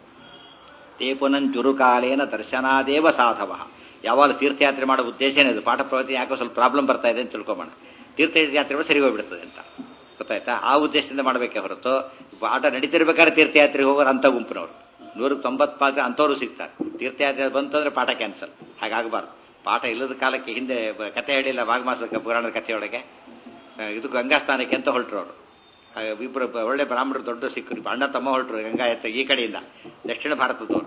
ತೇ ಪುನಂಚುರುಕಾಲೇನ ದರ್ಶನಾದೇವ ಸಾಧವ ಯಾವಾಗ ತೀರ್ಥಯಾತ್ರೆ ಮಾಡೋ ಉದ್ದೇಶನೇ ಇದು ಪಾಠ ಪ್ರವೃತ್ತಿ ಯಾಕೋ ಸ್ವಲ್ಪ ಪ್ರಾಬ್ಲಮ್ ಬರ್ತಾ ಇದೆ ಅಂತ ತಿಳ್ಕೊಬೋಣ ತೀರ್ಥಯಾತ್ರೆ ಸರಿ ಹೋಗ್ಬಿಡ್ತದೆ ಅಂತ ಗೊತ್ತಾಯ್ತಾ ಆ ಉದ್ದೇಶದಿಂದ ಮಾಡಬೇಕೆ ಹೊರತು ಪಾಠ ನಡೀತಿರ್ಬೇಕಾದ್ರೆ ತೀರ್ಥಯಾತ್ರೆಗೆ ಹೋಗೋರು ಅಂತ ಗುಂಪಿನವರು ನೂರಕ್ಕೆ ತೊಂಬತ್ತು ಪಾಠ ಅಂಥವ್ರು ಸಿಗ್ತಾರೆ ತೀರ್ಥಯಾತ್ರೆ ಬಂತಂದ್ರೆ ಪಾಠ ಕ್ಯಾನ್ಸಲ್ ಹಾಗಾಗಬಾರ್ದು ಪಾಠ ಇಲ್ಲದ ಕಾಲಕ್ಕೆ ಹಿಂದೆ ಕತೆ ಹೇಳಿಲ್ಲ ವಾಗ್ಮಾಸದ ಪುರಾಣದ ಕಥೆಯೊಳಗೆ ಇದು ಗಂಗಾಸ್ಥಾನಕ್ಕೆ ಅಂತ ಹೊರಟ್ರು ಅವರು ಇಬ್ಬರು ಒಳ್ಳೆ ಬ್ರಾಹ್ಮಣರು ದೊಡ್ಡ ಸಿಕ್ಕರು ಅಣ್ಣ ತಮ್ಮ ಹೊರಟರು ಗಂಗಾ ಎತ್ತ ಈ ಕಡೆಯಿಂದ ದಕ್ಷಿಣ ಭಾರತದವರು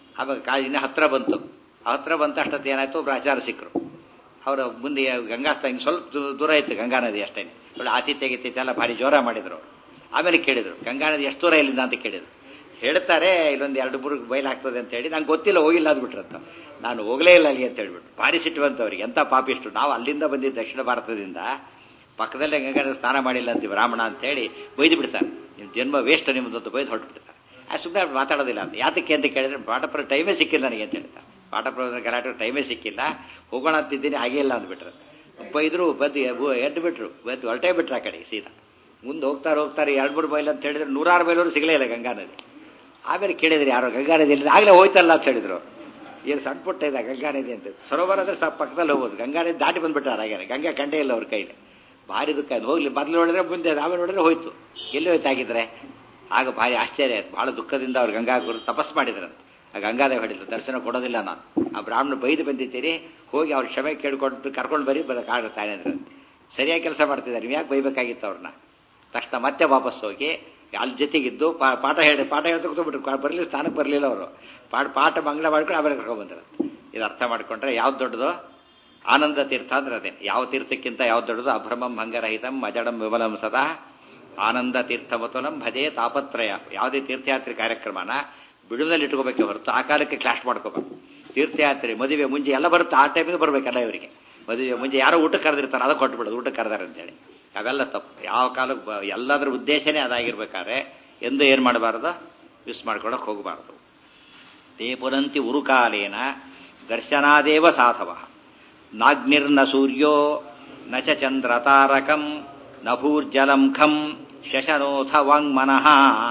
ಆವಾಗ ಕಾ ಇನ್ನೂ ಹತ್ರ ಬಂತು ಹತ್ರ ಬಂತ ಅಷ್ಟೊತ್ತು ಏನಾಯ್ತು ಒಬ್ರು ಆಚಾರ ಸಿಕ್ಕರು ಅವರು ಮುಂದೆ ಗಂಗಾ ಸ್ಥ- ಇನ್ನು ಸ್ವಲ್ಪ ದೂ- ದೂರ ಇತ್ತು ಗಂಗಾ ನದಿ ಅಷ್ಟೇ ಒಳ್ಳೆ ಆತಿಥ್ಯ ಗೀತಿಥ್ಯ ಎಲ್ಲ ಭಾರಿ ಜೋರ ಮಾಡಿದ್ರು ಅವ್ರು ಆಮೇಲೆ ಕೇಳಿದ್ರು ಗಂಗಾ ನದಿ ಎಷ್ಟು ದೂರ ಇಲ್ಲಿಂದ ಅಂತ ಕೇಳಿದ್ರು ಹೇಳ್ತಾರೆ ಇಲ್ಲೊಂದು ಎರಡು ಮೂರು ಬಯಲಾಗ್ತದೆ ಅಂತ ಹೇಳಿ ನಂಗೆ ಗೊತ್ತಿಲ್ಲ ಹೋಗಿಲ್ಲ ಅಂದ್ಬಿಟ್ರಂತ ನಾನು ಹೋಗಲೇ ಇಲ್ಲ ಅಲ್ಲಿ ಅಂತ ಹೇಳ್ಬಿಟ್ಟು ಭಾರಿ ಸಿಟ್ಟುವಂತವ್ರಿಗೆ ಎಂತ ಪಾಪಿಷ್ಟು ನಾವು ಅಲ್ಲಿಂದ ಬಂದಿದ್ದು ದಕ್ಷಿಣ ಭಾರತದಿಂದ ಪಕ್ಕದಲ್ಲೇ ಗಂಗಾ ನದಿ ಸ್ನಾನ ಮಾಡಿಲ್ಲ ಅಂತೀವಿ ಬ್ರಾಹ್ಮಣ ಅಂತ ಹೇಳಿ ಬೈದು ಬಿಡ್ತಾರೆ ನಿಮ್ಮ ಜನ್ಮ ವೇಸ್ಟ್ ನಿಮ್ಮದು ಅಂತ ಬೈದು ಹೊರಟು ಬಿಡ್ತಾರೆ ಆ ಸುಮ್ಮನೆ ಅವ್ರು ಮಾತಾಡೋದಿಲ್ಲ ಅಂತ ಯಾತಕ್ಕೆ ಅಂತ ಕೇಳಿದ್ರೆ ಪಾಠಪ್ರ ಟೈಮೇ ಸಿಕ್ಕಿಲ್ಲ ನನಗೆ ಅಂತ ಹೇಳ್ತಾರೆ ಪಾಠಪ್ರ ಗಲಾಟೆ ಟೈಮೇ ಸಿಕ್ಕಿಲ್ಲ ಹೋಗೋಣ ಅಂತಿದ್ದೀನಿ ಹಾಗೇ ಇಲ್ಲ ಅಂದ್ಬಿಟ್ರೆ ಬೈದ್ರು ಬದ್ದು ಎದ್ದು ಬಿಟ್ರು ಬದ್ದು ಹೊರಟೇ ಬಿಟ್ರು ಆ ಕಡೆ ಸೀದಾ ಮುಂದೆ ಹೋಗ್ತಾರೆ ಹೋಗ್ತಾರೆ ಎರಡು ಮೂರು ಬೈಲ್ ಅಂತ ಹೇಳಿದ್ರೆ ನೂರಾರು ಬೈಲವರು ಸಿಗಲೇ ಇಲ್ಲ ಗಂಗಾ ನದಿ ಆಮೇಲೆ ಕೇಳಿದ್ರು ಯಾರೋ ಗಂಗಾ ನದಿ ಎಲ್ಲಿದೆ? ಆಗ್ಲೇ ಹೋಯ್ತಲ್ಲ ಅಂತ ಹೇಳಿದ್ರು ಏನು ಸಣ್ಣ ಪುಟ್ಟ ಇದೆ ಗಂಗಾ ನದಿ ಅಂತ ಸರೋವರ ಅಂದ್ರೆ ಸ್ವಲ್ಪ ಪಕ್ಕದಲ್ಲಿ ಹೋಗ್ಬೋದು ಗಂಗಾ ನದಿ ದಾಟಿ ಬಂದ್ಬಿಟ್ಟಾರೆ ಹಾಗೆ ಗಂಗಾ ಕಂಡೇ ಇಲ್ಲ ಅವ್ರ ಕೈಲಿ ಭಾರಿ ದುಃಖ ಆಯ್ತು ಹೋಗ್ಲಿ ಮೊದಲು ನೋಡಿದ್ರೆ ಮುಂದೆ ಆಮೇಲೆ ನೋಡಿದ್ರೆ ಹೋಯ್ತು ಎಲ್ಲಿ ಹೋಯ್ತು ಆಗಿದ್ರೆ ಆಗ ಭಾರಿ ಆಶ್ಚರ್ಯ ಆಯ್ತು ಬಹಳ ದುಃಖದಿಂದ ಅವ್ರು ಗಂಗಾ ಗುರು ತಪಸ್ ಮಾಡಿದ್ರಂತೆ ಆ ಗಂಗಾದೇವ್ ಹೇಳಿದ್ರು ದರ್ಶನ ಕೊಡೋದಿಲ್ಲ ನಾನು ಆ ಬ್ರಾಹ್ಮಣ ಬೈದು ಬಂದಿದ್ದೀರಿ ಹೋಗಿ ಅವ್ರ ಕ್ಷಮೆ ಕೇಳ್ಕೊಂಡು ಕರ್ಕೊಂಡು ಬರೀ ಬರೋಕ್ಕಾಗತ್ತಾನೆ ಅಂದ್ರೆ ಸರಿಯಾಗಿ ಕೆಲಸ ಮಾಡ್ತಿದ್ದಾರೆ ನೀವು ಯಾಕೆ ಬೈಬೇಕಾಗಿತ್ತು ಅವ್ರನ್ನ ತಕ್ಷಣ ಮತ್ತೆ ವಾಪಸ್ ಹೋಗಿ ಅಲ್ಲಿ ಜೊತೆಗಿದ್ದು ಪಾ- ಪಾಠ ಹೇಳಿ ಪಾಠ ಹೇಳ್ತಾ ಕೂತ್ಬಿಟ್ರು ಬರಲಿ ಸ್ಥಾನಕ್ಕೆ ಬರಲಿಲ್ಲ ಅವರು ಪಾಠ ಪಾಠ ಮಂಗಳ ಮಾಡ್ಕೊಂಡು ಆಮೇಲೆ ಕರ್ಕೊಂಡ್ ಬಂದ್ರು ಇದು ಅರ್ಥ ಮಾಡ್ಕೊಂಡ್ರೆ ಯಾವ್ದು ದೊಡ್ಡದು ಆನಂದ ತೀರ್ಥ ಅಂದ್ರೆ ಅದೇ ಯಾವ ತೀರ್ಥಕ್ಕಿಂತ ಯಾವ್ದು ದೊಡ್ಡದು ಅಭ್ರಮಂ ಭಂಗರಹಿತಂ ಅಜಡಂ ವಿಮಲಂ ಸದಾ ಆನಂದ ತೀರ್ಥಮತುಲಂ ಭಜೆ ತಾಪತ್ರಯ ಯಾವುದೇ ತೀರ್ಥಯಾತ್ರೆ ಕಾರ್ಯಕ್ರಮನ ಬಿಡುದಲ್ಲಿ ಇಟ್ಕೋಬೇಕೆ ಹೊರತು ಆ ಕಾಲಕ್ಕೆ ಕ್ಲಾಶ್ ಮಾಡ್ಕೋಬೇಕು ತೀರ್ಥಯಾತ್ರೆ ಮದುವೆ ಮುಂಜೆ ಎಲ್ಲ ಬರುತ್ತೆ ಆ ಟೈಮಿಗೆ ಬರ್ಬೇಕಲ್ಲ ಇವರಿಗೆ ಮದುವೆ ಮುಂಜೆ ಯಾರೋ ಊಟಕ್ಕೆ ಕರೆದಿರ್ತಾರೆ ಅದಕ್ಕೆ ಕೊಟ್ಬಿಡೋದು ಊಟಕ್ಕೆ ಕರೆದಾರೆ ಅಂತೇಳಿ ಅವೆಲ್ಲ ತಪ್ಪು ಯಾವ ಕಾಲಕ್ಕೆ ಬ- ಎಲ್ಲದರ ಉದ್ದೇಶನೇ ಅದಾಗಿರ್ಬೇಕಾದ್ರೆ ಎಂದು ಏನು ಮಾಡಬಾರ್ದು ಮಿಸ್ ಮಾಡ್ಕೊಳಕ್ ಹೋಗಬಾರ್ದು ತೇ ಪುರಂತಿ ಉರುಕಾಲೇನ ದರ್ಶನಾದೇವ ಸಾಧವ ನಾಗ್ನಿರ್ನ ಸೂರ್ಯೋ ನ ಚ ಚಂದ್ರ ತಾರಕಂ ನ ಭೂರ್ಜಲಂ ಖಂ ಶಶನೋಥ ವಾಂಗ್ಮನಃ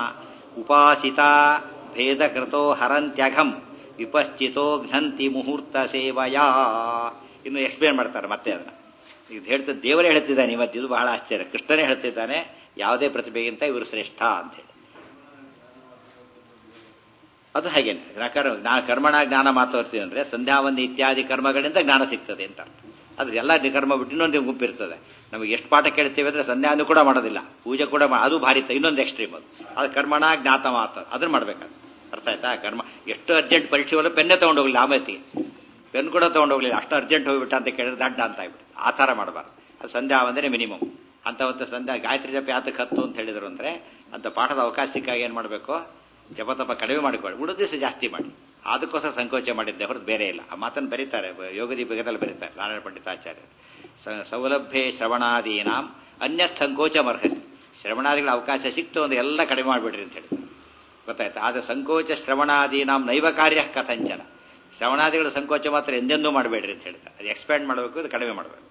ಉಪಾಸಿತ ಭೇದಕೃತೋ ಹರಂತ್ಯಘಂ ವಿಪಶ್ಚಿತೋ ಘ್ನಂತಿ ಮುಹೂರ್ತ ಸೇವಯಾ ಇನ್ನು ಎಕ್ಸ್ಪ್ಲೇನ್ ಮಾಡ್ತಾರೆ ಮತ್ತೆ ಅದನ್ನ ಇದು ಹೇಳ್ತಿದ್ದ ದೇವರೇ ಹೇಳ್ತಿದ್ದಾನೆ ಇವತ್ತು ಇದು ಬಹಳ ಆಶ್ಚರ್ಯ ಕೃಷ್ಣನೇ ಹೇಳ್ತಿದ್ದಾನೆ ಯಾವುದೇ ಪ್ರತಿಭೆಗಿಂತ ಇವರು ಶ್ರೇಷ್ಠ ಅಂತ ಹೇಳಿ ಅದು ಹಾಗೇನೆ ಕರ್ಮ ನಾ ಕರ್ಮಣ ಜ್ಞಾನ ಮಾತಾಡ್ತೀವಿ ಅಂದ್ರೆ ಸಂಧ್ಯಾವಂದಿ ಇತ್ಯಾದಿ ಕರ್ಮಗಳಿಂದ ಜ್ಞಾನ ಸಿಗ್ತದೆ ಅಂತ ಅರ್ಥ. ಅದು ಎಲ್ಲ ಕರ್ಮ ಬಿಟ್ಟು ಇನ್ನೊಂದು ಗುಂಪಿರ್ತದೆ ನಮಗೆ ಎಷ್ಟು ಪಾಠ ಕೇಳ್ತೀವಿ ಅಂದ್ರೆ ಸಂಧ್ಯಾವಂದಿ ಕೂಡ ಮಾಡೋದಿಲ್ಲ ಪೂಜೆ ಕೂಡ ಮಾ- ಅದು ಭಾರಿ ತ- ಇನ್ನೊಂದು ಎಕ್ಸ್ಟ್ರೀಮ್ ಅದು ಅದು ಕರ್ಮಣ ಜ್ಞಾತ ಮಾತ ಅದನ್ನ ಮಾಡ್ಬೇಕಾದ್ರೆ ಅರ್ಥ ಆಯ್ತಾ ಕರ್ಮ ಎಷ್ಟು ಅರ್ಜೆಂಟ್ ಪರೀಕ್ಷೆ ಹೋದ್ರೆ ಪೆನ್ನೇ ತಗೊಂಡೋಗ್ಲಿಲ್ಲ ಆಮೇತಿಗೆ ಪೆನ್ ಕೂಡ ತಗೊಂಡೋಗ್ಲಿಲ್ಲ ಅಷ್ಟು ಅರ್ಜೆಂಟ್ ಹೋಗ್ಬಿಟ್ಟ ಅಂತ ಕೇಳಿದ್ರೆ ದಡ್ಡ ಅಂತ ಆಗ್ಬಿಟ್ಟು ಆ ಥರ ಮಾಡಬಾರ್ದು ಅದು ಸಂಧ್ಯಾ ವಂದನೆ ಮಿನಿಮಮ್ ಅಂತ ಒಂದು ಸಂಧ್ಯಾ ಗಾಯತ್ರಿ ಜಪ ಯಾತಕ್ಕೆ ಹತ್ತು ಅಂತ ಹೇಳಿದ್ರು ಅಂದ್ರೆ ಅಂತ ಪಾಠದ ಅವಕಾಶ ಸಿಕ್ಕಾಗ ಏನ್ ಮಾಡಬೇಕು ಜಪ ತಪ ಕಡಿಮೆ ಮಾಡಿಕೊಳ್ಳಿ ಉಳಿದ ದಿವಸ ಜಾಸ್ತಿ ಮಾಡಿ ಅದಕ್ಕೋಸ್ಕರ ಸಂಕೋಚ ಮಾಡಿದ್ದೆ ಹೊರತು ಬೇರೆ ಇಲ್ಲ ಆ ಮಾತನ್ನು ಬರೀತಾರೆ ಯೋಗದಿ ಬಿಗದಲ್ಲಿ ಬರೀತಾರೆ ನಾರಾಯಣ ಪಂಡಿತಾಚಾರ್ಯ ಸ- ಸೌಲಭ್ಯ ಶ್ರವಣಾದೀನಾಂ ಅನ್ಯತ್ ಸಂಕೋಚ ಅರ್ಹತೆ ಶ್ರವಣಾದಿಗಳ ಅವಕಾಶ ಸಿಕ್ತು ಅಂದ್ರೆ ಎಲ್ಲ ಕಡಿಮೆ ಮಾಡಿಬಿಡ್ರಿ ಅಂತ ಹೇಳಿ ಗೊತ್ತಾಯ್ತಾ ಆದ್ರೆ ಸಂಕೋಚ ಶ್ರವಣಾದೀನಾಂ ನೈವ ಕಾರ್ಯ ಕಥಂಚನ ಶ್ರವಣಾದಿಗಳ ಸಂಕೋಚ ಮಾತ್ರ ಎಂದೆಂದೂ ಮಾಡಬೇಡ್ರಿ ಅಂತ ಹೇಳ್ತಾರೆ ಅದು ಎಕ್ಸ್ಪ್ಯಾಂಡ್ ಮಾಡಬೇಕು ಇದು ಕಡಿಮೆ ಮಾಡಬೇಕು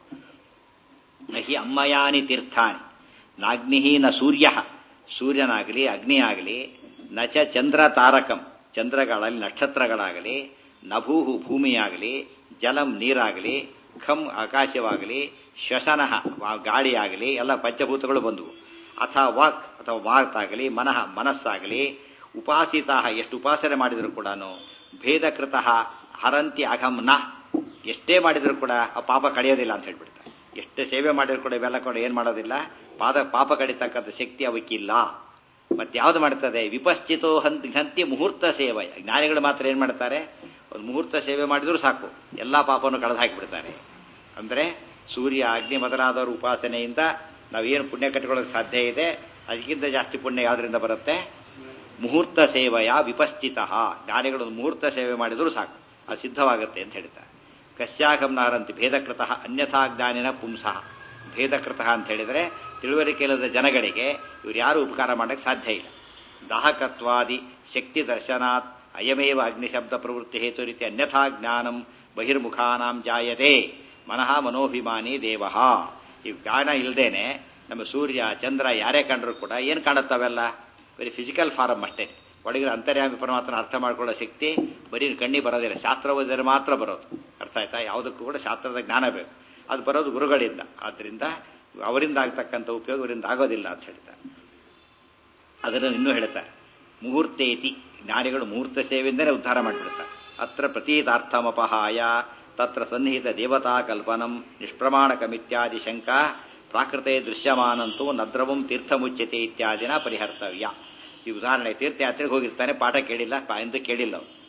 ನಹಿ ಅಮ್ಮಯಾನಿ ತೀರ್ಥಾನಿ ನಾಗ್ನಿ ನ ಸೂರ್ಯ ಸೂರ್ಯನಾಗಲಿ ಅಗ್ನಿ ಆಗಲಿ ನ ಚ ಚಂದ್ರ ತಾರಕಂ ಚಂದ್ರಗಳಲ್ಲಿ ನಕ್ಷತ್ರಗಳಾಗಲಿ ನಭೂಹು ಭೂಮಿಯಾಗಲಿ ಜಲಂ ನೀರಾಗಲಿ ಖಂ ಆಕಾಶವಾಗಲಿ ಶ್ವಸನ ಗಾಳಿಯಾಗಲಿ ಎಲ್ಲ ಪಂಚಭೂತಗಳು ಬಂದವು ಅಥವಾ ವಾಕ್ ಅಥವಾ ಮಾತಾಗಲಿ ಮನಃ ಮನಸ್ಸಾಗಲಿ ಉಪಾಸಿತ ಎಷ್ಟು ಉಪಾಸನೆ ಮಾಡಿದರೂ ಕೂಡ ಭೇದಕೃತ ಹರಂತಿ ಅಘಂ ನ ಎಷ್ಟೇ ಮಾಡಿದ್ರು ಕೂಡ ಆ ಪಾಪ ಕಳೆಯೋದಿಲ್ಲ ಅಂತ ಹೇಳ್ಬಿಡ್ತಾರೆ ಎಷ್ಟೇ ಸೇವೆ ಮಾಡಿದ್ರು ಕೂಡ ಇವೆಲ್ಲ ಕೂಡ ಏನ್ ಮಾಡೋದಿಲ್ಲ ಪಾದ ಪಾಪ ಕಡಿತಕ್ಕಂಥ ಶಕ್ತಿ ಅವಕ್ಕಿಲ್ಲ ಮತ್ತೆ ಯಾವ್ದು ಮಾಡ್ತದೆ ವಿಪಶ್ಚಿತೋ ಹಂತ ಹಂತಿ ಮುಹೂರ್ತ ಸೇವೆ ಜ್ಞಾನಿಗಳು ಮಾತ್ರ ಏನ್ ಮಾಡ್ತಾರೆ ಒಂದು ಮುಹೂರ್ತ ಸೇವೆ ಮಾಡಿದ್ರು ಸಾಕು ಎಲ್ಲಾ ಪಾಪವನ್ನು ಕಳೆದು ಹಾಕಿಬಿಡ್ತಾರೆ ಅಂದ್ರೆ ಸೂರ್ಯ ಅಗ್ನಿ ಮೊದಲಾದವರ ಉಪಾಸನೆಯಿಂದ ನಾವೇನು ಪುಣ್ಯ ಕಟ್ಟಿಕೊಳ್ಳೋಕೆ ಸಾಧ್ಯ ಇದೆ ಅದಕ್ಕಿಂತ ಜಾಸ್ತಿ ಪುಣ್ಯ ಯಾವ್ದ್ರಿಂದ ಬರುತ್ತೆ ಮುಹೂರ್ತ ಸೇವೆಯ ವಿಪಶ್ಚಿತ ಜ್ಞಾನಿಗಳು ಒಂದು ಮುಹೂರ್ತ ಸೇವೆ ಮಾಡಿದ್ರು ಸಾಕು ಅದು ಸಿದ್ಧವಾಗುತ್ತೆ ಅಂತ ಹೇಳ್ತಾರೆ ಕಶ್ಯಾಗಂ ನಾರಂತಿ ಭೇದಕೃತ ಅನ್ಯಥಾ ಜ್ಞಾನಿನ ಪುಂಸಃ ಭೇದಕೃತ ಅಂತ ಹೇಳಿದ್ರೆ ತಿಳುವಳಿಕೆ ಇಲ್ಲದ ಜನಗಳಿಗೆ ಇವ್ರು ಯಾರು ಉಪಕಾರ ಮಾಡಕ್ಕೆ ಸಾಧ್ಯ ಇಲ್ಲ ದಾಹಕತ್ವಾದಿ ಶಕ್ತಿ ದರ್ಶನಾತ್ ಅಯಮೇವ ಅಗ್ನಿಶಬ್ದ ಪ್ರವೃತ್ತಿ ಹೇತು ರೀತಿ ಅನ್ಯಥಾ ಜ್ಞಾನಂ ಬಹಿರ್ಮುಖಾನಾಂ ಜಾಯತೆ ಮನಃ ಮನೋಭಿಮಾನಿ ದೇವಃ ಈ ಜ್ಞಾನ ಇಲ್ದೇನೆ ನಮ್ಮ ಸೂರ್ಯ ಚಂದ್ರ ಯಾರೇ ಕಂಡ್ರು ಕೂಡ ಏನು ಕಾಣುತ್ತವೆಲ್ಲ ಬರೀ ಫಿಸಿಕಲ್ ಫಾರಮ್ ಅಷ್ಟೇ ಒಳಗಿನ ಅಂತರ್ಯಾಮಿ ಪರಮಾತ್ಮನ ಅರ್ಥ ಮಾಡ್ಕೊಳ್ಳೋ ಶಕ್ತಿ ಬರೀ ಕಣ್ಣಿ ಬರೋದಿಲ್ಲ ಶಾಸ್ತ್ರ ಓದಿದರೆ ಮಾತ್ರ ಬರೋದು ಅರ್ಥ ಆಯ್ತಾ ಯಾವುದಕ್ಕೂ ಕೂಡ ಶಾಸ್ತ್ರದ ಜ್ಞಾನ ಬೇಕು ಅದು ಬರೋದು ಗುರುಗಳಿಂದ ಆದ್ರಿಂದ ಅವರಿಂದ ಆಗ್ತಕ್ಕಂಥ ಉಪಯೋಗ ಅವರಿಂದ ಆಗೋದಿಲ್ಲ ಅಂತ ಹೇಳ್ತಾರೆ ಅದನ್ನು ಇನ್ನೂ ಹೇಳ್ತಾರೆ ಮುಹೂರ್ತೇತಿ ಜ್ಞಾನಿಗಳು ಮುಹೂರ್ತ ಸೇವೆಯಿಂದಲೇ ಉದ್ಧಾರ ಮಾಡಿಬಿಡ್ತಾರೆ ಅತ್ರ ಪ್ರತೀತಾರ್ಥಮಪಹಾಯ ತತ್ರ ಸನ್ನಿಹಿತ ದೇವತಾ ಕಲ್ಪನಂ ನಿಷ್ಪ್ರಮಾಣಕಮಿತ್ಯಾದಿ ಶಂಕಾ ಪ್ರಾಕೃತೆ ದೃಶ್ಯಮಾನಂತೂ ನದ್ರವಂ ತೀರ್ಥಮುಚ್ಯತೆ ಇತ್ಯಾದಿನ ಪರಿಹರ್ತವ್ಯ ಈ ಉದಾಹರಣೆ ತೀರ್ಥಯಾತ್ರೆಗೆ ಹೋಗಿರ್ತಾನೆ ಪಾಠ ಕೇಳಿಲ್ಲ ಪಾ- ಎಂದು ಕೇಳಿಲ್ಲ ಅವ್ನು.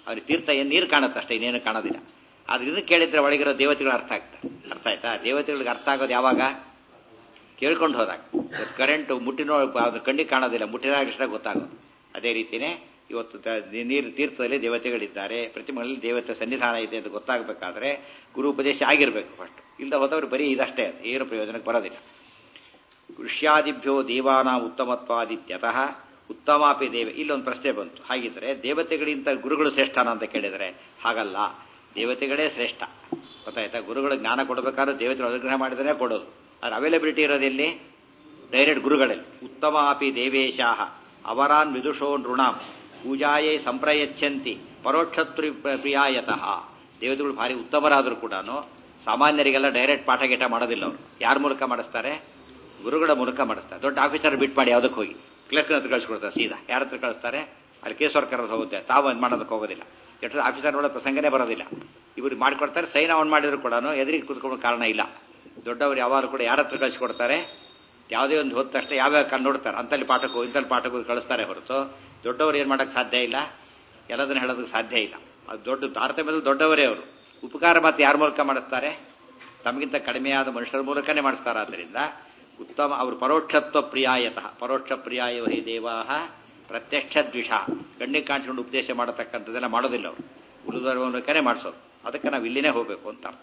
ಅವ್ರಿಗೆ ತೀರ್ಥ ಏನು ನೀರು ಕಾಣುತ್ತೆ ಅಷ್ಟೇ ಇನ್ನೇನು ಕಾಣೋದಿಲ್ಲ ಆದ್ರೆ ಇದನ್ನು ಕೇಳಿದ್ರೆ ಒಳಗಿರೋ ದೇವತೆಗಳು ಅರ್ಥ ಆಗ್ತಾರೆ ಅರ್ಥ ಆಯ್ತಾ ದೇವತೆಗಳಿಗೆ ಅರ್ಥ ಆಗೋದು ಯಾವಾಗ ಕೇಳ್ಕೊಂಡು ಹೋದಾಗ ಕರೆಂಟ್ ಮುಟ್ಟಿನೋ ಅದು ಕಣ್ಣಿಗೆ ಕಾಣೋದಿಲ್ಲ ಮುಟ್ಟಿದಾಗ ಗೊತ್ತಾಗೋದು ಅದೇ ರೀತಿಯೇ ಇವತ್ತು ತ- ನೀರು ತೀರ್ಥದಲ್ಲಿ ದೇವತೆಗಳಿದ್ದಾರೆ ಪ್ರತಿಮೆಗಳಲ್ಲಿ ದೇವತೆ ಸನ್ನಿಧಾನ ಇದೆ ಅಂತ ಗೊತ್ತಾಗಬೇಕಾದ್ರೆ ಗುರು ಉಪದೇಶ ಆಗಿರಬೇಕು ಫಸ್ಟ್ ಇಲ್ಲದ ಹೋದವರು ಬರೀ ಇದಷ್ಟೇ ಅದು. ಏನು ಪ್ರಯೋಜನಕ್ಕೆ ಬರೋದಿಲ್ಲ ಕೃಷ್ಯಾದಿಭ್ಯೋ ದೇವಾನ ಉತ್ತಮತ್ವಾದಿತ್ಯತಃ ಉತ್ತಮಾಪಿ ದೇವ ಇಲ್ಲೊಂದು ಪ್ರಶ್ನೆ ಬಂತು ಹಾಗಿದ್ರೆ ದೇವತೆಗಳಿಂದ ಗುರುಗಳು ಶ್ರೇಷ್ಠನ ಅಂತ ಕೇಳಿದರೆ ಹಾಗಲ್ಲ ದೇವತೆಗಳೇ ಶ್ರೇಷ್ಠ ಗೊತ್ತಾಯ್ತಾ ಗುರುಗಳು ಜ್ಞಾನ ಕೊಡಬೇಕಾದ್ರೆ ದೇವತೆಗಳು ಅನುಗ್ರಹ ಮಾಡಿದ್ರೆ ಕೊಡೋದು ಅದ್ರ ಅವೈಲಬಿಲಿಟಿ ಇರೋದಿಲ್ಲಿ ಡೈರೆಕ್ಟ್ ಗುರುಗಳಲ್ಲಿ ಉತ್ತಮ ಅಪಿ ದೇವೇಶಾಹ ಅವರಾನ್ ವಿದುಷೋ ನೃಣಾಂ ಪೂಜಾಯೇ ಸಂಪ್ರಯಚ್ಛಂತಿ ಪರೋಕ್ಷತ್ರಿ ಪ್ರಿಯಾಯತಃ ದೇವತೆಗಳು ಭಾರಿ ಉತ್ತಮರಾದರೂ ಕೂಡ ಸಾಮಾನ್ಯರಿಗೆಲ್ಲ ಡೈರೆಕ್ಟ್ ಪಾಠ ಗೀಟ ಮಾಡೋದಿಲ್ಲ ಅವರು ಯಾರ ಮೂಲಕ ಮಾಡಿಸ್ತಾರೆ ಗುರುಗಳ ಮೂಲಕ ಮಾಡಿಸ್ತಾರೆ ದೊಡ್ಡ ಆಫೀಸರ್ ಬಿಟ್ ಮಾಡಿ ಯಾವುದಕ್ಕೆ ಹೋಗಿ ಕ್ಲರ್ಕ್ ಹತ್ರ ಕಳಿಸ್ಕೊಡ್ತಾರೆ ಸೀದಾ ಯಾರ ಹತ್ರ ಕಳಿಸ್ತಾರೆ ಅಲ್ಲಿ ಕೇಸರ್ ಕರೆದು ಹೋಗುತ್ತೆ ತಾವು ಅದು ಮಾಡೋದಕ್ಕೆ ಹೋಗೋದಿಲ್ಲ ಎಷ್ಟು ಆಫೀಸರ್ ನೋಡೋ ಪ್ರಸಂಗನೇ ಬರೋದಿಲ್ಲ ಇವರು ಮಾಡಿಕೊಡ್ತಾರೆ ಸೈನ್ ಆನ್ ಮಾಡಿದ್ರು ಕೂಡ ಎದುರಿಗೆ ಕೂತ್ಕೊಳ್ಳೋ ಕಾರಣ ಇಲ್ಲ ದೊಡ್ಡವರು ಯಾವಾಗಲೂ ಕೂಡ ಯಾರ ಹತ್ರ ಕಳಿಸ್ಕೊಡ್ತಾರೆ ಯಾವುದೇ ಒಂದು ಹೊತ್ತ ತಕ್ಷಣ ಯಾವ್ಯಾವ ಕಣ್ಣು ನೋಡ್ತಾರೆ ಅಂತಲ್ಲಿ ಪಾಠಕ್ಕೂ ಇಂಥಲ್ಲಿ ಪಾಠಕ್ಕೂ ಕಳಿಸ್ತಾರೆ ಹೊರತು ದೊಡ್ಡವರು ಏನು ಮಾಡೋಕ್ಕೆ ಸಾಧ್ಯ ಇಲ್ಲ ಎಲ್ಲದನ್ನು ಹೇಳೋದಕ್ಕೆ ಸಾಧ್ಯ ಇಲ್ಲ ಅದು ದೊಡ್ಡ ತಾರತಮ್ಯದಲ್ಲಿ ದೊಡ್ಡವರೇ ಅವರು ಉಪಕಾರ ಮಾತು ಯಾರ ಮೂಲಕ ಮಾಡಿಸ್ತಾರೆ ತಮಗಿಂತ ಕಡಿಮೆಯಾದ ಮನುಷ್ಯರ ಮೂಲಕನೇ ಮಾಡಿಸ್ತಾರೆ ಆದ್ದರಿಂದ ಉತ್ತಮ ಅವರು ಪರೋಕ್ಷತ್ವ ಪ್ರಿಯಾಯತಃ ಪರೋಕ್ಷ ಪ್ರಿಯಾಯ ಹಿ ದೇವಾಹ ಪ್ರತ್ಯಕ್ಷ ದ್ವಿಷ ಕಣ್ಣಿಗೆ ಕಾಣಿಸ್ಕೊಂಡು ಉಪದೇಶ ಮಾಡತಕ್ಕಂಥದ್ದೆಲ್ಲ ಮಾಡೋದಿಲ್ಲ ಅವರು ಉಳಿದವರ ಮೂಲಕನೇ ಮಾಡಿಸೋದು ಅದಕ್ಕೆ ನಾವು ಇಲ್ಲಿನೇ ಹೋಗಬೇಕು ಅಂತ ಅರ್ಥ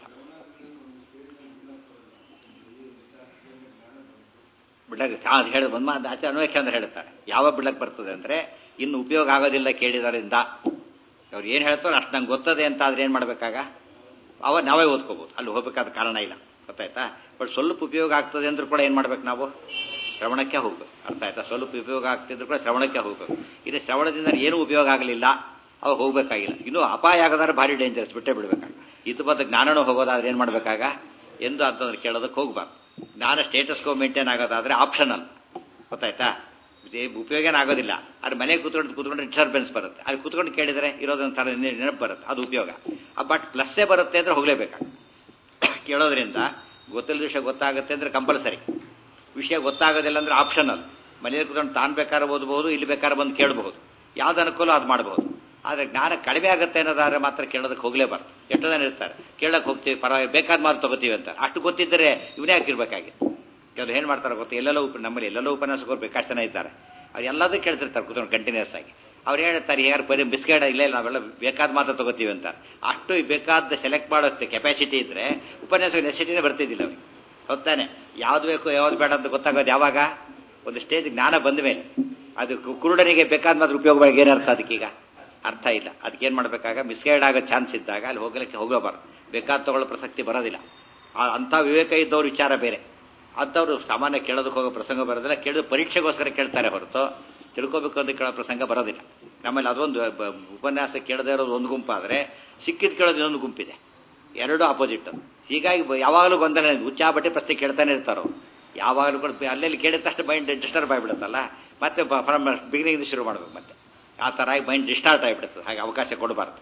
ಬಿಡ್ಲಕ್ಕೆ ಅದು ಹೇಳಿ ಬಂದ ಅದು ಆಚೆ ಅನ್ವಯಕ್ಕೆ ಅಂದ್ರೆ ಹೇಳ್ತಾರೆ ಯಾವಾಗ ಬಿಡ್ಲಕ್ಕೆ ಬರ್ತದೆ ಅಂದ್ರೆ ಇನ್ನು ಉಪಯೋಗ ಆಗೋದಿಲ್ಲ ಕೇಳಿದರಿಂದ ಅವ್ರು ಏನು ಹೇಳ್ತಾರೋ ಅಷ್ಟು ನಂಗೆ ಗೊತ್ತದೆ ಅಂತ ಆದ್ರೆ ಏನು ಮಾಡ್ಬೇಕಾಗ ಅವ ನಾವೇ ಓದ್ಕೋಬಹುದು ಅಲ್ಲಿ ಹೋಗ್ಬೇಕಾದ ಕಾರಣ ಇಲ್ಲ ಗೊತ್ತಾಯ್ತಾ ಬಟ್ ಸ್ವಲ್ಪ ಉಪಯೋಗ ಆಗ್ತದೆ ಅಂದ್ರೂ ಕೂಡ ಏನು ಮಾಡ್ಬೇಕು ನಾವು ಶ್ರವಣಕ್ಕೆ ಹೋಗ್ಬೇಕು ಅರ್ಥ ಆಯ್ತಾ ಸ್ವಲ್ಪ ಉಪಯೋಗ ಆಗ್ತಿದ್ರು ಕೂಡ ಶ್ರವಣಕ್ಕೆ ಹೋಗ್ಬೇಕು ಇದು ಶ್ರವಣದಿಂದ ಏನೂ ಉಪಯೋಗ ಆಗಲಿಲ್ಲ ಅವಾಗ ಹೋಗ್ಬೇಕಾಗಿಲ್ಲ ಇನ್ನು ಅಪಾಯ ಆಗದಾದ್ರೆ ಭಾರಿ ಡೇಂಜರಸ್ ಬಿಟ್ಟೇ ಬಿಡ್ಬೇಕಾಗ ಇದು ಬಂದ ಜ್ಞಾನನೂ ಹೋಗೋದಾದ್ರೆ ಏನು ಮಾಡ್ಬೇಕಾಗ ಎಂದು ಅಂತಂದ್ರೆ ಕೇಳೋದಕ್ಕೆ ಹೋಗ್ಬಾರ್ದು ಜ್ಞಾನ ಸ್ಟೇಟಸ್ ಕೋ ಮೇಂಟೈನ್ ಆಗೋದಾದ್ರೆ ಆಪ್ಷನಲ್ ಗೊತ್ತಾಯ್ತಾ ಇದೇ ಉಪಯೋಗನೇ ಆಗೋದಿಲ್ಲ ಅದ್ರ ಮನೆಗೆ ಕೂತ್ಕೊಂಡು ಕೂತ್ಕೊಂಡ್ರೆ ಡಿಸ್ಟರ್ಬೆನ್ಸ್ ಬರುತ್ತೆ ಅಲ್ಲಿ ಕೂತ್ಕೊಂಡು ಕೇಳಿದ್ರೆ ಇರೋದೊಂಥರ ನೆನಪು ಬರುತ್ತೆ ಅದು ಉಪಯೋಗ ಬಟ್ ಪ್ಲಸ್ಸೇ ಬರುತ್ತೆ ಅಂದ್ರೆ ಹೋಗ್ಲೇಬೇಕಾಗ ಕೇಳೋದ್ರಿಂದ ಗೊತ್ತಿಲ್ಲದ ವಿಷಯ ಗೊತ್ತಾಗುತ್ತೆ ಅಂದ್ರೆ ಕಂಪಲ್ಸರಿ ವಿಷಯ ಗೊತ್ತಾಗೋದಿಲ್ಲ ಅಂದ್ರೆ ಆಪ್ಷನಲ್ ಮನೆಯಲ್ಲಿ ಕೂತ್ಕೊಂಡು ತಾನು ಬೇಕಾದ್ರೆ ಓದಬಹುದು ಇಲ್ಲಿ ಬೇಕಾದ್ರೆ ಬಂದು ಕೇಳಬಹುದು ಯಾವ್ದು ಅನುಕೂಲ ಅದು ಮಾಡಬಹುದು ಆದ್ರೆ ಜ್ಞಾನ ಕಡಿಮೆ ಆಗುತ್ತೆ ಅನ್ನೋದಾದ್ರೆ ಮಾತ್ರ ಕೇಳೋದಕ್ಕೆ ಹೋಗ್ಲೇಬಾರ್ದು ಎಷ್ಟು ಜನ ಇರ್ತಾರೆ ಕೇಳಕ್ ಹೋಗ್ತೀವಿ ಪರವಾಗಿ ಬೇಕಾದ ಮಾರು ತಗೋತೀವಿ ಅಂತ ಅಷ್ಟು ಗೊತ್ತಿದ್ದರೆ ಇವನೇ ಹಾಕಿರ್ಬೇಕಾಗಿತ್ತು ಕೆಲವ್ರು ಏನ್ ಮಾಡ್ತಾರೆ ಗೊತ್ತಾ ಎಲ್ಲೆಲ್ಲೋ ಉಪ ನಮ್ಮಲ್ಲಿ ಎಲ್ಲೆಲ್ಲೋ ಉಪನ್ಯಾಸಕರು ಬೇಕಾಷ್ಟು ಜನ ಇದ್ದಾರೆ ಅವ್ರು ಎಲ್ಲದೂ ಕೇಳ್ತಿರ್ತಾರೆ ಕೂತ್ಕೊಂಡು ಕಂಟಿನ್ಯೂಸ್ ಆಗಿ ಅವ್ರು ಹೇಳ್ತಾರೆ ಯಾರು ಬರೀ ಬಿಸ್ಕೆಟ್ ಇಲ್ಲ ಇಲ್ಲ ನಾವೆಲ್ಲ ಬೇಕಾದ ಮಾತ್ರ ತಗೋತೀವಿ ಅಂತ ಅಷ್ಟು ಬೇಕಾದ ಸೆಲೆಕ್ಟ್ ಮಾಡೋಕ್ಕೆ ಕೆಪಾಸಿಟಿ ಇದ್ರೆ ಉಪನ್ಯಾಸ ನೆಸಿಟಿನೇ ಬರ್ತಿದ್ದಿಲ್ಲ ಅವ್ರಿಗೆ ಹೊತ್ತಾನೆ ಯಾವ್ದು ಬೇಕು ಯಾವ್ದು ಬೇಡ ಅಂತ ಗೊತ್ತಾಗೋದು ಯಾವಾಗ ಒಂದು ಸ್ಟೇಜ್ ಜ್ಞಾನ ಬಂದ ಮೇಲೆ ಅದು ಕು- ಕುರುಡನಿಗೆ ಬೇಕಾದ ಮಾತ್ರ ಉಪಯೋಗ ಮಾಡಿ ಏನರ್ಥ ಅದಕ್ಕೀಗ ಅರ್ಥ ಇಲ್ಲ ಅದಕ್ಕೇನ್ ಮಾಡ್ಬೇಕಾಗ ಮಿಸ್ಗೈಡ್ ಆಗೋ ಚಾನ್ಸ್ ಇದ್ದಾಗ ಅಲ್ಲಿ ಹೋಗ್ಲಿಕ್ಕೆ ಹೋಗಬಾರ್ದು ಬೇಕಾದ ತಗೊಳ್ಳೋ ಪ್ರಸಕ್ತಿ ಬರೋದಿಲ್ಲ ಆ- ಅಂಥ ವಿವೇಕ ಇದ್ದವ್ರ ವಿಚಾರ ಬೇರೆ ಅಂಥವ್ರು ಸಾಮಾನ್ಯ ಕೇಳೋದಕ್ಕೆ ಹೋಗೋ ಪ್ರಸಂಗ ಬರೋದಿಲ್ಲ ಕೇಳೋದು ಪರೀಕ್ಷೆಗೋಸ್ಕರ ಕೇಳ್ತಾರೆ ಹೊರತು ತಿಳ್ಕೋಬೇಕು ಅಂತ ಕೇಳೋ ಪ್ರಸಂಗ ಬರೋದಿಲ್ಲ ನಮ್ಮಲ್ಲಿ ಅದೊಂದು ಬ- ಉಪನ್ಯಾಸ ಕೇಳದೇ ಇರೋದು ಒಂದು ಗುಂಪಾದ್ರೆ ಸಿಕ್ಕಿದ್ ಕೇಳೋದು ಇನ್ನೊಂದು ಗುಂಪಿದೆ ಎರಡು ಅಪೋಸಿಟ್ ಹೀಗಾಗಿ ಬ- ಯಾವಾಗಲೂ ಗೊಂದಲ ಉಚ್ಚಾಬಟ್ಟೆ ಪ್ರಶ್ನೆ ಕೇಳ್ತಾನೆ ಇರ್ತಾರೋ ಯಾವಾಗಲೂ ಕೂಡ ಅಲ್ಲೆಲ್ಲಿ ಕೇಳಿದ ತಕ್ಷಣ ಮೈಂಡ್ ಡಿಸ್ಟರ್ಬ್ ಆಗಿಬಿಡುತ್ತಲ್ಲ ಮತ್ತೆ ಫ್ರಮ್ ಬಿಗಿನಿಂಗ್ ಶುರು ಮಾಡ್ಬೇಕು ಮತ್ತೆ ಆ ಥರ ಆಗಿ ಮೈಂಡ್ ಡಿಸ್ಟಾರ್ಟ್ ಆಗಿಬಿಡುತ್ತದೆ ಹಾಗೆ ಅವಕಾಶ ಕೊಡಬಾರ್ದು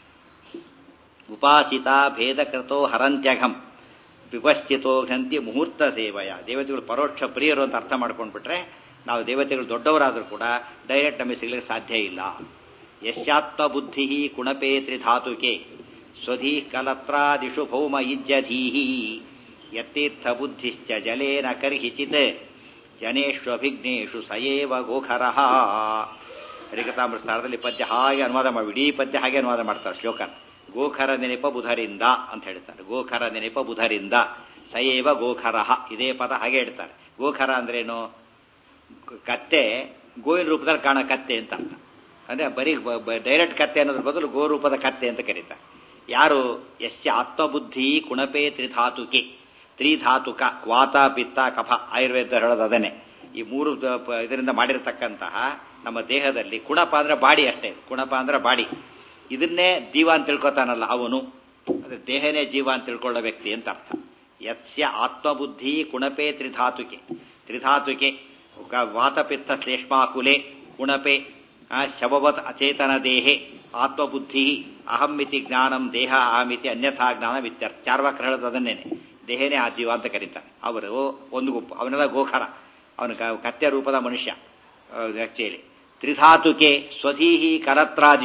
ಉಪಾಸಿತ ಭೇದಕೃತೋ ಹರಂತ್ಯಘಂ ವಿಪಸ್ಥಿತೋ ಘಂತಿ ಮುಹೂರ್ತ ಸೇವಯ ದೇವತೆಗಳು ಪರೋಕ್ಷ ಪ್ರಿಯರು ಅಂತ ಅರ್ಥ ಮಾಡ್ಕೊಂಡ್ಬಿಟ್ರೆ ನಾವು ದೇವತೆಗಳು ದೊಡ್ಡವರಾದರೂ ಕೂಡ ಡೈರೆಕ್ಟ್ ನಮಗೆ ಸಿಗ್ಲಿಕ್ಕೆ ಸಾಧ್ಯ ಇಲ್ಲ ಯಶ್ಯಾತ್ಮ ಬುದ್ಧಿ ಕುಣಪೇ ತ್ರಿಧಾತುಕೆ ಸ್ವಧಿ ಕಲತ್ರಾದಿಷು ಭೌಮ ಇಜ್ಜಧೀಹಿ ಯತ್ತೀರ್ಥ ಬುದ್ಧಿಶ್ಚ ಜಲೇನ ಕರ್ಹಿಚಿತ್ ಜನೇಷ್ವಭಿಘ್ನೇಷು ಸಯೇವ ಗೋಖರಃ ಹರಿಕತಾಮೃತ ಸ್ಥಾನದಲ್ಲಿ ಪದ್ಯ ಹಾಗೆ ಅನುವಾದ ಮಾಡಿ ಇಡೀ ಪದ್ಯ ಹಾಗೆ ಅನುವಾದ ಮಾಡ್ತಾರೆ ಶ್ಲೋಕ ಗೋಖರ ನೆನಪ ಬುಧರಿಂದ ಅಂತ ಹೇಳ್ತಾರೆ ಗೋಖರ ನೆನಪ ಬುಧರಿಂದ ಸಯೇವ ಗೋಖರಃ ಇದೇ ಪದ ಹಾಗೆ ಹೇಳ್ತಾರೆ ಗೋಖರ ಅಂದ್ರೇನು ಕತ್ತೆ ಗೋವಿನ ರೂಪದಲ್ಲಿ ಕಾಣೋ ಕತ್ತೆ ಅಂತ ಅರ್ಥ ಅಂದ್ರೆ ಬರೀ ಡೈರೆಕ್ಟ್ ಕತ್ತೆ ಅನ್ನೋದ್ರ ಬದಲು ಗೋ ರೂಪದ ಕತ್ತೆ ಅಂತ ಕರೀತಾರೆ ಯಾರು ಎಸ್ ಆತ್ಮಬುದ್ಧಿ ಕುಣಪೇ ತ್ರಿಧಾತುಕೆ ತ್ರಿಧಾತುಕ ವಾತ ಪಿತ್ತ ಕಫ ಆಯುರ್ವೇದ ಹೇಳೋದು ಅದನ್ನೇ ಈ ಮೂರು ದ- ಪ- ಇದರಿಂದ ಮಾಡಿರತಕ್ಕಂತಹ ನಮ್ಮ ದೇಹದಲ್ಲಿ ಕುಣಪ ಅಂದ್ರೆ ಬಾಡಿ ಅಷ್ಟೇ ಕುಣಪ ಅಂದ್ರೆ ಬಾಡಿ ಇದನ್ನೇ ಜೀವ ಅಂತ ತಿಳ್ಕೊತಾನಲ್ಲ ಅವನು ಅಂದ್ರೆ ದೇಹನೇ ಜೀವ ಅಂತ ತಿಳ್ಕೊಳ್ಳೋ ವ್ಯಕ್ತಿ ಅಂತ ಅರ್ಥ ಯತ್ಸ್ಯ ಆತ್ಮಬುದ್ಧಿ ಕುಣಪೇ ತ್ರಿಧಾತುಕೆ ತ್ರಿಧಾತುಕೆ ಗ- ವಾತಪಿತ್ತ ಶ್ಲೇಷ್ಮಾಕುಲೆ ಕುಣಪೆ ಆ, ಶವವತ್ ಅಚೇತನ ದೇಹೆ ಆತ್ಮಬುದ್ಧಿ ಅಹಮ್ಮಿತಿ ಜ್ಞಾನಂ ದೇಹ ಅಹಮಿತಿ ಅನ್ಯಥಾ ಜ್ಞಾನ ಇತ್ಯರ್ಥ ಚಾರ್ವಾಕ್ರ ಹೇಳೋದು ಅದನ್ನೇನೆ ದೇಹನೇ ಆ ಜೀವ ಅಂತ ಕರೀತಾರೆ ಅವರು ಒಂದು ಗುಂಪು ಅವನೆಲ್ಲ ಗೋಖರ ಅವನು ಕ- ಕತ್ಯ ರೂಪದ ಮನುಷ್ಯ ಆಕ್ಚುಲಿ ತ್ರಿಧಾತುಕೆ ಸ್ವಧೀಹಿ ಕಲತ್ರಾದಿಷು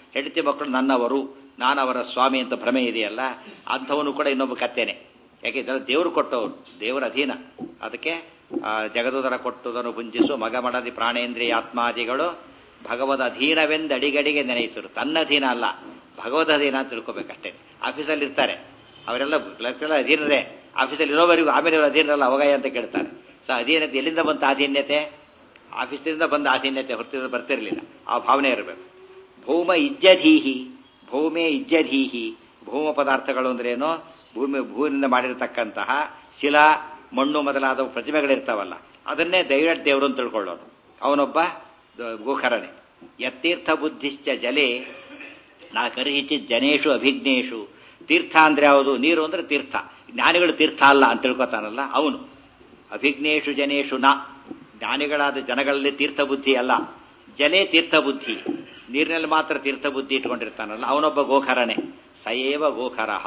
ಹೆಂಡತಿ ಮಕ್ಕಳು ನನ್ನವರು ನಾನು ಅವರ ಸ್ವಾಮಿ ಅಂತ ಭ್ರಮೆ ಇದೆಯಲ್ಲ ಅಂಥವನು ಕೂಡ ಇನ್ನೊಬ್ಬ ಕತ್ತೇನೆ ಯಾಕೆ ಇದೆಲ್ಲ ದೇವರು ಕೊಟ್ಟವರು ದೇವರ ಅಧೀನ ಅದಕ್ಕೆ ಆ, ಜಗದುದರ ಕೊಟ್ಟುದನ್ನು ಪುಂಜಿಸು ಮಗ ಮಡದಿ ಪ್ರಾಣೇಂದ್ರಿಯ ಆತ್ಮಾದಿಗಳು ಭಗವದ್ ಅಧೀನವೆಂದು ಅಡಿಗಡಿಗೆ ನೆನೆಯುತ್ತರು ತನ್ನ ಅಧೀನ ಅಲ್ಲ ಭಗವದ್ ಅಧೀನ ಅಂತ ತಿಳ್ಕೊಬೇಕಷ್ಟೇ ಆಫೀಸಲ್ಲಿ ಇರ್ತಾರೆ ಅವರೆಲ್ಲ ಎಲ್ಲ ಅಧೀನರೇ ಆಫೀಸಲ್ಲಿ ಇರೋವರೆಗೂ ಆಮೇಲೆ ಇವರು ಅಧೀನರಲ್ಲ ಅವಗಾಯ ಅಂತ ಕೇಳ್ತಾರೆ ಸೊ ಅಧೀನತೆ ಎಲ್ಲಿಂದ ಬಂತ ಅಧೀನ್ಯತೆ ಆಫೀಸಿನಿಂದ ಬಂದ ಅಧೀನ್ಯತೆ ಹೊರತಿದ್ರೆ ಬರ್ತಿರ್ಲಿಲ್ಲ ಆ ಭಾವನೆ ಇರಬೇಕು ಭೌಮ ಇಜ್ಜಧೀಹಿ ಭೌಮೆ ಇಜ್ಜಧೀಹಿ ಭೌಮ ಪದಾರ್ಥಗಳು ಅಂದ್ರೇನು ಭೂಮಿ ಭೂಮಿಯಿಂದ ಮಾಡಿರತಕ್ಕಂತಹ ಶಿಲಾ ಮಣ್ಣು ಮೊದಲಾದ ಪ್ರತಿಮೆಗಳಿರ್ತಾವಲ್ಲ ಅದನ್ನೇ ದೈವ ದೇವರು ಅಂತ ತಿಳ್ಕೊಳ್ಳೋನು ಅವನೊಬ್ಬ ದ- ಗೋಖರನೆ ಯತ್ತೀರ್ಥ ಬುದ್ಧಿಶ್ಚ ಜಲೆ ನಾ ಕರಿಹಿಚಿತ್ ಜನೇಶು ಅಭಿಜ್ಞೇಶು ತೀರ್ಥ ಅಂದ್ರೆ ಯಾವುದು ನೀರು ಅಂದ್ರೆ ತೀರ್ಥ ಜ್ಞಾನಿಗಳು ತೀರ್ಥ ಅಲ್ಲ ಅಂತ ತಿಳ್ಕೊತಾನಲ್ಲ ಅವನು ಅಭಿಜ್ಞೇಶು ಜನೇಶು ನ ಜ್ಞಾನಿಗಳಾದ ಜನಗಳಲ್ಲಿ ತೀರ್ಥ ಬುದ್ಧಿ ಅಲ್ಲ ಜಲೇ ತೀರ್ಥ ಬುದ್ಧಿ ನೀರಿನಲ್ಲಿ ಮಾತ್ರ ತೀರ್ಥ ಬುದ್ಧಿ ಇಟ್ಕೊಂಡಿರ್ತಾನಲ್ಲ ಅವನೊಬ್ಬ ಗೋಖರನೆ ಸಯೇವ ಗೋಖರಹ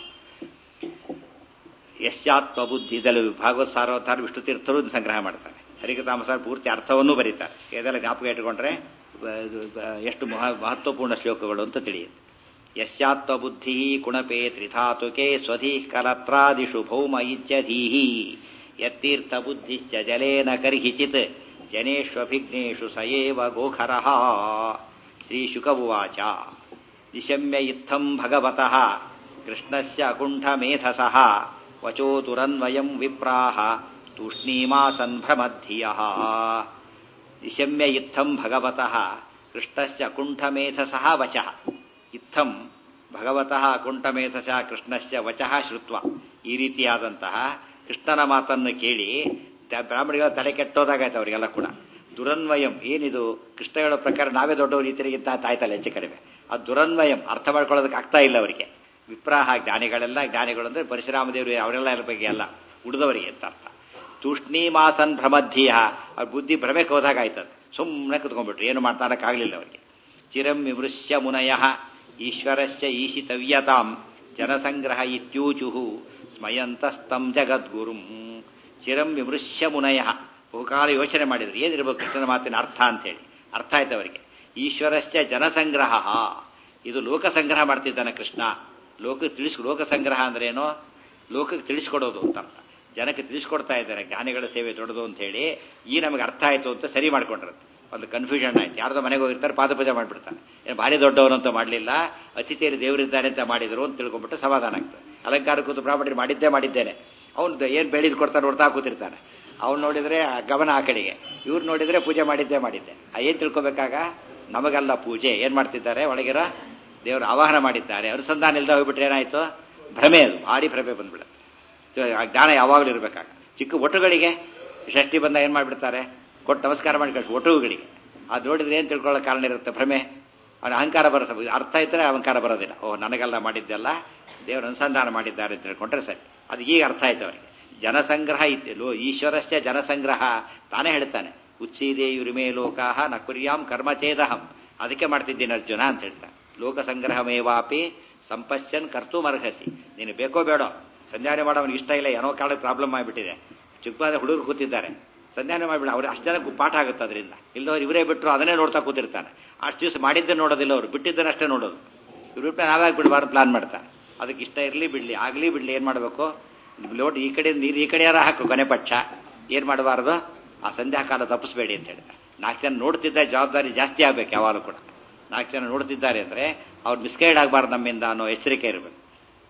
ಯಶ್ಯಾತ್ಮ ಬುದ್ಧಿ ಇದೆಲ್ಲ ಭಾಗವತ್ ಸಾರ್ವತಾರ ವಿಷ್ಣು ತೀರ್ಥರು ಇದನ್ನ ಸಂಗ್ರಹ ಮಾಡ್ತಾರೆ ಹರಿಕತಾಮಸಾರ ಪೂರ್ತಿ ಅರ್ಥವನ್ನೂ ಬರೀತಾರೆ ಇದೆಲ್ಲ ಜ್ಞಾಪಕ ಇಟ್ಕೊಂಡ್ರೆ ಬ- ಇದು ಬ- ಎಷ್ಟು ಮಹ ಮಹತ್ವಪೂರ್ಣ ಶ್ಲೋಕಗಳು ಅಂತ ತಿಳಿಯುತ್ತೆ ಯಶ್ಯಾತ್ವ ಬುದ್ಧಿ ಕುಣಪೇ ತ್ರಿಧಾತುಕೆ ಸ್ವಧಿ ಕಲತ್ರಾದಿಷು ಭೌಮ ಇಚ್ಛಧೀಹಿ ಯತ್ತೀರ್ಥ ಬುದ್ಧಿಶ್ಚ ಜಲೇನ ಕರ್ಹಿಚಿತ್ ಜನೇಷ್ವಭಿಘ್ನೇಷು ಸಯೇವ ಗೋಖರಃ ಶ್ರೀಶುಕ ಉವಾಚ ನಿಶಮ್ಯ ಇತ್ತಂ ಭಗವತಃ ಕೃಷ್ಣಸ್ಯ ಅಕುಂಠಮೇಧಸಃ ವಚೋ ದುರನ್ವಯಂ ವಿಪ್ರಾಹ ತೂಷ್ಣೀಮಾಸನ್ ಭ್ರಮದ್ಧಿಯಃ ನಿಶಮ್ಯ ಇತ್ತಂ ಭಗವತಃ ಕೃಷ್ಣಸ್ಯ ಅಕುಂಠಮೇಧಸಃ ವಚಃ ಇತ್ತಂ ಭಗವತಃ ಅಕುಂಠಮೇಧಸಃ ಕೃಷ್ಣಸ್ಯ ವಚಃ ಶ್ರುತ್ವ ಈ ರೀತಿಯಾದಂತಹ ಕೃಷ್ಣನ ಮಾತನ್ನು ಕೇಳಿ ದ- ಬ್ರಾಹ್ಮಣಿಗಳ ತಲೆ ಕೆಟ್ಟೋದಾಗಾಯ್ತು ಅವರಿಗೆಲ್ಲ ಕೂಡ ದುರನ್ವಯಂ ಏನಿದು ಕೃಷ್ಣ ಹೇಳೋ ಪ್ರಕಾರ ನಾವೇ ದೊಡ್ಡವರು ಈತರಿಗಿಂತ ತಾಯ್ತಲ್ಲ ಹೆಚ್ಚು ಕಡಿಮೆ ಆ ದುರನ್ವಯಂ ಅರ್ಥ ಮಾಡ್ಕೊಳ್ಳೋದಕ್ಕೆ ಆಗ್ತಾ ಇಲ್ಲ ಅವರಿಗೆ ವಿಪ್ರಾಹ ಜ್ಞಾನಿಗಳೆಲ್ಲ ಜ್ಞಾನಿಗಳು ಅಂದ್ರೆ ಪರಶುರಾಮ ದೇವರು ಅವರೆಲ್ಲ ಇದ್ರ ಬಗ್ಗೆ ಅಲ್ಲ ಉಳಿದವರಿಗೆ ಅಂತ ಅರ್ಥ ತೂಷ್ಣೀಮಾಸನ್ ಭ್ರಮದ್ಧಿಯ ಅವ್ರ ಬುದ್ಧಿ ಭ್ರಮೆಗೆ ಹೋದಾಗ ಆಯ್ತದೆ ಸುಮ್ಮನೆ ಕುತ್ಕೊಂಡ್ಬಿಟ್ರು ಏನು ಮಾಡ್ತಾರಕ್ಕಾಗಲಿಲ್ಲ ಅವರಿಗೆ ಚಿರಂ ವಿಮೃಶ್ಯ ಮುನಯ ಈಶ್ವರಸ್ಯ ಈಶಿತವ್ಯತಾಂ ಜನಸಂಗ್ರಹ ಇತ್ಯೂಚುಹು ಸ್ಮಯಂತಸ್ತಂ ಜಗದ್ಗುರುಂ ಚಿರಂ ವಿಮೃಶ್ಯ ಮುನಯ ಬಹುಕಾಲ ಯೋಚನೆ ಮಾಡಿದ್ರು ಏನಿರ್ಬೇಕು ಕೃಷ್ಣನ ಮಾತಿನ ಅರ್ಥ ಅಂತೇಳಿ ಅರ್ಥ ಆಯ್ತು ಅವರಿಗೆ ಈಶ್ವರಸ್ಯ ಜನಸಂಗ್ರಹ ಇದು ಲೋಕ ಸಂಗ್ರಹ ಮಾಡ್ತಿದ್ದಾನೆ ಕೃಷ್ಣ ಲೋಕಕ್ಕೆ ತಿಳಿಸ್ ಲೋಕ ಸಂಗ್ರಹ ಅಂದ್ರೇನು ಲೋಕಕ್ಕೆ ತಿಳಿಸ್ಕೊಡೋದು ಅಂತ ಅರ್ಥ ಜನಕ್ಕೆ ತಿಳಿಸ್ಕೊಡ್ತಾ ಇದ್ದಾರೆ ಜ್ಞಾನಿಗಳ ಸೇವೆ ದೊಡ್ಡದು ಅಂತ ಹೇಳಿ ಈ ನಮಗೆ ಅರ್ಥ ಆಯ್ತು ಅಂತ ಸರಿ ಮಾಡ್ಕೊಂಡಿರುತ್ತೆ ಒಂದು ಕನ್ಫ್ಯೂಷನ್ ಆಯ್ತು ಯಾರ್ದೋ ಮನೆಗೆ ಹೋಗಿರ್ತಾರೆ ಪಾದಪೂಜೆ ಮಾಡ್ಬಿಡ್ತಾರೆ ಏನು ಭಾರಿ ದೊಡ್ಡವನು ಅಂತ ಮಾಡಲಿಲ್ಲ ಅತಿಥಿಯರು ದೇವರಿದ್ದಾರೆ ಅಂತ ಮಾಡಿದ್ರು ಅಂತ ತಿಳ್ಕೊಂಡ್ಬಿಟ್ಟು ಸಮಾಧಾನ ಆಗ್ತದೆ ಅಲಂಕಾರ ಕೂತು ಬ್ರಾಹ್ಮಣರು ಮಾಡಿದ್ದೇ ಮಾಡಿದ್ದೇನೆ ಅವನು ಏನು ಬೆಳೆದು ಕೊಡ್ತಾ ನೋಡ್ತಾ ಕೂತಿರ್ತಾನೆ ಅವ್ನು ನೋಡಿದ್ರೆ ಆ ಗಮನ ಆ ಕಡೆಗೆ ಇವ್ರು ನೋಡಿದ್ರೆ ಪೂಜೆ ಮಾಡಿದ್ದೇ ಮಾಡಿದ್ದೆ ಆ ಏನು ತಿಳ್ಕೊಬೇಕಾಗ ನಮಗಲ್ಲ ಪೂಜೆ ಏನು ಮಾಡ್ತಿದ್ದಾರೆ ಒಳಗಿರೋ ದೇವರು ಆವಾಹನ ಮಾಡಿದ್ದಾರೆ ಅನುಸಂಧಾನ ಇಲ್ಲದೆ ಹೋಗ್ಬಿಟ್ರೆ ಏನಾಯ್ತು ಭ್ರಮೆ ಅದು ಭಾರಿ ಭ್ರಮೆ ಬಂದ್ಬಿಡುತ್ತೆ ಆ ಜ್ಞಾನ ಯಾವಾಗಲೂ ಇರಬೇಕಾಗ ಚಿಕ್ಕ ಒಟ್ಟುಗಳಿಗೆ ಷಷ್ಠಿ ಬಂದ ಏನು ಮಾಡಿಬಿಡ್ತಾರೆ ಕೊಟ್ಟು ನಮಸ್ಕಾರ ಮಾಡಿ ಕಳಿಸಿ ಒಟ್ಟುಗಳಿಗೆ ಅದು ನೋಡಿದ್ರೆ ಏನು ತಿಳ್ಕೊಳ್ಳೋ ಕಾರಣ ಇರುತ್ತೆ ಭ್ರಮೆ ಅವನ ಅಹಂಕಾರ ಬರೋ ಅರ್ಥ ಇದ್ದರೆ ಅಹಂಕಾರ ಬರೋದಿಲ್ಲ ಓ ನನಗೆಲ್ಲ ಮಾಡಿದ್ದೆಲ್ಲ ದೇವರು ಅನುಸಂಧಾನ ಮಾಡಿದ್ದಾರೆ ಅಂತ ತಿಳ್ಕೊಂಡ್ರೆ ಸರಿ ಅದು ಈಗ ಅರ್ಥ ಆಯ್ತು ಅವರಿಗೆ ಜನಸಂಗ್ರಹ ಇತ್ತು ಲೋ ಈಶ್ವರಶ್ಚ ಜನಸಂಗ್ರಹ ತಾನೇ ಹೇಳ್ತಾನೆ ಉಚ್ಛೀದೇ ಯುರಿಮೇ ಲೋಕಾಹ ನ ಕುರ್ಯಾಂ ಕರ್ಮಚೇದಹಂ ಅದಕ್ಕೆ ಮಾಡ್ತಿದ್ದೀನಿ ಅರ್ಜುನ ಅಂತ ಹೇಳ್ತಾನೆ ಲೋಕ ಸಂಗ್ರಹಮೇವಾಪಿ ಸಂಪಶ್ಯನ್ ಕರ್ತುಮರ್ಹಸಿ ನೀನು ಬೇಕೋ ಬೇಡೋ ಸಂಧಾನ ಮಾಡೋ ಅವನಿಗೆ ಇಷ್ಟ ಇಲ್ಲ ಏನೋ ಕಾರಣಕ್ಕೆ ಪ್ರಾಬ್ಲಮ್ ಆಗಿಬಿಟ್ಟಿದೆ ಚಿಕ್ಕವಾದ ಹುಡುಗರು ಕೂತಿದ್ದಾರೆ ಸಂಧಾನ ಮಾಡಿಬಿಡ ಅವ್ರು ಅಷ್ಟು ಜನಕ್ಕೆ ಪಾಠ ಆಗುತ್ತೆ ಅದರಿಂದ ಇಲ್ಲದವ್ರು ಇವರೇ ಬಿಟ್ಟರು ಅದನ್ನೇ ನೋಡ್ತಾ ಕೂತಿರ್ತಾನೆ ಅಷ್ಟು ದಿವಸ ಮಾಡಿದ್ದೇ ನೋಡೋದಿಲ್ಲ ಅವರು ಬಿಟ್ಟಿದ್ದನ್ನು ಅಷ್ಟೇ ನೋಡೋದು ಇವ್ರು ಬಿಟ್ಟು ನಾವೇ ಬಿಡಬಾರ್ದು ಪ್ಲಾನ್ ಮಾಡ್ತಾರೆ ಅದಕ್ಕೆ ಇಷ್ಟ ಇರಲಿ ಬಿಡಲಿ ಆಗಲಿ ಬಿಡಲಿ ಏನು ಮಾಡಬೇಕು ಲೋಟ್ ಈ ಕಡೆ ನೀರು ಈ ಕಡೆ ಯಾರ ಹಾಕು ಕೊನೆ ಪಕ್ಷ ಏನು ಮಾಡಬಾರ್ದು ಆ ಸಂಧ್ಯಾ ಕಾಲ ತಪ್ಪಿಸ್ಬೇಡಿ ಅಂತ ಹೇಳ್ತಾರೆ ನಾಲ್ಕು ಜನ ನೋಡ್ತಿದ್ದ ಜವಾಬ್ದಾರಿ ಜಾಸ್ತಿ ಆಗ್ಬೇಕು ಯಾವಾಗಲೂ ಕೂಡ ನಾಲ್ಕು ಜನ ನೋಡ್ತಿದ್ದಾರೆ ಅಂದರೆ ಅವ್ರು ಮಿಸ್ಗೈಡ್ ಆಗಬಾರ್ದು ನಮ್ಮಿಂದ ಅನ್ನೋ ಎಚ್ಚರಿಕೆ ಇರಬೇಕು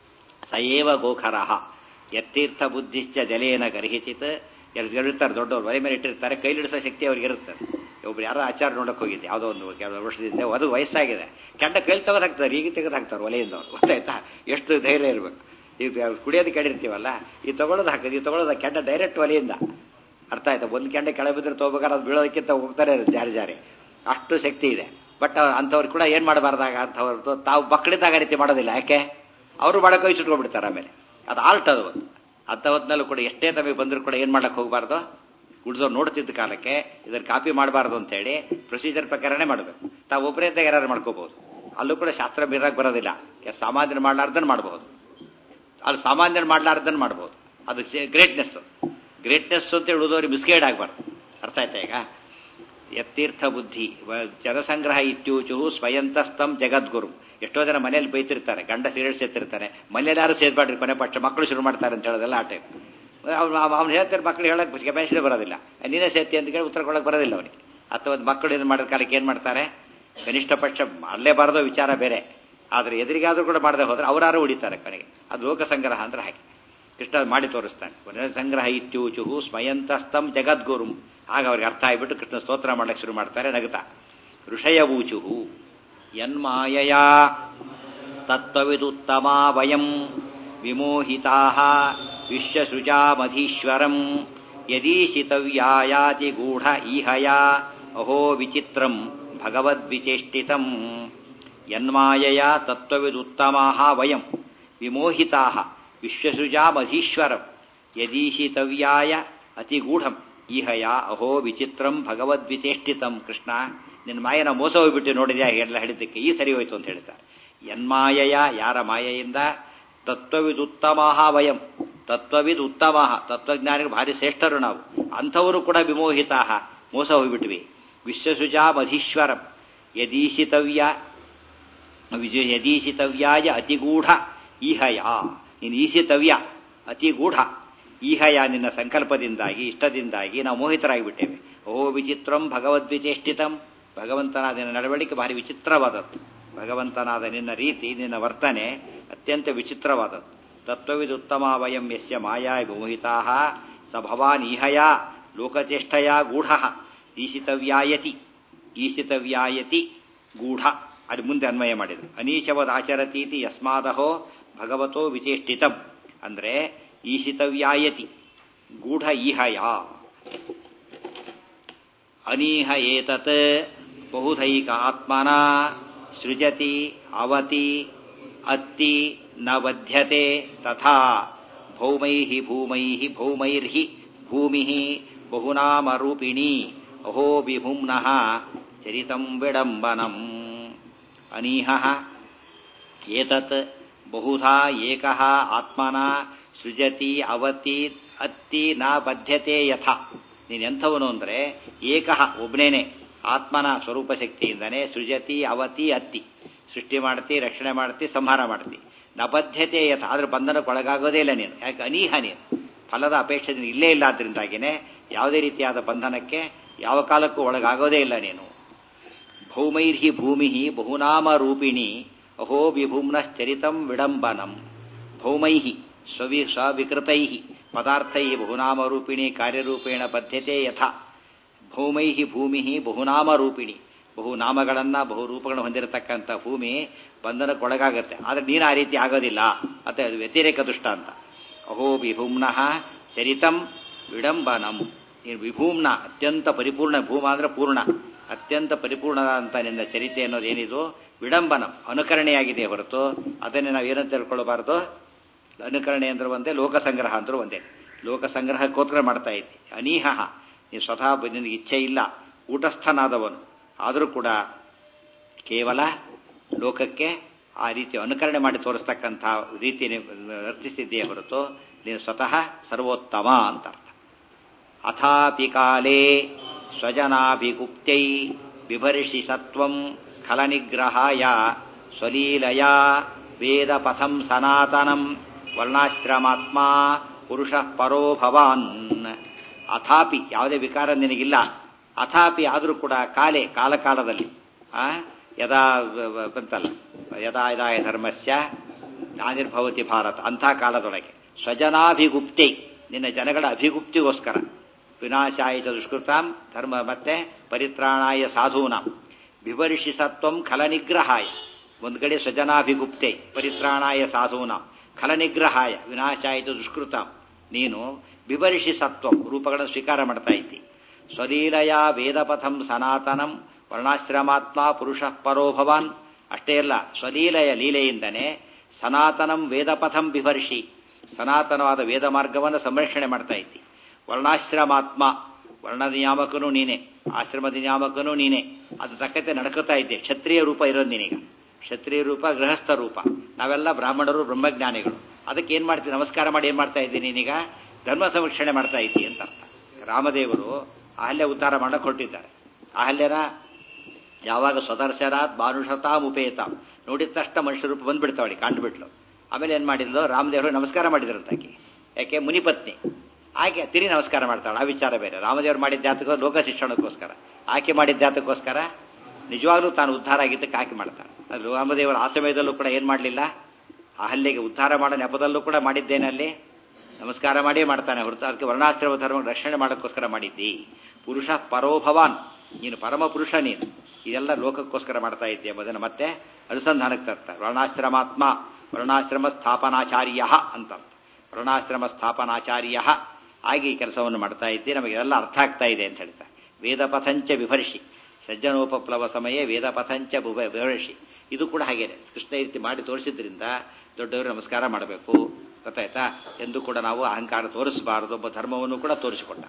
ಸಯೇವ ಗೋಖರಹ ಯತ್ತೀರ್ಥ ಬುದ್ಧಿಶ್ಚ ಜಲೇನ ಗರ್ಹಿಸಿತ್ ಎರಡು ಇರ್ತಾರೆ ದೊಡ್ಡವರು ಒಲೆ ಮೇಲೆ ಇಟ್ಟಿರ್ತಾರೆ ಕೈಲಿಡಿಸೋ ಶಕ್ತಿ ಅವ್ರಿಗೆ ಇರುತ್ತೆ ಒಬ್ರು ಯಾರೋ ಆಚಾರ ನೋಡಕ್ ಹೋಗಿದ್ದೆ ಯಾವುದೋ ಒಂದು ಕೆಲವು ವರ್ಷದಿಂದ ಅದು ವಯಸ್ಸಾಗಿದೆ ಕೆಂಡ ಕೈಲಿ ತೆಗೆದು ಹಾಕ್ತಾರೆ ಈಗ ತೆಗೆದು ಹಾಕ್ತಾರೆ ಒಲೆಯಿಂದ ಅವ್ರು ಗೊತ್ತಾಯ್ತಾ ಎಷ್ಟು ಧೈರ್ಯ ಇರಬೇಕು ಈಗ ಕುಡಿಯೋದು ಕೇಳಿರ್ತೀವಲ್ಲ ಈ ತಗೊಳ್ಳೋದು ಹಾಕೋದು ಈ ತಗೊಳ್ಳೋದು ಕೆಂಡ ಡೈರೆಕ್ಟ್ ಒಲೆಯಿಂದ ಅರ್ಥ ಆಯ್ತಾ ಒಂದು ಕೆಂಡ ಕೆಳ ಬಿದ್ದರೆ ತಗೋಬೇಕಾದ್ರೆ ಅದು ಬೀಳೋದಕ್ಕಿಂತ ಹೋಗ್ತಾರೆ ಜಾರಿ ಜಾರಿ ಅಷ್ಟು ಶಕ್ತಿ ಇದೆ ಬಟ್ ಅಂಥವ್ರು ಕೂಡ ಏನು ಮಾಡಬಾರ್ದಾಗ ಅಂಥವ್ರದ್ದು ತಾವು ಮಕ್ಕಳಿದ್ದಾಗ ಆ ರೀತಿ ಮಾಡೋದಿಲ್ಲ ಯಾಕೆ ಅವರು ಮಾಡಕ್ಕೆ ಕೈ ಸುಟ್ಕೊಂಡ್ಬಿಡ್ತಾರೆ ಆಮೇಲೆ ಅದು ಆಲ್ಟ್ ಅದು ಒಂದು ಅಂಥ ಹೊತ್ತಿನಲ್ಲೂ ಕೂಡ ಎಷ್ಟೇ ತಮಗೆ ಬಂದರೂ ಕೂಡ ಏನು ಮಾಡಕ್ಕೆ ಹೋಗಬಾರ್ದು ಉಳಿದವ್ರು ನೋಡ್ತಿದ್ದ ಕಾಲಕ್ಕೆ ಇದನ್ನು ಕಾಪಿ ಮಾಡಬಾರ್ದು ಅಂತೇಳಿ ಪ್ರೊಸೀಜರ್ ಪ್ರಕಾರನೇ ಮಾಡಬೇಕು ತಾವು ಒಬ್ಬರೇ ಇದ್ದಾಗ ಯಾರು ಮಾಡ್ಕೋಬಹುದು ಅಲ್ಲೂ ಕೂಡ ಶಾಸ್ತ್ರ ಮೀರಕ್ಕೆ ಬರೋದಿಲ್ಲ ಸಾಮಾನ್ಯರು ಮಾಡಲಾರ್ದನ್ನು ಮಾಡಬಹುದು ಅಲ್ಲಿ ಸಾಮಾನ್ಯರು ಮಾಡಲಾರ್ದನ್ನು ಮಾಡ್ಬೋದು ಅದು ಗ್ರೇಟ್ನೆಸ್ ಗ್ರೇಟ್ನೆಸ್ ಅಂತ ಹೇಳುವುದವ್ರಿಗೆ ಮಿಸ್ಗೈಡ್ ಆಗಬಾರ್ದು ಅರ್ಥ ಆಯ್ತಾ ಈಗ ಯತ್ತೀರ್ಥ ಬುದ್ಧಿ ವ- ಜನಸಂಗ್ರಹ ಇತ್ಯೂಚು ಸ್ವಯಂತಸ್ತಂ ಜಗದ್ಗುರು ಎಷ್ಟೋ ಜನ ಮನೇಲಿ ಬೈತಿರ್ತಾರೆ ಗಂಡ ಸೀರಿಯಸ್ ಎತ್ತಿರ್ತಾನೆ ಮನೇಲಿ ಯಾರು ಸೇರ್ಬಾಡ್ರಿ ಕೊನೆ ಪಕ್ಷ ಮಕ್ಕಳು ಶುರು ಮಾಡ್ತಾರೆ ಅಂತ ಹೇಳೋದಲ್ಲ ಆ ಟೈಪ್ ಅವ್ನು ಅವ್ನು ಹೇಳ್ತಾರೆ ಮಕ್ಕಳು ಹೇಳಕ್ ಕೆಪಾಸಿಟಿ ಬರೋದಿಲ್ಲ ನೀನೇ ಸೇರ್ತಿ ಅಂತ ಕೇಳಿ ಉತ್ತರ ಕೊಡಕ್ಕೆ ಬರೋದಿಲ್ಲ ಅವನಿಗೆ ಅಥವಾ ಒಂದು ಮಕ್ಕಳು ಏನು ಮಾಡಿದ ಕಾಲಕ್ಕೆ ಏನು ಮಾಡ್ತಾರೆ ಕನಿಷ್ಠ ಪಕ್ಷ ಮಾಡಲೇಬಾರದೋ ವಿಚಾರ ಬೇರೆ ಆದರೆ ಎದುರಿಗಾದ್ರೂ ಕೂಡ ಮಾಡದೆ ಹೋದ್ರೆ ಅವರಾರು ಉಳಿತಾರೆ ಕೊನೆಗೆ ಅದು ಲೋಕ ಸಂಗ್ರಹ ಅಂದ್ರೆ ಹಾಗೆ ಕೃಷ್ಣ ಅದು ಮಾಡಿ ತೋರಿಸ್ತಾನೆ ಪುನಃ ಸಂಗ್ರಹ ಇತ್ಯೂಚುಹು ಸ್ವಯಂತಸ್ತಂ ಜಗದ್ಗುರುಂ ಆಗ ಅವ್ರಿಗೆ ಅರ್ಥ ಆಗಿಬಿಟ್ಟು ಕೃಷ್ಣ ಸ್ತೋತ್ರ ಮಾಡಕ್ಕೆ ಶುರು ಮಾಡ್ತಾರೆ ನಗುತ್ತಾ ಋಷಯವೂಚುಹು ಯನ್ಮಾಯಯ ತತ್ವವಿದುತ್ತಮಾ ವಯಂ ವಿಮೋಹಿತಾ ವಿಶ್ವಸೃಜಾಮಧೀಶ್ವರಂ ಯದೀಶಿತವ್ಯಾಯಾತಿ ಗೂಢ ಈಹಯ ಅಹೋ ವಿಚಿತ್ರಂ ಭಗವದ್ವಿಚೇಷ್ಟಿತಂ ಯನ್ಮಾಯಯ ತತ್ವವಿದುತ್ತಮಾ ವಯಂ ವಿಮೋಹಿತಾ ವಿಶ್ವಸೃಜಾಮಧೀಶ್ವರಂ ಯದೀಶಿತವ್ಯಾಯ ಅತಿಗೂಢಂ ಈಹಯ ಅಹೋ ವಿಚಿತ್ರಂ ಭಗವದ್ವಿಚೇಷ್ಟಿತಂ ಕೃಷ್ಣ ನಿನ್ನ ಮಾಯನ ಮೋಸ ಹೋಗ್ಬಿಟ್ಟು ನೋಡಿದ್ಯಾ ಎಲ್ಲ ಹೇಳಿದ್ದಕ್ಕೆ ಈ ಸರಿ ಹೋಯ್ತು ಅಂತ ಹೇಳ್ತಾರೆ ಯನ್ಮಾಯಯ ಯಾರ ಮಾಯೆಯಿಂದ ತತ್ವವಿದುತ್ತಮಃ ವಯಂ ತತ್ವವಿದ್ ಉತ್ತಮ ತತ್ವಜ್ಞಾನಿಗಳು ಭಾರಿ ಶ್ರೇಷ್ಠರು ನಾವು ಅಂಥವರು ಕೂಡ ವಿಮೋಹಿತಾ ಮೋಸ ಹೋಗ್ಬಿಟ್ವಿ ವಿಶ್ವಸುಜಾಮಧೀಶ್ವರಂ ಯದೀಶಿತವ್ಯ ವಿಜಯ ಯದೀಶಿತವ್ಯಾಯ ಅತಿಗೂಢ ಈಹಯ ನೀನು ಈಶಿತವ್ಯ ಅತಿಗೂಢ ಈಹಯ ನಿನ್ನ ಸಂಕಲ್ಪದಿಂದಾಗಿ ಇಷ್ಟದಿಂದಾಗಿ ನಾವು ಮೋಹಿತರಾಗಿಬಿಟ್ಟೇವೆ ಓ ವಿಚಿತ್ರಂ ಭಗವದ್ವಿಚೇಷ್ಟಿತಂ ಭಗವಂತನಾದ ನಿನ್ನ ನಡವಳಿಕೆ ಭಾರಿ ವಿಚಿತ್ರವಾದದ್ದು ಭಗವಂತನಾದ ನಿನ್ನ ರೀತಿ ನಿನ್ನ ವರ್ತನೆ ಅತ್ಯಂತ ವಿಚಿತ್ರವಾದದ್ದು ತತ್ವವಿದುತ್ತಮ ವಯಂ ಯಸ್ಯ ಮಾಯಾ ವಿಮೋಹಿತಾ ಸ ಭವಾನ್ ಈಹಯ ಲೋಕಚೇಷ್ಟಯ ಗೂಢ ಈಶಿತವ್ಯಾಯತಿ ಈಶಿತವ್ಯಾಯತಿ ಗೂಢ ಅದು ಮುಂದೆ ಅನ್ವಯ ಮಾಡಿದ್ರು ಅನೀಶವದಾಚರತೀತಿ ಯಸ್ಮಾದಹೋ ಭಗವತೋ ವಿಚೇಷ್ಟಿತಂ ಅಂದ್ರೆ ಈಶಿತವ್ಯಾಯತಿ ಗೂಢ ಈಹಯ ಅನೀಹ ಏತತ್ ಬಹುಧೈಕ ಆತ್ಮನ ಸೃಜತಿ ಅವತಿ ಅತ್ತಿ ನ ಬಧ್ಯತೆ ತಥಾ ಭೌಮೈ ಭೂಮೈ ಭೌಮೈರ್ಹಿ ಭೂಮಿ ಬಹುನಾಮರೂಪಿಣಿ ಅಹೋ ವಿಭುಮ್ನಃ ಚರಿತಂ ವಿಡಂಬನಂ ಅನೀಹ ಏತತ್ ಬಹುಧಾ ಏಕಃ ಆತ್ಮನ ಸೃಜತಿ ಅವತಿ ಅತ್ತಿ ನ ಬದ್ಧತೆ ಯಥ ನೀನು ಎಂಥವನು ಅಂದರೆ ಏಕಃ ಒಬ್ನೇನೆ ಆತ್ಮನ ಸ್ವರೂಪ ಶಕ್ತಿಯಿಂದನೇ ಸೃಜತಿ ಅವತಿ ಅತ್ತಿ ಸೃಷ್ಟಿ ಮಾಡ್ತಿ ರಕ್ಷಣೆ ಮಾಡ್ತಿ ಸಂಹಾರ ಮಾಡ್ತಿ ನಬದ್ಧತೆ ಯಥ ಆದ್ರೆ ಬಂಧನಕ್ಕೆ ಒಳಗಾಗೋದೇ ಇಲ್ಲ ನೀನು ಯಾಕೆ ಅನೀಹ ನೀನು ಫಲದ ಅಪೇಕ್ಷೆ ನೀನು ಇಲ್ಲೇ ಇಲ್ಲ ಆದ್ರಿಂದಾಗಿನೇ ಯಾವುದೇ ರೀತಿಯಾದ ಬಂಧನಕ್ಕೆ ಯಾವ ಕಾಲಕ್ಕೂ ಒಳಗಾಗೋದೇ ಇಲ್ಲ ನೀನು ಭೌಮೈರ್ಹಿ ಭೂಮಿ ಬಹುನಾಮ ರೂಪಿಣಿ ಅಹೋ ವಿಭುಮ್ನಶ್ಚರಿತಂ ವಿಡಂಬನಂ ಭೌಮೈ ಸ್ವವಿ ಸ್ವವಿಕೃತೈ ಪದಾರ್ಥೈ ಬಹುನಾಮರೂಪಿಣಿ ಕಾರ್ಯರೂಪೇಣ ಬದ್ಧತೆ ಯಥ ಭೌಮೈ ಭೂಮಿ ಬಹುನಾಮರೂಪಿಣಿ ಬಹು ನಾಮಗಳನ್ನ ಬಹು ರೂಪಗಳನ್ನು ಹೊಂದಿರತಕ್ಕಂಥ ಭೂಮಿ ಬಂಧನಕ್ಕೊಳಗಾಗತ್ತೆ ಆದರೆ ನೀನು ಆ ರೀತಿ ಆಗೋದಿಲ್ಲ ಅಂತ ಅದು ವ್ಯತಿರೇಕ ದುಷ್ಟ ಅಂತ ಅಹೋ ವಿಭುಮ್ನಃ ಚರಿತಂ ವಿಡಂಬನಂ ನೀನು ವಿಭೂಮ್ನ ಅತ್ಯಂತ ಪರಿಪೂರ್ಣ ಭೂಮ ಅಂದ್ರೆ ಪೂರ್ಣ ಅತ್ಯಂತ ಪರಿಪೂರ್ಣ ಅಂತ ನಿನ್ನ ಚರಿತೆ ಅನ್ನೋದು ಏನಿದು ವಿಡಂಬನಂ ಅನುಕರಣೆಯಾಗಿದೆ ಹೊರತು ಅದನ್ನೇ ನಾವು ಏನಂತ ತಿಳ್ಕೊಳ್ಬಾರ್ದು ಅನುಕರಣೆ ಅಂದ್ರೆ ಒಂದೇ ಲೋಕ ಸಂಗ್ರಹ ಅಂದ್ರೂ ಒಂದೇ ಲೋಕ ಸಂಗ್ರಹಕ್ಕೋಸ್ಕರ ಮಾಡ್ತಾ ಇದ್ದಿ ಅನೀಹ ನೀನು ಸ್ವತಃ ನಿನಗೆ ಇಚ್ಛೆ ಇಲ್ಲ ಊಟಸ್ಥನಾದವನು ಆದರೂ ಕೂಡ ಕೇವಲ ಲೋಕಕ್ಕೆ ಆ ರೀತಿ ಅನುಕರಣೆ ಮಾಡಿ ತೋರಿಸ್ತಕ್ಕಂಥ ರೀತಿ ವರ್ತಿಸ್ತಿದ್ದೀಯೇ ಹೊರತು ನೀನು ಸ್ವತಃ ಸರ್ವೋತ್ತಮ ಅಂತ ಅರ್ಥ ಅಥಾಪಿ ಕಾಲೇ ಸ್ವಜನಾಭಿಗುಪ್ತೈ ಬಿಭರ್ಷಿ ಸತ್ವಂ ಖಲನಿಗ್ರಹಾಯ ಸ್ವಲೀಲಯ ವೇದ ಪಥಂ ಸನಾತನಂ ವರ್ಣಾಶ್ರಮಾತ್ಮ ಪುರುಷ ಪರೋ ಭವಾನ್ ಅಥಾಪಿ ಯಾವುದೇ ವಿಕಾರ ನಿನಗಿಲ್ಲ ಅಥಾಪಿ ಆದರೂ ಕೂಡ ಕಾಲೇ ಕಾಲಕಾಲದಲ್ಲಿ ಆ ಯದಾ ಬಂತಲ್ಲ ಯದಾ ಯದಾ ಧರ್ಮಸ್ಯ ನಾನಿರ್ಭವತಿ ಭಾರತ ಅಂಥ ಕಾಲದೊಳಗೆ ಸ್ವಜನಾಭಿಗುಪ್ತಿ ನಿನ್ನ ಜನಗಳ ಅಭಿಗುಪ್ತಿಗೋಸ್ಕರ ವಿನಾಶಾಯ ದುಷ್ಕೃತಾಂ ಧರ್ಮ ಮತ್ತೆ ಪರಿತ್ರಾಣಾಯ ಸಾಧೂನಾಂ ವಿವರ್ಷಿ ಸತ್ವಂ ಖಲನಿಗ್ರಹಾಯ ಒಂದು ಕಡೆ ಸ್ವಜನಾಭಿಗುಪ್ತೆ ಪರಿತ್ರಾಣಾಯ ಸಾಧೂನಾಂ ಖಲನಿಗ್ರಹಾಯ ವಿನಾಶಾಯ ದುಷ್ಕೃತಾಂ ನೀನು ಬಿಭರ್ಷಿ ಸತ್ವಂ ರೂಪಗಳನ್ನು ಸ್ವೀಕಾರ ಮಾಡ್ತಾ ಇದ್ದಿ ಸ್ವಲೀಲಯ ವೇದಪಥಂ ಸನಾತನಂ ವರ್ಣಾಶ್ರಮಾತ್ಮ ಪುರುಷ ಪರೋ ಭವಾನ್ ಅಷ್ಟೇ ಅಲ್ಲ ಸ್ವಲೀಲಯ ಲೀಲೆಯಿಂದನೇ ಸನಾತನಂ ವೇದಪಥಂ ಬಿಭರ್ಷಿ ಸನಾತನವಾದ ವೇದ ಮಾರ್ಗವನ್ನು ಸಂರಕ್ಷಣೆ ಮಾಡ್ತಾ ಇದ್ದಿ ವರ್ಣಾಶ್ರಮಾತ್ಮ ವರ್ಣ ನಿಯಾಮಕನೂ ನೀನೆ ಆಶ್ರಮದ ನಿಯಾಮಕನೂ ನೀನೆ ಅದು ತಕ್ಕಂತೆ ನಡ್ಕೋತಾ ಇದ್ದೆ ಕ್ಷತ್ರಿಯ ರೂಪ ಇರೋದು ನೀನೀಗ ಕ್ಷತ್ರಿಯ ರೂಪ ಗೃಹಸ್ಥ ರೂಪ ನಾವೆಲ್ಲ ಬ್ರಾಹ್ಮಣರು ಬ್ರಹ್ಮಜ್ಞಾನಿಗಳು ಅದಕ್ಕೆ ಏನ್ ಮಾಡ್ತೀವಿ ನಮಸ್ಕಾರ ಮಾಡಿ ಏನ್ ಮಾಡ್ತಾ ಇದ್ದೀನಿ ನೀನೀಗ ಧರ್ಮ ಸಂರಕ್ಷಣೆ ಮಾಡ್ತಾ ಇದ್ದಿ ಅಂತ ಅರ್ಥ ರಾಮದೇವರು ಅಲ್ಲೇ ಉದ್ಧಾರ ಮಾಡಕ್ ಹೊರಟಿದ್ದಾರೆ ಅಹಲ್ಯನ ಯಾವಾಗ ಸ್ವದರ್ಶನಾತ್ ಮಾನುಷತಾಂ ಉಪೇತಾಂ ನೋಡಿದ ತಕ್ಷಣ ಮನುಷ್ಯ ರೂಪ ಬಂದ್ಬಿಡ್ತಾವಳಿ ಕಂಡುಬಿಟ್ಲು ಆಮೇಲೆ ಏನು ಮಾಡಿದ್ಲು ರಾಮದೇವರು ನಮಸ್ಕಾರ ಮಾಡಿದ್ರಂತ ಆಕೆ ಯಾಕೆ ಮುನಿಪತ್ನಿ ಆಕೆ ತಿರಿ ನಮಸ್ಕಾರ ಮಾಡ್ತಾಳೆ ಆ ವಿಚಾರ ಬೇರೆ ರಾಮದೇವರು ಮಾಡಿದ ಜಾತಕ ಲೋಕ ಶಿಕ್ಷಣಕ್ಕೋಸ್ಕರ ಆಕೆ ಮಾಡಿದ ಜಾತಕ್ಕೋಸ್ಕರ ನಿಜವಾಗ್ಲೂ ತಾನು ಉದ್ಧಾರ ಆಗಿದ್ದಕ್ಕೆ ಆಕೆ ಮಾಡ್ತಾಳೆ ಅದು ರಾಮದೇವರ ಆ ಸಮಯದಲ್ಲೂ ಕೂಡ ಏನು ಮಾಡಲಿಲ್ಲ ಅಹಲ್ಯೆಗೆ ಉದ್ಧಾರ ಮಾಡೋ ನೆಪದಲ್ಲೂ ಕೂಡ ಮಾಡಿದ್ದೇನಲ್ಲಿ ನಮಸ್ಕಾರ ಮಾಡೇ ಮಾಡ್ತಾನೆ ಹೊರತು ಅದಕ್ಕೆ ವರ್ಣಾಶ್ರಮ ಧರ್ಮ ರಕ್ಷಣೆ ಮಾಡೋಕ್ಕೋಸ್ಕರ ಮಾಡಿದ್ದಿ ಪುರುಷ ಪರೋಭವಾನ್ ನೀನು ಪರಮ ಪುರುಷ ನೀನು ಇದೆಲ್ಲ ಲೋಕಕ್ಕೋಸ್ಕರ ಮಾಡ್ತಾ ಇದ್ದೆ ಎಂಬುದನ್ನು ಮತ್ತೆ ಅನುಸಂಧಾನಕ್ಕೆ ತರ್ತಾರೆ ವರ್ಣಾಶ್ರಮಾತ್ಮ ವರ್ಣಾಶ್ರಮ ಸ್ಥಾಪನಾಚಾರ್ಯ ಅಂತ ವರ್ಣಾಶ್ರಮ ಸ್ಥಾಪನಾಚಾರ್ಯ ಆಗಿ ಈ ಕೆಲಸವನ್ನು ಮಾಡ್ತಾ ಇದ್ದೆ ನಮಗೆ ಎಲ್ಲ ಅರ್ಥ ಆಗ್ತಾ ಇದೆ ಅಂತ ಹೇಳ್ತಾರೆ ವೇದಪಥಂಚ ವಿಭರ್ಷಿ ಸಜ್ಜನೋಪಪ್ಲವ ಸಮಯ ವೇದಪಥಂಚ ಬುಭ ವಿಭರ್ಷಿ ಇದು ಕೂಡ ಹಾಗೇನೆ ಕೃಷ್ಣ ಈ ರೀತಿ ಮಾಡಿ ತೋರಿಸಿದ್ರಿಂದ ದೊಡ್ಡವರು ನಮಸ್ಕಾರ ಮಾಡಬೇಕು ಗೊತ್ತಾಯ್ತಾ ಎಂದು ಕೂಡ ನಾವು ಅಹಂಕಾರ ತೋರಿಸಬಾರದು ಒಬ್ಬ ಧರ್ಮವನ್ನು ಕೂಡ ತೋರಿಸಿಕೊಂಡ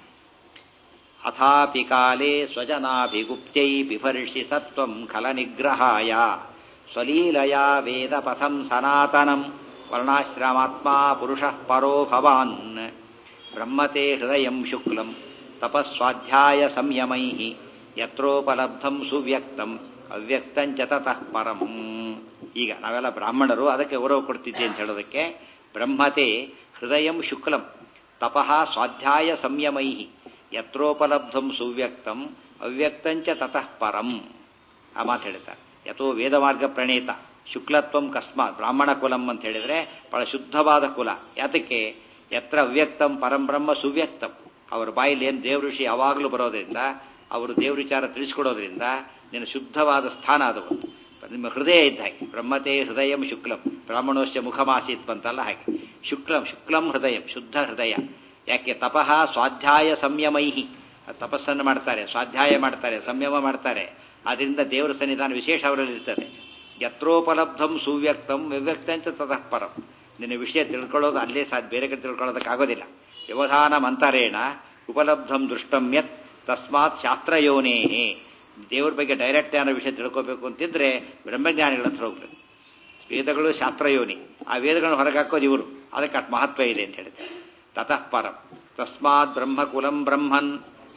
ಅಥಾಪಿ ಕಾಲೇ ಸ್ವಜನಾಭಿಗುಪ್ತೈ ಬಿಭರ್ಷಿ ಸತ್ವಂ ಖಲ ನಿಗ್ರಹಾಯ ಸ್ವಲೀಲಯ ವೇದ ಪಥಂ ಸನಾತನಂ ವರ್ಣಾಶ್ರಮಾತ್ಮ ಪುರುಷ ಪರೋ ಭವಾನ್ ಬ್ರಹ್ಮತೆ ಹೃದಯಂ ಶುಕ್ಲಂ ತಪಸ್ವಾಧ್ಯಾಯ ಸಂಯಮೈ ಯತ್ರೋಪಲಬ್ಧಂ ಸುವ್ಯಕ್ತಂ ಅವ್ಯಕ್ತಂಚ ತತಃ ಪರಂ ಈಗ ನಾವೆಲ್ಲ ಬ್ರಾಹ್ಮಣರು ಅದಕ್ಕೆ ಗೌರವ ಕೊಡ್ತಿದ್ದೆ ಅಂತ ಹೇಳೋದಕ್ಕೆ ಬ್ರಹ್ಮತೆ ಹೃದಯಂ ಶುಕ್ಲಂ ತಪಃ ಸ್ವಾಧ್ಯಾಯ ಸಂಯಮೈ ಯತ್ರೋಪಲಬ್ಧಂ ಸುವ್ಯಕ್ತಂ ಅವ್ಯಕ್ತಂಚ ತತಃ ಪರಂ ಆ ಮಾತು ಹೇಳ್ತಾರೆ ಯಥೋ ವೇದಮಾರ್ಗ ಪ್ರಣೇತ ಶುಕ್ಲತ್ವಂ ಕಸ್ಮಾತ್ ಬ್ರಾಹ್ಮಣ ಕುಲಂ ಅಂತ ಹೇಳಿದ್ರೆ ಬಹಳ ಶುದ್ಧವಾದ ಕುಲ ಯಾತಕ್ಕೆ ಯತ್ರ ಅವ್ಯಕ್ತಂ ಪರಂಬ್ರಹ್ಮ ಸುವ್ಯಕ್ತಂ ಅವರ ಬಾಯಲ್ಲಿ ಏನು ದೇವ್ರ ಋಷಿ ಯಾವಾಗಲೂ ಬರೋದ್ರಿಂದ ಅವರು ದೇವ್ರ ವಿಚಾರ ತಿಳಿಸ್ಕೊಡೋದ್ರಿಂದ ನಿನ್ನ ಶುದ್ಧವಾದ ಸ್ಥಾನ ಅದು ನಿಮ್ಮ ಹೃದಯ ಇದ್ದ ಹಾಗೆ ಬ್ರಹ್ಮತೆ ಹೃದಯಂ ಶುಕ್ಲಂ ಬ್ರಾಹ್ಮಣೋಶ್ಚ ಮುಖಮಾಸೀತ್ ಬಂತಲ್ಲ ಹಾಗೆ ಶುಕ್ಲಂ ಶುಕ್ಲಂ ಹೃದಯಂ ಶುದ್ಧ ಹೃದಯ ಯಾಕೆ ತಪಃ ಸ್ವಾಧ್ಯಾಯ ಸಂಯಮೈಹಿ ತಪಸ್ಸನ್ನು ಮಾಡ್ತಾರೆ ಸ್ವಾಧ್ಯಾಯ ಮಾಡ್ತಾರೆ ಸಂಯಮ ಮಾಡ್ತಾರೆ ಅದರಿಂದ ದೇವರ ಸನ್ನಿಧಾನ ವಿಶೇಷ ಅವರಲ್ಲಿ ಇರ್ತದೆ ಯತ್ರೋಪಲಬ್ಧಂ ಸುವ್ಯಕ್ತಂ ವ್ಯವ್ಯಕ್ತಂಚ ತತಃ ಪರಂ ನಿನ್ನ ವಿಷಯ ತಿಳ್ಕೊಳ್ಳೋದು ಅಲ್ಲೇ ಸಾಧ್ಯ ಬೇರೆ ಕಡೆ ತಿಳ್ಕೊಳ್ಳೋದಕ್ಕಾಗೋದಿಲ್ಲ ವ್ಯವಧಾನ ಮಂತರೇಣ ಉಪಲಬ್ಧಂ ದೃಷ್ಟಂ ಯತ್ ತಸ್ಮಾತ್ ಶಾಸ್ತ್ರಯೋನೇ ದೇವ್ರ ಬಗ್ಗೆ ಡೈರೆಕ್ಟ್ ಏನೋ ವಿಷಯ ತಿಳ್ಕೋಬೇಕು ಅಂತಿದ್ರೆ ಬ್ರಹ್ಮಜ್ಞಾನಿಗಳ ಹತ್ರ ಹೋಗ್ಬೇಕು ವೇದಗಳು ಶಾಸ್ತ್ರಯೋನಿ ಆ ವೇದಗಳನ್ನು ಹೊರಗಾಕೋದು ಇವರು ಅದಕ್ಕೆ ಅಷ್ಟು ಮಹತ್ವ ಇದೆ ಅಂತ ಹೇಳಿದೆ ತತಃ ಪರಂ ತಸ್ಮಾತ್ ಬ್ರಹ್ಮಕುಲಂ ಬ್ರಹ್ಮನ್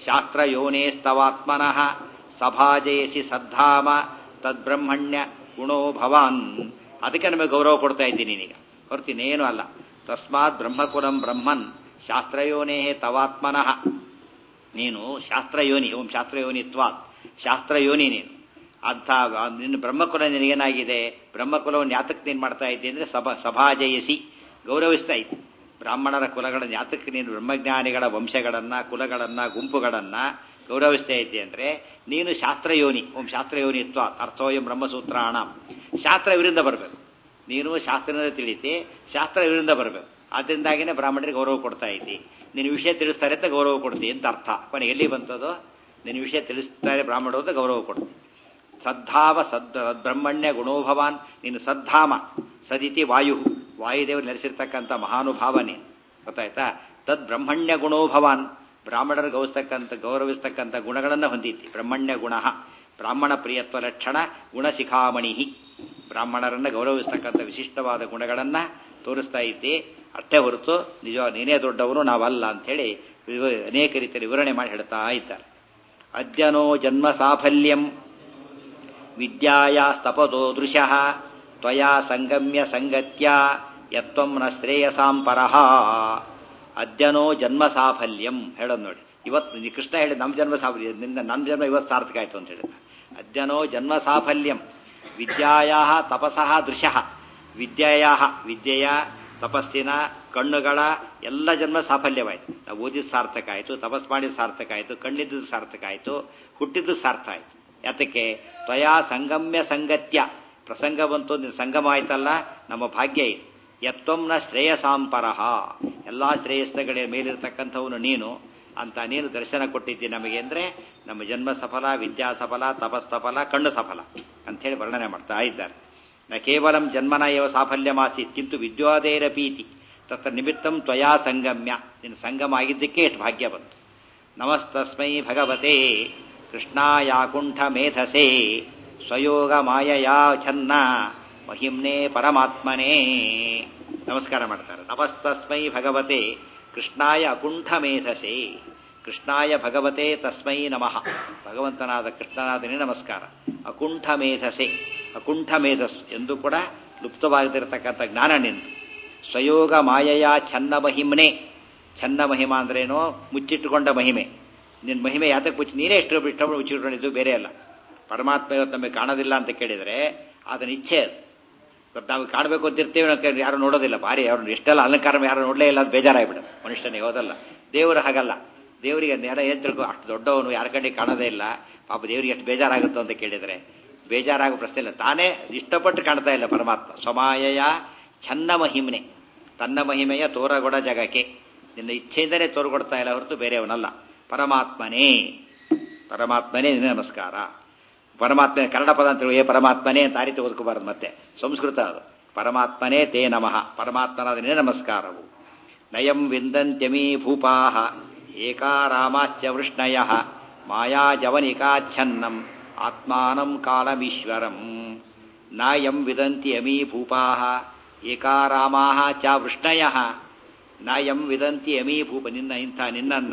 ಶಾಸ್ತ್ರಯೋನೇಸ್ತವಾತ್ಮನಃ ಸಭಾಜಯಸಿ ಸದ್ಧಾಮ ತದ್ಬ್ರಹ್ಮಣ್ಯ ಗುಣೋ ಭವಾನ್ ಅದಕ್ಕೆ ನಮಗೆ ಗೌರವ ಕೊಡ್ತಾ ಇದ್ದೀನಿ ನೀನೀಗ ಹೊರ್ತೀನೇನು ಅಲ್ಲ ತಸ್ಮಾತ್ ಬ್ರಹ್ಮಕುಲಂ ಬ್ರಹ್ಮನ್ ಶಾಸ್ತ್ರಯೋನೇ ತವಾತ್ಮನಃ ನೀನು ಶಾಸ್ತ್ರಯೋನಿ ಓಂ ಶಾಸ್ತ್ರಯೋನಿತ್ವಾತ್ ಶಾಸ್ತ್ರಯೋನಿ ನೀನು ಅಂಥ ನಿನ್ನ ಬ್ರಹ್ಮಕುಲ ನಿನಗೇನಾಗಿದೆ ಬ್ರಹ್ಮಕುಲವನ್ನು ಯಾತಕ್ಕೆ ನೀನು ಮಾಡ್ತಾ ಇದ್ದೆ ಅಂದರೆ ಸಭಾ ಸಭಾಜಯಿಸಿ ಗೌರವಿಸ್ತಾ ಇದ್ದೆ ಬ್ರಾಹ್ಮಣರ ಕುಲಗಳನ್ನು ಯಾತಕ್ಕೆ ನೀನು ಬ್ರಹ್ಮಜ್ಞಾನಿಗಳ ವಂಶಗಳನ್ನ ಕುಲಗಳನ್ನ ಗುಂಪುಗಳನ್ನ ಗೌರವಿಸ್ತಾ ಇದ್ದೆ ಅಂದ್ರೆ ನೀನು ಶಾಸ್ತ್ರಯೋನಿ ಓಂ ಶಾಸ್ತ್ರಯೋನಿತ್ವ ಅರ್ಥೋಯಂ ಬ್ರಹ್ಮಸೂತ್ರಾಣ ಶಾಸ್ತ್ರ ಇವರಿಂದ ಬರಬೇಕು ನೀನು ಶಾಸ್ತ್ರದಿಂದ ತಿಳಿತಿ ಶಾಸ್ತ್ರ ಇವರಿಂದ ಬರಬೇಕು ಆದ್ದರಿಂದಾಗಿನೇ ಬ್ರಾಹ್ಮಣರಿಗೆ ಗೌರವ ಕೊಡ್ತಾ ಇದ್ದಿ ನಿನ್ನ ವಿಷಯ ತಿಳಿಸ್ತಾರೆ ಅಂತ ಗೌರವ ಕೊಡ್ತಿ ಅಂತ ಅರ್ಥ ಕೊನೆ ಎಲ್ಲಿ ಬಂತದು ನಿನ್ನ ವಿಷಯ ತಿಳಿಸ್ತಾರೆ ಬ್ರಾಹ್ಮಣರು ಅಂತ ಗೌರವ ಕೊಡ್ತಿ ಸದ್ಧಾವ ಸದ್ ಬ್ರಹ್ಮಣ್ಯ ಗುಣೋಭವಾನ್ ನೀನು ಸದ್ಧಾಮ ಸದಿತಿ ವಾಯು ವಾಯುದೇವರು ನೆಲೆಸಿರ್ತಕ್ಕಂಥ ಮಹಾನುಭಾವ ನೀನು ಗೊತ್ತಾಯ್ತಾ ತದ್ ಬ್ರಹ್ಮಣ್ಯ ಗುಣೋಭವಾನ್ ಬ್ರಾಹ್ಮಣರು ಗೌಸ್ತಕ್ಕಂಥ ಗೌರವಿಸ್ತಕ್ಕಂಥ ಗುಣಗಳನ್ನು ಹೊಂದಿದ್ದಿ ಬ್ರಹ್ಮಣ್ಯ ಗುಣ ಬ್ರಾಹ್ಮಣ ಪ್ರಿಯತ್ವ ಲಕ್ಷಣ ಗುಣಶಿಖಾಮಣಿ ಬ್ರಾಹ್ಮಣರನ್ನ ಗೌರವಿಸ್ತಕ್ಕಂಥ ವಿಶಿಷ್ಟವಾದ ಗುಣಗಳನ್ನ ತೋರಿಸ್ತಾ ಇದ್ದಿ ಅಷ್ಟೇ ಹೊರತು ನಿಜ ನೀನೇ ದೊಡ್ಡವನು ನಾವಲ್ಲ ಅಂಥೇಳಿ ಅನೇಕ ರೀತಿಯಲ್ಲಿ ವಿವರಣೆ ಮಾಡಿ ಹೇಳ್ತಾ ಇದ್ದಾರೆ ಅದ್ಯನೋ ಜನ್ಮ ಸಾಫಲ್ಯಂ ವಿದ್ಯಾಯಾಸ್ತಪದೋ ದೃಶಃ ತ್ವಯಾ ಸಂಗಮ್ಯ ಸಂಗತ್ಯ ಯತ್ವಂ ನ ಶ್ರೇಯಸಾಂ ಪರಹ ಅದ್ಯನೋ ಜನ್ಮ ಸಾಫಲ್ಯಂ ಹೇಳೋದು ನೋಡಿ ಇವತ್ತು ಕೃಷ್ಣ ಹೇಳಿ ನಮ್ಮ ಜನ್ಮ ಸಾಫಲ್ಯ ನಿನ್ನ ನಮ್ಮ ಜನ್ಮ ಇವತ್ತು ಸಾರ್ಥಕ ಆಯ್ತು ಅಂತ ಹೇಳಿದ ಅದ್ಯನೋ ಜನ್ಮ ಸಾಫಲ್ಯಂ ವಿದ್ಯಾಯಾ ತಪಸಃ ದೃಶಃ ವಿದ್ಯೆಯ ವಿದ್ಯೆಯ ತಪಸ್ಸಿನ ಕಣ್ಣುಗಳ ಎಲ್ಲ ಜನ್ಮ ಸಾಫಲ್ಯವಾಯಿತು ನಾವು ಓದಿದ ಸಾರ್ಥಕ ಆಯಿತು ತಪಸ್ ಮಾಡಿದ ಸಾರ್ಥಕ ಆಯಿತು ಕಣ್ಣಿದ್ದು ಸಾರ್ಥಕ ಆಯಿತು ಹುಟ್ಟಿದ್ದು ಸಾರ್ಥ ಆಯಿತು ಯಾತಕ್ಕೆ ತ್ವಯಾ ಸಂಗಮ್ಯ ಸಂಗತ್ಯ ಪ್ರಸಂಗ ಬಂತು ನಿನ್ನ ಸಂಗಮ ಆಯ್ತಲ್ಲ ನಮ್ಮ ಭಾಗ್ಯ ಇದು ಯತ್ವಂನ ಶ್ರೇಯಸಾಂಪರಹ ಎಲ್ಲಾ ಶ್ರೇಯಸ್ಸಗಳ ಮೇಲಿರ್ತಕ್ಕಂಥವನು ನೀನು ಅಂತ ನೀನು ದರ್ಶನ ಕೊಟ್ಟಿದ್ದಿ ನಮಗೆ ಅಂದ್ರೆ ನಮ್ಮ ಜನ್ಮ ಸಫಲ ವಿದ್ಯಾ ಸಫಲ ತಪಸ್ ಸಫಲ ಕಣ್ಣು ಸಫಲ ಅಂಥೇಳಿ ವರ್ಣನೆ ಮಾಡ್ತಾ ಇದ್ದಾರೆ ನ ಕೇವಲಂ ಜನ್ಮನ ಇವ ಸಾಫಲ್ಯಮಾಸೀತ್ ಕಿಂತು ವಿದ್ವಾದೇರಪೀತಿ ತತ್ರ ನಿಮಿತ್ತಂ ತ್ವಯಾ ಸಂಗಮ್ಯ ನಿನ್ನ ಸಂಗಮ ಆಗಿದ್ದಕ್ಕೆ ಎಷ್ಟು ಭಾಗ್ಯ ಬಂತು ನಮಸ್ತಸ್ಮೈ ಭಗವತೆ ಕೃಷ್ಣಾಯಾಕುಂಠ ಮೇಧಸೆ ಸ್ವಯೋಗ ಮಾಯಯಾ ಛನ್ನ ಮಹಿಮ್ನೆ ಪರಮಾತ್ಮನೇ ನಮಸ್ಕಾರ ಮಾಡ್ತಾರೆ ನಮಸ್ತಸ್ಮೈ ಭಗವತೆ ಕೃಷ್ಣಾಯ ಅಕುಂಠ ಮೇಧಸೆ ಕೃಷ್ಣಾಯ ಭಗವತೆ ತಸ್ಮೈ ನಮಃ ಭಗವಂತನಾದ ಕೃಷ್ಣನಾದನೇ ನಮಸ್ಕಾರ ಅಕುಂಠ ಮೇಧಸೆ ಅಕುಂಠ ಮೇಧಸ್ಸು ಎಂದು ಕೂಡ ಲುಪ್ತವಾಗದಿರತಕ್ಕಂಥ ಜ್ಞಾನ ನಿಂತು ಸ್ವಯೋಗ ಮಾಯಯ ಛನ್ನ ಮಹಿಮ್ನೆ ಛನ್ನ ಮಹಿಮ ಅಂದ್ರೇನೋ ಮುಚ್ಚಿಟ್ಟುಕೊಂಡ ಮಹಿಮೆ ನಿನ್ನ ಮಹಿಮೆ ಯಾತಕ್ಕೆ ಮುಚ್ಚಿ ನೀನೇ ಎಷ್ಟು ಇಷ್ಟಪಟ್ಟು ಮುಚ್ಚಿಟ್ಕೊಂಡಿದ್ದು ಬೇರೆ ಅಲ್ಲ ಪರಮಾತ್ಮ ಇವತ್ತು ನಮಗೆ ಕಾಣೋದಿಲ್ಲ ಅಂತ ಕೇಳಿದರೆ ಅದನ್ನ ಇಚ್ಛೆ ಅದು ಇವತ್ತು ನಾವು ಕಾಣಬೇಕು ಅಂತಿರ್ತೀವಿ ನಾವು ಯಾರು ನೋಡೋದಿಲ್ಲ ಭಾರಿ ಅವ್ರನ್ನ ಎಷ್ಟೆಲ್ಲ ಅಲಂಕಾರ ಯಾರು ನೋಡಲೇ ಇಲ್ಲ ಅದು ಬೇಜಾರಾಗ್ಬಿಡೋದು ಮನುಷ್ಯನಿಗೆ ಹೋದಲ್ಲ ದೇವರು ಹಾಗಲ್ಲ ದೇವರಿಗೆ ನೆಡ ಏನ್ ತಿಳ್ಕೊ ಅಷ್ಟು ದೊಡ್ಡವನು ಯಾರ ಕಡೆ ಕಾಣೋದೇ ಇಲ್ಲ ಪಾಪ ದೇವರಿಗೆ ಎಷ್ಟು ಬೇಜಾರಾಗುತ್ತೋ ಅಂತ ಕೇಳಿದರೆ ಬೇಜಾರಾಗೋ ಪ್ರಶ್ನೆ ಇಲ್ಲ ತಾನೇ ಇಷ್ಟಪಟ್ಟು ಕಾಣ್ತಾ ಇಲ್ಲ ಪರಮಾತ್ಮ ಸ್ವಮಾಯಯ ಛನ್ನ ಮಹಿಮ್ನೆ ತನ್ನ ಮಹಿಮೆಯ ತೋರಗೊಡ ಜಗಕ್ಕೆ ನಿನ್ನ ಇಚ್ಛೆಯಿಂದಲೇ ತೋರ್ಕೊಡ್ತಾ ಇಲ್ಲ ಹೊರತು ಬೇರೆಯವನಲ್ಲ ಪರಮಾತ್ಮನೇ ಪರಮಾತ್ಮನೇ ನಿನ್ನ ನಮಸ್ಕಾರ ಪರಮಾತ್ಮ ಕನ್ನಡ ಪದ ಅಂತ ಏ ಪರಮಾತ್ಮನೇ ಅಂತ ಆ ರೀತಿ ಓದ್ಕೋಬಾರದು ಮತ್ತೆ ಸಂಸ್ಕೃತ ಅದು ಪರಮಾತ್ಮನೇ ತೇ ನಮಃ ಪರಮಾತ್ಮನಾದ ನಿನ್ನ ನಮಸ್ಕಾರವು ನಯಂ ವಿಂದಂತ್ಯಮೀ ಭೂಪಾಹ ಏಕಾರಾಮಾಶ್ಚ ವೃಷ್ಣಯ ಮಾಯಾಜವನಿಕಾಚ್ಛನ್ನಂ ಆತ್ಮಾನಂ ಕಾಲಮೀಶ್ವರಂ ನಾಯಂ ವಿದಂತಿ ಅಮೀ ಭೂಪಾಹ ಏಕಾರಾಮಾಹ ಚ ವೃಷ್ಣಯ ನಾಯಂ ವಿದಂತಿ ಅಮೀ ಭೂಪ ನಿನ್ನ ಇಂಥ ನಿನ್ನನ್ನ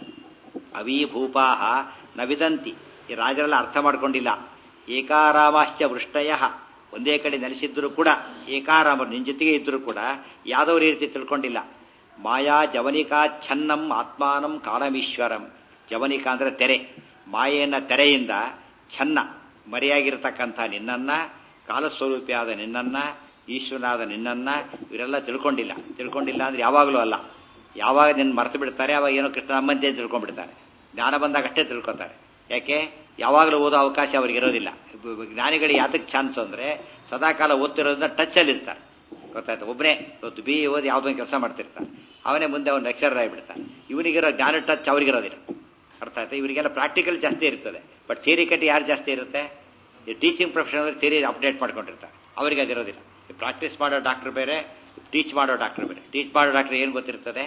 ಅವೀ ಭೂಪಾಹ ನ ವಿದಂತಿ ಈ ರಾಜರೆಲ್ಲ ಅರ್ಥ ಮಾಡ್ಕೊಂಡಿಲ್ಲ ಏಕಾರಾಮಾಶ್ಚ ವೃಷ್ಟಯ ಒಂದೇ ಕಡೆ ನೆಲೆಸಿದ್ರು ಕೂಡ ಏಕಾರಾಮರು ನಿನ್ನ ಜೊತೆಗೆ ಇದ್ರು ಕೂಡ ಯಾವ್ದೋ ರೀತಿ ತಿಳ್ಕೊಂಡಿಲ್ಲ ಮಾಯಾ ಜವನಿಕಾ ಛನ್ನಂ ಆತ್ಮಾನಂ ಕಾಲಮೀಶ್ವರಂ ಜವನಿಕಾ ಅಂದ್ರೆ ತೆರೆ ಮಾಯೆಯನ್ನ ತೆರೆಯಿಂದ ಛನ್ನ ಮರೆಯಾಗಿರ್ತಕ್ಕಂಥ ನಿನ್ನನ್ನ ಕಾಲಸ್ವರೂಪಿಯಾದ ನಿನ್ನನ್ನ ಈಶ್ವರನಾದ ನಿನ್ನನ್ನ ಇವರೆಲ್ಲ ತಿಳ್ಕೊಂಡಿಲ್ಲ ತಿಳ್ಕೊಂಡಿಲ್ಲ ಅಂದ್ರೆ ಯಾವಾಗಲೂ ಅಲ್ಲ ಯಾವಾಗ ನಿನ್ನ ಮರೆತು ಬಿಡ್ತಾರೆ ಅವಾಗ ಏನೋ ಕೃಷ್ಣ ನಮ್ಮಂತೆ ತಿಳ್ಕೊಂಡ್ಬಿಡ್ತಾರೆ ಜ್ಞಾನ ಬಂದಾಗ ಅಷ್ಟೇ ತಿಳ್ಕೊತಾರೆ ಯಾಕೆ ಯಾವಾಗಲೂ ಓದೋ ಅವಕಾಶ ಅವ್ರಿಗೆ ಇರೋದಿಲ್ಲ ಜ್ಞಾನಿಗಳಿಗೆ ಯಾತಕ್ಕೆ ಚಾನ್ಸ್ ಅಂದ್ರೆ ಸದಾಕಾಲ ಓದ್ತಿರೋದ್ರಿಂದ ಟಚ್ ಅಲ್ಲಿ ಇರ್ತಾರೆ ಗೊತ್ತಾಯ್ತು ಒಬ್ಬನೇ ಇವತ್ತು ಬಿ ಓದಿ ಯಾವುದೋ ಒಂದು ಕೆಲಸ ಮಾಡ್ತಿರ್ತಾನೆ ಅವನೇ ಮುಂದೆ ಅವ್ನು ಲೆಕ್ಚರರ್ ಆಗಿಬಿಡ್ತಾನೆ ಇವನಿಗಿರೋ ಜ್ಞಾನ ಟಚ್ ಅವ್ರಿಗಿರೋದಿಲ್ಲ ಅರ್ಥ ಆಯ್ತು ಇವರಿಗೆಲ್ಲ ಪ್ರಾಕ್ಟಿಕಲ್ ಜಾಸ್ತಿ ಇರ್ತದೆ ಬಟ್ ಥಿಯರಿ ಕಟ್ಟಿ ಯಾರು ಜಾಸ್ತಿ ಇರುತ್ತೆ ಈ ಟೀಚಿಂಗ್ ಪ್ರೊಫೆಷನಲ್ ಥಿಯರಿ ಅಪ್ಡೇಟ್ ಮಾಡ್ಕೊಂಡಿರ್ತಾರೆ ಅವರಿಗೆ ಅದಿರೋದಿಲ್ಲ ಪ್ರಾಕ್ಟೀಸ್ ಮಾಡೋ ಡಾಕ್ಟರ್ ಬೇರೆ ಟೀಚ್ ಮಾಡೋ ಡಾಕ್ಟರ್ ಬೇರೆ ಟೀಚ್ ಮಾಡೋ ಡಾಕ್ಟರ್ ಏನು ಗೊತ್ತಿರ್ತದೆ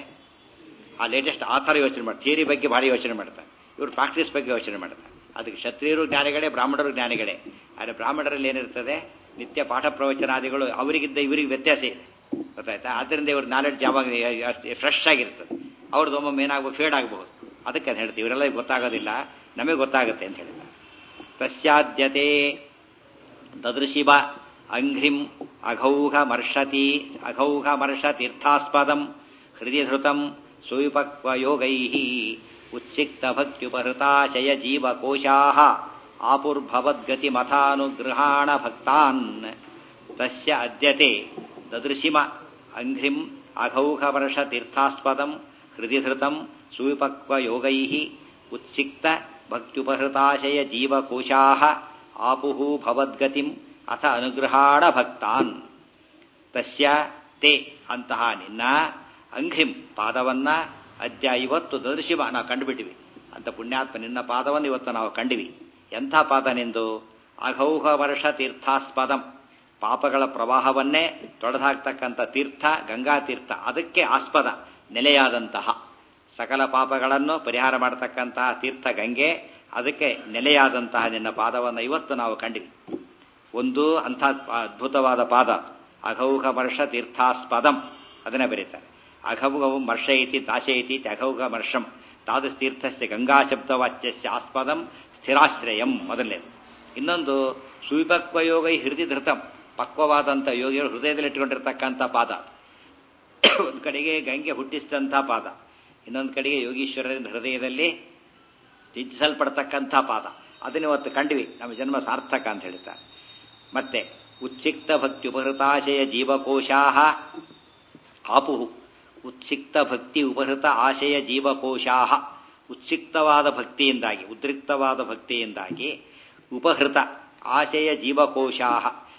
ಆ ಲೇಟೆಸ್ಟ್ ಆ ಥರ ಯೋಚನೆ ಮಾಡಿ ಥಿಯರಿ ಬಗ್ಗೆ ಭಾರಿ ಯೋಚನೆ ಮಾಡ್ತಾರೆ ಇವರು ಪ್ರಾಕ್ಟೀಸ್ ಬಗ್ಗೆ ಯೋಚನೆ ಮಾಡ್ತಾರೆ ಅದಕ್ಕೆ ಕ್ಷತ್ರಿಯರು ಜ್ಞಾನಿಗಳೇ ಬ್ರಾಹ್ಮಣರು ಜ್ಞಾನಿಗಳೇ ಆದರೆ ಬ್ರಾಹ್ಮಣರಲ್ಲಿ ಏನಿರ್ತದೆ ನಿತ್ಯ ಪಾಠ ಪ್ರವಚನಾದಿಗಳು ಅವರಿಗಿದ್ದ ಇವರಿಗೆ ವ್ಯತ್ಯಾಸ ಇದೆ ಗೊತ್ತಾಯ್ತಾ ಆದ್ದರಿಂದ ಇವ್ರ ನಾಲೆಡ್ಜ್ ಯಾವಾಗ ಫ್ರೆಶ್ ಆಗಿರ್ತದೆ ಅವ್ರದ್ದು ಒಮ್ಮೊಮ್ಮೆ ಏನಾಗ್ಬೋದು ಫೇಡ್ ಆಗಬಹುದು ಅದಕ್ಕೆ ಅದು ಹೇಳ್ತೀವಿ ಇವರೆಲ್ಲ ಗೊತ್ತಾಗೋದಿಲ್ಲ ನಮಗೆ ಗೊತ್ತಾಗುತ್ತೆ ಅಂತ ಹೇಳಿದ ತಸ್ಯಾದ್ಯತೆ ದದೃಶಿವ ಅಂಘ್ರಿಂ ಅಘೌಘ ಮರ್ಷತಿ ಅಘೌಘ ಮರ್ಷ ತೀರ್ಥಾಸ್ಪದಂ ಹೃದಯ ಧೃತಂ ಸುವಿಪಕ್ವಯೋಗೈ ಉಚ್ಚಿಕ್ತ ಭಕ್ತ್ಯುಪಹೃತಾಶಯ ಜೀವಕೋಶಾ ಆಪುರ್ಭವದ್ಗತಿ ಮಥಾನುಗೃಹಾಣ ಭಕ್ತಾನ್ ತಸ್ಯ ಅದ್ಯತೆ ದದೃಶಿಮ ಅಂಘ್ರಿಂ ಅಘೌಘವರ್ಷ ತೀರ್ಥಾಸ್ಪದಂ ಹೃದಯಧೃತಂ ಸುವಿಪಕ್ವಯೋಗೈ ಉಚ್ಚಿಕ್ತ ಭಕ್ತ್ಯುಪಹೃತಾಶಯ ಜೀವಕೋಶಾ ಆಪುಃ ಭವದ್ಗತಿಂ ಅಥ ಅನುಗೃಹಾಣ ಭಕ್ತಾನ್ ತಸ್ಯ ತೇ ಅಂತಹ ನಿನ್ನ ಅಂಘ್ರಿಂ ಪಾದವನ್ನ ಅದ್ಯ ಇವತ್ತು ದದೃಶಿವ ನಾವು ಕಂಡುಬಿಟ್ಟಿವಿ ಅಂತ ಪುಣ್ಯಾತ್ಮ ನಿನ್ನ ಪಾದವನ್ನು ಇವತ್ತು ನಾವು ಕಂಡಿವಿ ಎಂಥ ಪಾದ ನಿಂದು ಅಘೌಘ ವರ್ಷ ತೀರ್ಥಾಸ್ಪದಂ ಪಾಪಗಳ ಪ್ರವಾಹವನ್ನೇ ತೊಡೆದಾಕ್ತಕ್ಕಂಥ ತೀರ್ಥ ಗಂಗಾ ತೀರ್ಥ ಅದಕ್ಕೆ ಆಸ್ಪದ ನೆಲೆಯಾದಂತಹ ಸಕಲ ಪಾಪಗಳನ್ನು ಪರಿಹಾರ ಮಾಡತಕ್ಕಂತಹ ತೀರ್ಥ ಗಂಗೆ ಅದಕ್ಕೆ ನೆಲೆಯಾದಂತಹ ನಿನ್ನ ಪಾದವನ್ನು ಇವತ್ತು ನಾವು ಕಂಡಿವಿ ಒಂದು ಅಂಥ ಅದ್ಭುತವಾದ ಪಾದ ಅಘೌಘ ವರ್ಷ ತೀರ್ಥಾಸ್ಪದಂ ಅದನ್ನೇ ಬರೀತಾರೆ ಅಘೌಘವು ಮರ್ಷ ಇತಿ ದಾಶೆ ಇತಿ ಅಘೌಘ ಮರ್ಷಂ ತಾದೃಶ ತೀರ್ಥಸ್ಯ ಗಂಗಾ ಶಬ್ದವಾಚ್ಯಸ್ಯ ಆಸ್ಪದಂ ಸ್ಥಿರಾಶ್ರಯಂ ಮೊದಲನೇದು ಇನ್ನೊಂದು ಸುವಿಪಕ್ವ ಯೋಗ ಹೃದಯ ಧೃತಂ ಪಕ್ವವಾದಂಥ ಯೋಗಿಗಳು ಹೃದಯದಲ್ಲಿ ಇಟ್ಕೊಂಡಿರ್ತಕ್ಕಂಥ ಪಾದ ಒಂದು ಕಡೆಗೆ ಗಂಗೆ ಹುಟ್ಟಿಸಿದಂಥ ಪಾದ ಇನ್ನೊಂದು ಕಡೆಗೆ ಯೋಗೀಶ್ವರರಿಂದ ಹೃದಯದಲ್ಲಿ ಚಿಂತಿಸಲ್ಪಡ್ತಕ್ಕಂಥ ಪಾದ ಅದನ್ನ ಇವತ್ತು ಕಂಡ್ವಿ ನಮ್ಮ ಜನ್ಮ ಸಾರ್ಥಕ ಅಂತ ಹೇಳ್ತಾರೆ ಮತ್ತೆ ಉಚ್ಚಿಕ್ತ ಭಕ್ತಿ ಉಪಹೃತಾಶಯ ಜೀವಕೋಶಾ ಆಪುಹು ಉತ್ಸಿಕ್ತ ಭಕ್ತಿ ಉಪಹೃತ ಆಶಯ ಜೀವಕೋಶಾ ಉತ್ಸಿಕ್ತವಾದ ಭಕ್ತಿಯಿಂದಾಗಿ ಉದ್ರಿಕ್ತವಾದ ಭಕ್ತಿಯಿಂದಾಗಿ ಉಪಹೃತ ಆಶಯ ಜೀವಕೋಶಾ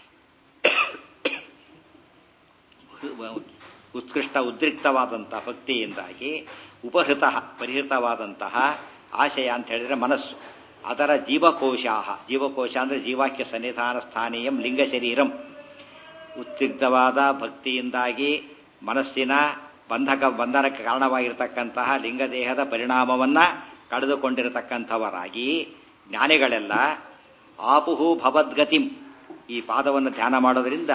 ಉತ್ಕೃಷ್ಟ ಉದ್ರಿಕ್ತವಾದಂತಹ ಭಕ್ತಿಯಿಂದಾಗಿ ಉಪಹೃತ ಪರಿಹೃತವಾದಂತಹ ಆಶಯ ಅಂತ ಹೇಳಿದ್ರೆ ಮನಸ್ಸು ಅದರ ಜೀವಕೋಶಾ ಜೀವಕೋಶ ಅಂದ್ರೆ ಜೀವಾಕ್ಯ ಸನ್ನಿಧಾನ ಸ್ಥಾನೀಯಂ ಲಿಂಗ ಶರೀರಂ ಉದ್ರಿಕ್ತವಾದ ಭಕ್ತಿಯಿಂದಾಗಿ ಮನಸ್ಸಿನ ಬಂಧಕ ಬಂಧನಕ್ಕೆ ಕಾರಣವಾಗಿರ್ತಕ್ಕಂತಹ ಲಿಂಗದೇಹದ ಪರಿಣಾಮವನ್ನ ಕಳೆದುಕೊಂಡಿರತಕ್ಕಂಥವರಾಗಿ ಜ್ಞಾನಿಗಳೆಲ್ಲ ಆಪುಹು ಭವದ್ಗತಿಂ ಈ ಪಾದವನ್ನು ಧ್ಯಾನ ಮಾಡೋದ್ರಿಂದ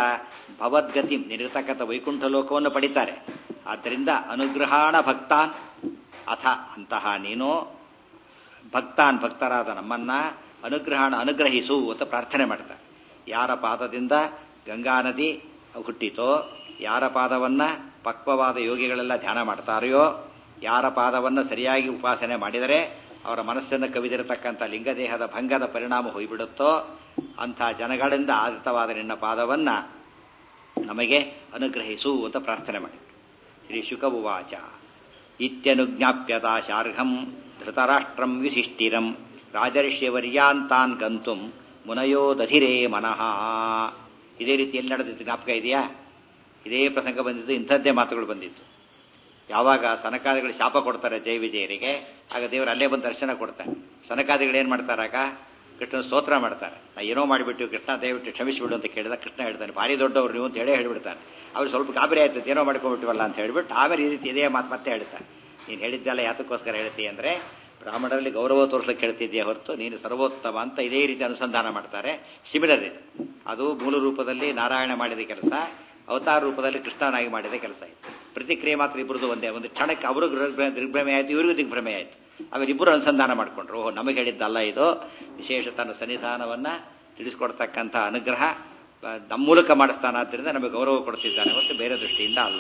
ಭವದ್ಗತಿಂ ನಿರತಕ್ಕಂಥ ವೈಕುಂಠ ಲೋಕವನ್ನು ಪಡಿತಾರೆ ಆದ್ದರಿಂದ ಅನುಗ್ರಹಾಣ ಭಕ್ತಾನ್ ಅಥ ಅಂತಹ ನೀನು ಭಕ್ತಾನ್ ಭಕ್ತರಾದ ನಮ್ಮನ್ನ ಅನುಗ್ರಹಣ ಅನುಗ್ರಹಿಸು ಅಂತ ಪ್ರಾರ್ಥನೆ ಮಾಡ್ತಾರೆ ಯಾರ ಪಾದದಿಂದ ಗಂಗಾ ನದಿ ಹುಟ್ಟಿತೋ ಯಾರ ಪಾದವನ್ನ ಪಕ್ವವಾದ ಯೋಗಿಗಳೆಲ್ಲ ಧ್ಯಾನ ಮಾಡ್ತಾರೆಯೋ ಯಾರ ಪಾದವನ್ನು ಸರಿಯಾಗಿ ಉಪಾಸನೆ ಮಾಡಿದರೆ ಅವರ ಮನಸ್ಸನ್ನು ಕವಿದಿರತಕ್ಕಂಥ ಲಿಂಗದೇಹದ ಭಂಗದ ಪರಿಣಾಮ ಹೋಗಿಬಿಡುತ್ತೋ ಅಂಥ ಜನಗಳಿಂದ ಆದಿತವಾದ ನಿನ್ನ ಪಾದವನ್ನ ನಮಗೆ ಅನುಗ್ರಹಿಸು ಅಂತ ಪ್ರಾರ್ಥನೆ ಮಾಡಿದರು ಶ್ರೀ ಶುಕ ಉವಾಚ ಇತ್ಯನುಜ್ಞಾಪ್ಯತಾ ಶಾರ್ಘಂ ಧೃತರಾಷ್ಟ್ರಂ ಯುಧಿಷ್ಠಿರಂ ರಾಜರ್ಷ್ಯವರ್ಯಾಂತಾನ್ ಗಂತುಂ ಮುನಯೋದಧಿರೇ ಮನಃ ಇದೇ ರೀತಿ ಎಲ್ಲಿ ನಡೆದಿತ್ತು ಜ್ಞಾಪಕ ಇದೆಯಾ ಇದೇ ಪ್ರಸಂಗ ಬಂದಿದ್ದು ಇಂಥದ್ದೇ ಮಾತುಗಳು ಬಂದಿತ್ತು ಯಾವಾಗ ಸನಕಾದಿಗಳು ಶಾಪ ಕೊಡ್ತಾರೆ ಜೈ ವಿಜಯರಿಗೆ ಆಗ ದೇವರು ಅಲ್ಲೇ ಬಂದು ದರ್ಶನ ಕೊಡ್ತಾರೆ ಸನಕಾದಿಗಳು ಏನು ಮಾಡ್ತಾರಾಗ ಕೃಷ್ಣನ ಸ್ತೋತ್ರ ಮಾಡ್ತಾರೆ ನಾ ಏನೋ ಮಾಡಿಬಿಟ್ಟು ಕೃಷ್ಣ ದಯವಿಟ್ಟು ಕ್ಷಮಿಸಿಬಿಡು ಅಂತ ಕೇಳಿದ ಕೃಷ್ಣ ಹೇಳ್ತಾನೆ ಭಾರಿ ದೊಡ್ಡವ್ರು ನೀವು ಅಂತ ಹೇಳೇ ಹೇಳ್ಬಿಡ್ತಾನೆ ಅವ್ರು ಸ್ವಲ್ಪ ಗಾಬರಿ ಆಯ್ತದೆ ಏನೋ ಮಾಡ್ಕೊಂಡ್ಬಿಟ್ಟಿವಲ್ಲ ಅಂತ ಹೇಳ್ಬಿಟ್ಟು ಆಮೇಲೆ ಈ ರೀತಿ ಇದೇ ಮಾತು ಮತ್ತೆ ಹೇಳ್ತಾರೆ ನೀನು ಹೇಳಿದ್ದೆಲ್ಲ ಯಾತಕ್ಕೋಸ್ಕರ ಹೇಳ್ತಿ ಅಂದರೆ ಬ್ರಾಹ್ಮಣರಲ್ಲಿ ಗೌರವ ತೋರಿಸಲಿಕ್ಕೆ ಹೇಳ್ತಿದ್ದೀಯ ಹೊರತು ನೀನು ಸರ್ವೋತ್ತಮ ಅಂತ ಇದೇ ರೀತಿ ಅನುಸಂಧಾನ ಮಾಡ್ತಾರೆ ಸಿಮಿಲರ್ ಇದು ಅದು ಮೂಲ ರೂಪದಲ್ಲಿ ನಾರಾಯಣ ಮಾಡಿದ ಕೆಲಸ ಅವತಾರ ರೂಪದಲ್ಲಿ ಕೃಷ್ಣನಾಗಿ ಮಾಡಿದ ಕೆಲಸ ಇತ್ತು ಪ್ರತಿಕ್ರಿಯೆ ಮಾತ್ರ ಇಬ್ಬರದು ಒಂದೇ ಒಂದು ಕ್ಷಣಕ್ಕೆ ಅವರು ದಿಗ್ಭ್ರಮೆ ಆಯಿತು ಇವರಿಗೂ ದಿಗ್ಭ್ರಮೆ ಆಯಿತು ಆಮೇಲೆ ಇಬ್ಬರು ಅನುಸಂಧಾನ ಮಾಡಿಕೊಂಡ್ರು ಓಹೋ ನಮಗೆ ಹೇಳಿದ್ದಲ್ಲ ಇದು ವಿಶೇಷ ತನ್ನ ಸನ್ನಿಧಾನವನ್ನ ತಿಳಿಸ್ಕೊಡ್ತಕ್ಕಂಥ ಅನುಗ್ರಹ ನಮ್ಮ ಮೂಲಕ ಮಾಡಿಸ್ತಾನಾದ್ರಿಂದ ನಮಗೆ ಗೌರವ ಕೊಡ್ತಿದ್ದಾನೆ ಹೊತ್ತು ಬೇರೆ ದೃಷ್ಟಿಯಿಂದ ಅಲ್ಲ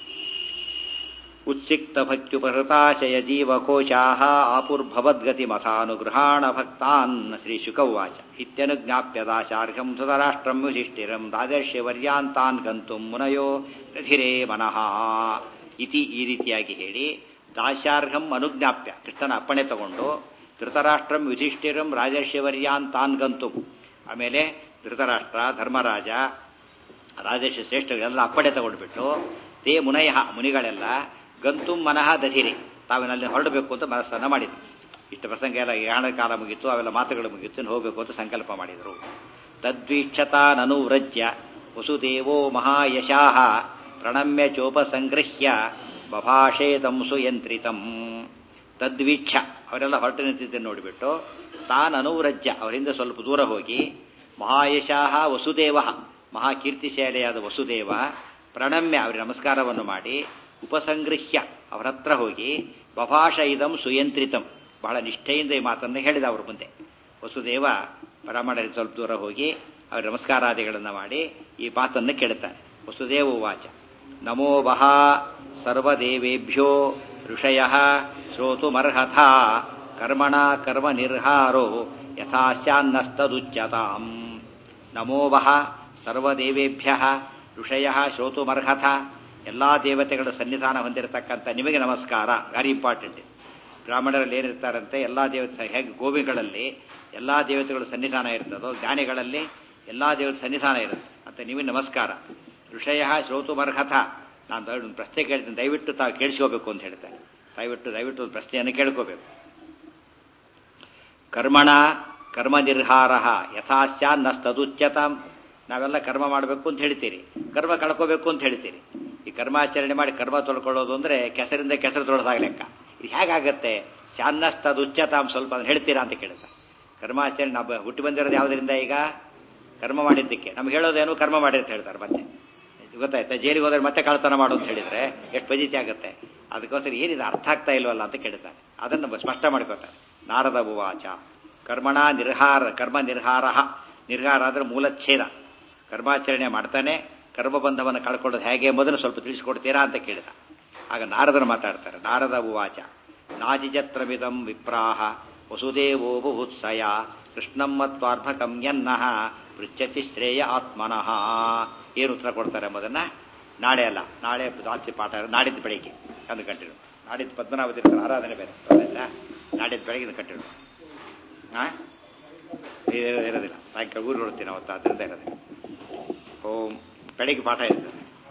ಉತ್ಸಿಕ್ತ ಭಕ್ತ್ಯುಪಹೃತಾಶಯ ಜೀವಕೋಶಾ ಆಪುರ್ಭವದ್ಗತಿ ಮಥಾನುಗೃಹಾಣ ಭಕ್ತಾನ್ ಶ್ರೀ ಶುಕವಾಚ ಇತ್ಯನುಜ್ಞಾಪ್ಯದಾಶಾರ್ಘಂ ಸುತರಾಷ್ಟ್ರಂ ಯುಧಿಷ್ಠಿರಂ ದಾದರ್ಶ್ಯವರ್ಯಾಂತಾನ್ ಗಂತುಂ ಮುನಯೋ ರಧಿರೇ ಮನಃ ಇತಿ ಈ ರೀತಿಯಾಗಿ ಹೇಳಿ ದಾಶಾರ್ಘಂ ಅನುಜ್ಞಾಪ್ಯ ಕೃಷ್ಣನ ಅಪ್ಪಣೆ ತಗೊಂಡು ಧೃತರಾಷ್ಟ್ರಂ ಯುಧಿಷ್ಠಿರಂ ರಾಜರ್ಷಿವರ್ಯಾನ್ ಗಂತು ಆಮೇಲೆ ಧೃತರಾಷ್ಟ್ರ ಧರ್ಮರಾಜ ರಾಜರ್ಷಿ ಶ್ರೇಷ್ಠರೆಲ್ಲ ಅಪ್ಪಣೆ ತಗೊಂಡ್ಬಿಟ್ಟು ತೇ ಮುನಯ ಮುನಿಗಳೆಲ್ಲ ಗಂತು ಮನಃ ದಧಿರಿ ತಾವಿನಲ್ಲಿ ಹೊರಡಬೇಕು ಅಂತ ಮನಸ್ಸನ್ನ ಮಾಡಿದ್ರು ಇಷ್ಟು ಪ್ರಸಂಗ ಎಲ್ಲ ಯಾಣ ಕಾಲ ಮುಗೀತು ಅವೆಲ್ಲ ಮಾತುಗಳು ಮುಗೀತು ಹೋಗಬೇಕು ಅಂತ ಸಂಕಲ್ಪ ಮಾಡಿದರು ತದ್ವೀಕ್ಷತಾನನುವ್ರಜ್ಯ ವಸುದೇವೋ ಮಹಾಯಶಾಹ ಪ್ರಣಮ್ಯ ಚೋಪಸಂಗೃಹ್ಯ ಬಭಾಷೇತಂ ಸುಯಂತ್ರಿತಂ ತದ್ವೀಕ್ಷ ಅವರೆಲ್ಲ ಹೊರಟು ನಿಂತಿದ್ದನ್ನು ನೋಡಿಬಿಟ್ಟು ತಾನನುವ್ರಜ್ಯ ಅವರಿಂದ ಸ್ವಲ್ಪ ದೂರ ಹೋಗಿ ಮಹಾಯಶಾಹ ವಸುದೇವ ಮಹಾಕೀರ್ತಿಶಾಲೆಯಾದ ವಸುದೇವ ಪ್ರಣಮ್ಯ ಅವರಿಗೆ ನಮಸ್ಕಾರವನ್ನು ಮಾಡಿ ಉಪಸಂಗೃಹ್ಯ ಅವರ ಹತ್ರ ಹೋಗಿ ಬಭಾಷ ಇದಂ ಸುಯಂತ್ರಿತಂ ಬಹಳ ನಿಷ್ಠೆಯಿಂದ ಈ ಮಾತನ್ನು ಹೇಳಿದ ಅವರು ಮುಂದೆ ವಸುದೇವ ಬ್ರಾಹ್ಮಣರಿಗೆ ಸ್ವಲ್ಪ ದೂರ ಹೋಗಿ ಅವರ ನಮಸ್ಕಾರಾದಿಗಳನ್ನು ಮಾಡಿ ಈ ಮಾತನ್ನು ಕೇಳುತ್ತಾನೆ ವಸುದೇವ ವಾಚ ನಮೋ ಬಹ ಸರ್ವದೇವೇಭ್ಯೋ ಋಷಯ ಶ್ರೋತುಮರ್ಹಥ ಕರ್ಮಣ ಕರ್ಮ ನಿರ್ಹಾರೋ ಯಥಾಶ್ಚಾನ್ನಸ್ತದುಚ್ಯತಾಂ ನಮೋ ವಹ ಸರ್ವದೇವೇಭ್ಯ ಋಷಯ ಶ್ರೋತುಮರ್ಹಥ ಎಲ್ಲಾ ದೇವತೆಗಳ ಸನ್ನಿಧಾನ ಹೊಂದಿರತಕ್ಕಂಥ ನಿಮಗೆ ನಮಸ್ಕಾರ ವೆರಿ ಇಂಪಾರ್ಟೆಂಟ್ ಬ್ರಾಹ್ಮಣರಲ್ಲಿ ಏನಿರ್ತಾರಂತೆ ಎಲ್ಲಾ ದೇವತೆ ಹೇಗೆ ಗೋವಿಗಳಲ್ಲಿ ಎಲ್ಲಾ ದೇವತೆಗಳ ಸನ್ನಿಧಾನ ಇರ್ತದೋ ಜ್ಞಾನಿಗಳಲ್ಲಿ ಎಲ್ಲಾ ದೇವತೆ ಸನ್ನಿಧಾನ ಇರುತ್ತೆ ಅಂತ ನಿಮಗೆ ನಮಸ್ಕಾರ ಋಷಯ ಶ್ರೋತುಮರ್ಹಥ ನಾನು ಒಂದು ಪ್ರಶ್ನೆ ಕೇಳ್ತೀನಿ ದಯವಿಟ್ಟು ತಾವು ಕೇಳಿಸ್ಕೋಬೇಕು ಅಂತ ಹೇಳ್ತಾರೆ ದಯವಿಟ್ಟು ದಯವಿಟ್ಟು ಒಂದು ಪ್ರಶ್ನೆಯನ್ನು ಕೇಳ್ಕೋಬೇಕು ಕರ್ಮಣ ಕರ್ಮ ನಿರ್ಹಾರ ಯಥಾಶ್ಯಾನ್ನಸ್ತದುಚ್ಯತಾಂ ನಾವೆಲ್ಲ ಕರ್ಮ ಮಾಡಬೇಕು ಅಂತ ಹೇಳ್ತೀರಿ ಕರ್ಮ ಕಳ್ಕೋಬೇಕು ಅಂತ ಹೇಳ್ತೀರಿ ಈ ಕರ್ಮಾಚರಣೆ ಮಾಡಿ ಕರ್ಮ ತೊಳ್ಕೊಳ್ಳೋದು ಅಂದ್ರೆ ಕೆಸರಿಂದ ಕೆಸರು ತೊಳೆದಾಗ ಲೆಕ್ಕ ಇದು ಹೇಗಾಗತ್ತೆ ಶಾನ್ನಸ್ತದುಚ್ಯತಾಂ ಸ್ವಲ್ಪ ಅದನ್ನ ಹೇಳ್ತೀರಾ ಅಂತ ಕೇಳ್ತಾ ಕರ್ಮಾಚರಣೆ ನಾವು ಹುಟ್ಟಿ ಬಂದಿರೋದು ಯಾವುದರಿಂದ ಈಗ ಕರ್ಮ ಮಾಡಿದ್ದಕ್ಕೆ ನಮ್ಗೆ ಹೇಳೋದೇನು ಕರ್ಮ ಮಾಡಿ ಅಂತ ಹೇಳ್ತಾರೆ ಮತ್ತೆ ಗೊತ್ತಾಯ್ತಾ ಜೈಲಿಗೆ ಹೋದ್ರೆ ಮತ್ತೆ ಕಳ್ತನ ಮಾಡು ಅಂತ ಹೇಳಿದ್ರೆ ಎಷ್ಟು ಪಜಿತಿ ಆಗುತ್ತೆ ಅದಕ್ಕೋಸ್ಕರ ಏನಿದೆ ಅರ್ಥ ಆಗ್ತಾ ಇಲ್ವಲ್ಲ ಅಂತ ಕೇಳ್ತಾನೆ ಅದನ್ನು ಸ್ಪಷ್ಟ ಮಾಡ್ಕೋತಾರೆ ನಾರದ ಉವಾಚ ಕರ್ಮಣ ನಿರ್ಹಾರ ಕರ್ಮ ನಿರ್ಹಾರ ನಿರ್ಹಾರ ಅಂದ್ರೆ ಮೂಲಚ್ಛೇದ ಕರ್ಮಾಚರಣೆ ಮಾಡ್ತಾನೆ ಕರ್ಮಬಂಧವನ್ನು ಕಳ್ಕೊಳ್ಳೋದು ಹೇಗೆ ಎಂಬುದನ್ನು ಸ್ವಲ್ಪ ತಿಳಿಸ್ಕೊಡ್ತೀರಾ ಅಂತ ಕೇಳಿದ ಆಗ ನಾರದನು ಮಾತಾಡ್ತಾರೆ ನಾರದ ಉವಾಚ ನಾಜಿಜತ್ರಮಿದಂ ವಿಪ್ರಾಹ ವಸುದೇವೋ ಬುಭುತ್ಸಯ ಕೃಷ್ಣಂ ಮತ್ವಾರ್ಭಕಂ ಯನ್ನಃ ಪೃಚ್ಛತಿ ಶ್ರೇಯ ಆತ್ಮನಃ ಏನು ಉತ್ತರ ಕೊಡ್ತಾರೆ ಎಂಬುದನ್ನ ನಾಳೆ ಅಲ್ಲ ನಾಳೆ ದಾಚಿ ಪಾಠ ನಾಡಿದ್ದು ಬೆಳಿಗ್ಗೆ ಅಂದು ಕಂಟಿನ್ಯೂ ನಾಡಿದ್ದು ಪದ್ಮನಾಭ ತೀರ್ಥರ ಆರಾಧನೆ ಬೇರೆ ಆಯ್ತಾ ನಾಡಿದ್ದು ಬೆಳಗ್ಗೆ ಕಂಟಿನ್ಯೂ ಹಾ ಇರೋದಿಲ್ಲ ಸಾಯಂಕಾಲ ಊರು ನೋಡ್ತೀನಿ ಅವತ್ತು ಅದರಿಂದ ಇರೋದಿಲ್ಲ ಓಂ ಬೆಳಿಗ್ಗೆ ಪಾಠ ಇರ್ತದೆ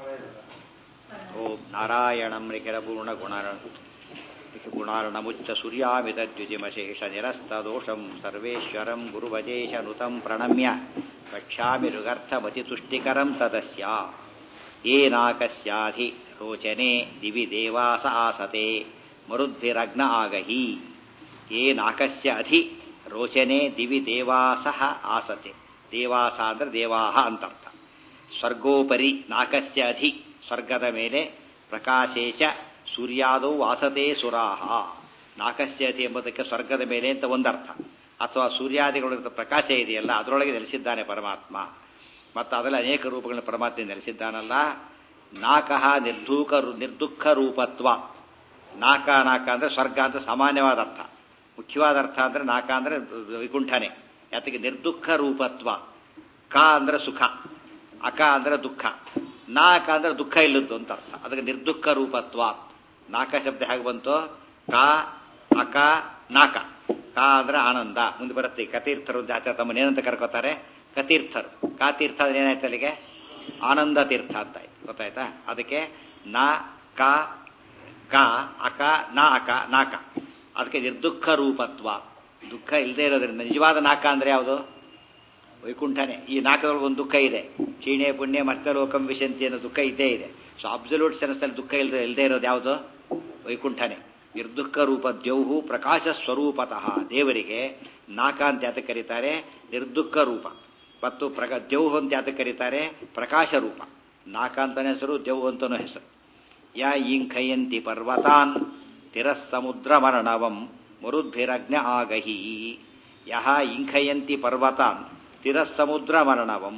ಓಂ ನಾರಾಯಣಂ ನಿಖಿಲಪೂರ್ಣ ಗುಣ ಗುಣಾರ್ಣಮುಚ್ಚ ಸೂರ್ಯಾಮಿತದ್ಯುತಿಮಶೇಷ ನಿರಸ್ತದೋಷಂ ಸರ್ವೇಶ್ವರಂ ಗುರುವಜೇಶ ನುತಂ ಪ್ರಣಮ್ಯ ವಕ್ಷ್ಯಾಮಿ ಋಗರ್ಥಮತಿತುಷ್ಟಿಕರಂ ತದಸ್ಯ ಏನಾಕಸ್ಯಾಧಿ ರೋಚನೆ ದಿವಿ ದೇವಾಸ ಆಸತೆ ಮರುದ್ಭಿರಗ್ನ ಆಗಹಿ ಏನಾಕಸ್ಯ ಅಧಿ ರೋಚನೆ ದಿವಿ ದೇವಾಸಃ ಆಸತೆ ದೇವಾಸ ಅಂದ್ರೆ ದೇವಾಹ ಅಂತರ್ಥ ಸ್ವರ್ಗೋಪರಿ ನಾಕಸ್ಯ ಅಧಿ ಸ್ವರ್ಗದ ಮೇಲೆ ಪ್ರಕಾಶೇಚ ಸೂರ್ಯಾದೌ ವಾಸತೆ ಸುರಾಹ ನಾಕಶ್ಯತಿ ಎಂಬುದಕ್ಕೆ ಸ್ವರ್ಗದ ಮೇಲೆ ಅಂತ ಒಂದರ್ಥ ಅಥವಾ ಸೂರ್ಯಾದಿಗಳ ಪ್ರಕಾಶ ಇದೆಯಲ್ಲ ಅದರೊಳಗೆ ನೆಲೆಸಿದ್ದಾನೆ ಪರಮಾತ್ಮ ಮತ್ತು ಅದರಲ್ಲಿ ಅನೇಕ ರೂಪಗಳನ್ನು ಪರಮಾತ್ಮ ನೆಲೆಸಿದ್ದಾನಲ್ಲ ನಾಕಃ ನಿರ್ಧೂಕ ನಿರ್ದುಃಖ ರೂಪತ್ವ ನಾಕ ನಾಕ ಅಂದ್ರೆ ಸ್ವರ್ಗ ಅಂತ ಸಾಮಾನ್ಯವಾದ ಅರ್ಥ ಮುಖ್ಯವಾದ ಅರ್ಥ ಅಂದ್ರೆ ನಾಕ ಅಂದ್ರೆ ವೈಕುಂಠನೆ ಯಾತಕ್ಕೆ ನಿರ್ದುಃಖ ರೂಪತ್ವ ಕ ಅಂದ್ರೆ ಸುಖ ಅಕ ಅಂದ್ರೆ ದುಃಖ ನಾಕ ಅಂದ್ರೆ ದುಃಖ ಇಲ್ಲದ್ದು ಅಂತ ಅರ್ಥ ಅದಕ್ಕೆ ನಿರ್ದುಃಖ ರೂಪತ್ವ ನಾಕ ಶಬ್ದ ಹೇಗೆ ಬಂತು ಕ ಅಕ ನಾಕ ಕ ಅಂದ್ರೆ ಆನಂದ ಮುಂದೆ ಬರುತ್ತೆ ಕತೀರ್ಥರು ಅಂತ ಆಚಾರ ತಮ್ಮನ್ನ ಏನಂತ ಕರ್ಕೋತಾರೆ ಕತೀರ್ಥರು ಕಾ ತೀರ್ಥ ಅಂದ್ರೆ ಏನಾಯ್ತು ಅಲ್ಲಿಗೆ ಆನಂದ ತೀರ್ಥ ಅಂತ ಆಯ್ತು ಗೊತ್ತಾಯ್ತಾ ಅದಕ್ಕೆ ನ ಕ ಕ ಅಕ ನ ಅಕ ನಾಕ ಅದಕ್ಕೆ ನಿರ್ದುಃಖ ರೂಪತ್ವ ದುಃಖ ಇಲ್ಲದೆ ಇರೋದ್ರಿಂದ ನಿಜವಾದ ನಾಕ ಅಂದ್ರೆ ಯಾವುದು ವೈಕುಂಠನೇ ಈ ನಾಕದೊಳಗೆ ಒಂದು ದುಃಖ ಇದೆ ಚೀಣೆ ಪುಣ್ಯ ಮತ್ತೆ ಲೋಕಂ ವಿಶಂತಿ ಅನ್ನೋ ದುಃಖ ಇದ್ದೇ ಇದೆ ಸೊ ಅಬ್ಸಲ್ಯೂಟ್ ಸೆನ್ಸ್ನಲ್ಲಿ ದುಃಖ ಇಲ್ಲದೆ ಇಲ್ಲದೆ ಇರೋದು ಯಾವುದು ವೈಕುಂಠನೇ ನಿರ್ದುಃಖ ರೂಪ ದ್ಯೌಹು ಪ್ರಕಾಶ ಸ್ವರೂಪತಃ ದೇವರಿಗೆ ನಾಕ ಅಂತ ಯಾತಕ್ಕೆ ಕರೀತಾರೆ ನಿರ್ದುಃಖ ರೂಪ ಮತ್ತು ಪ್ರಕ ದ್ಯೌಹು ಅಂತ ಯಾತಕ್ಕೆ ಕರೀತಾರೆ ಪ್ರಕಾಶ ರೂಪ ನಾಕ ಅಂತಾನೆ ಹೆಸರು ದ್ಯೌಹು ಅಂತನೂ ಹೆಸರು ಯಾ ಇಂಖಯಂತಿ ಪರ್ವತಾನ್ ತಿರಸ್ಸಮುದ್ರ ಮರಣವಂ ಮರುದ್ಭಿರಜ್ಞ ಆಗಹಿ ಯಹ ಇಂಖಯಂತಿ ಪರ್ವತಾನ್ ತಿರಸ್ಸಮುದ್ರ ಮರಣವಂ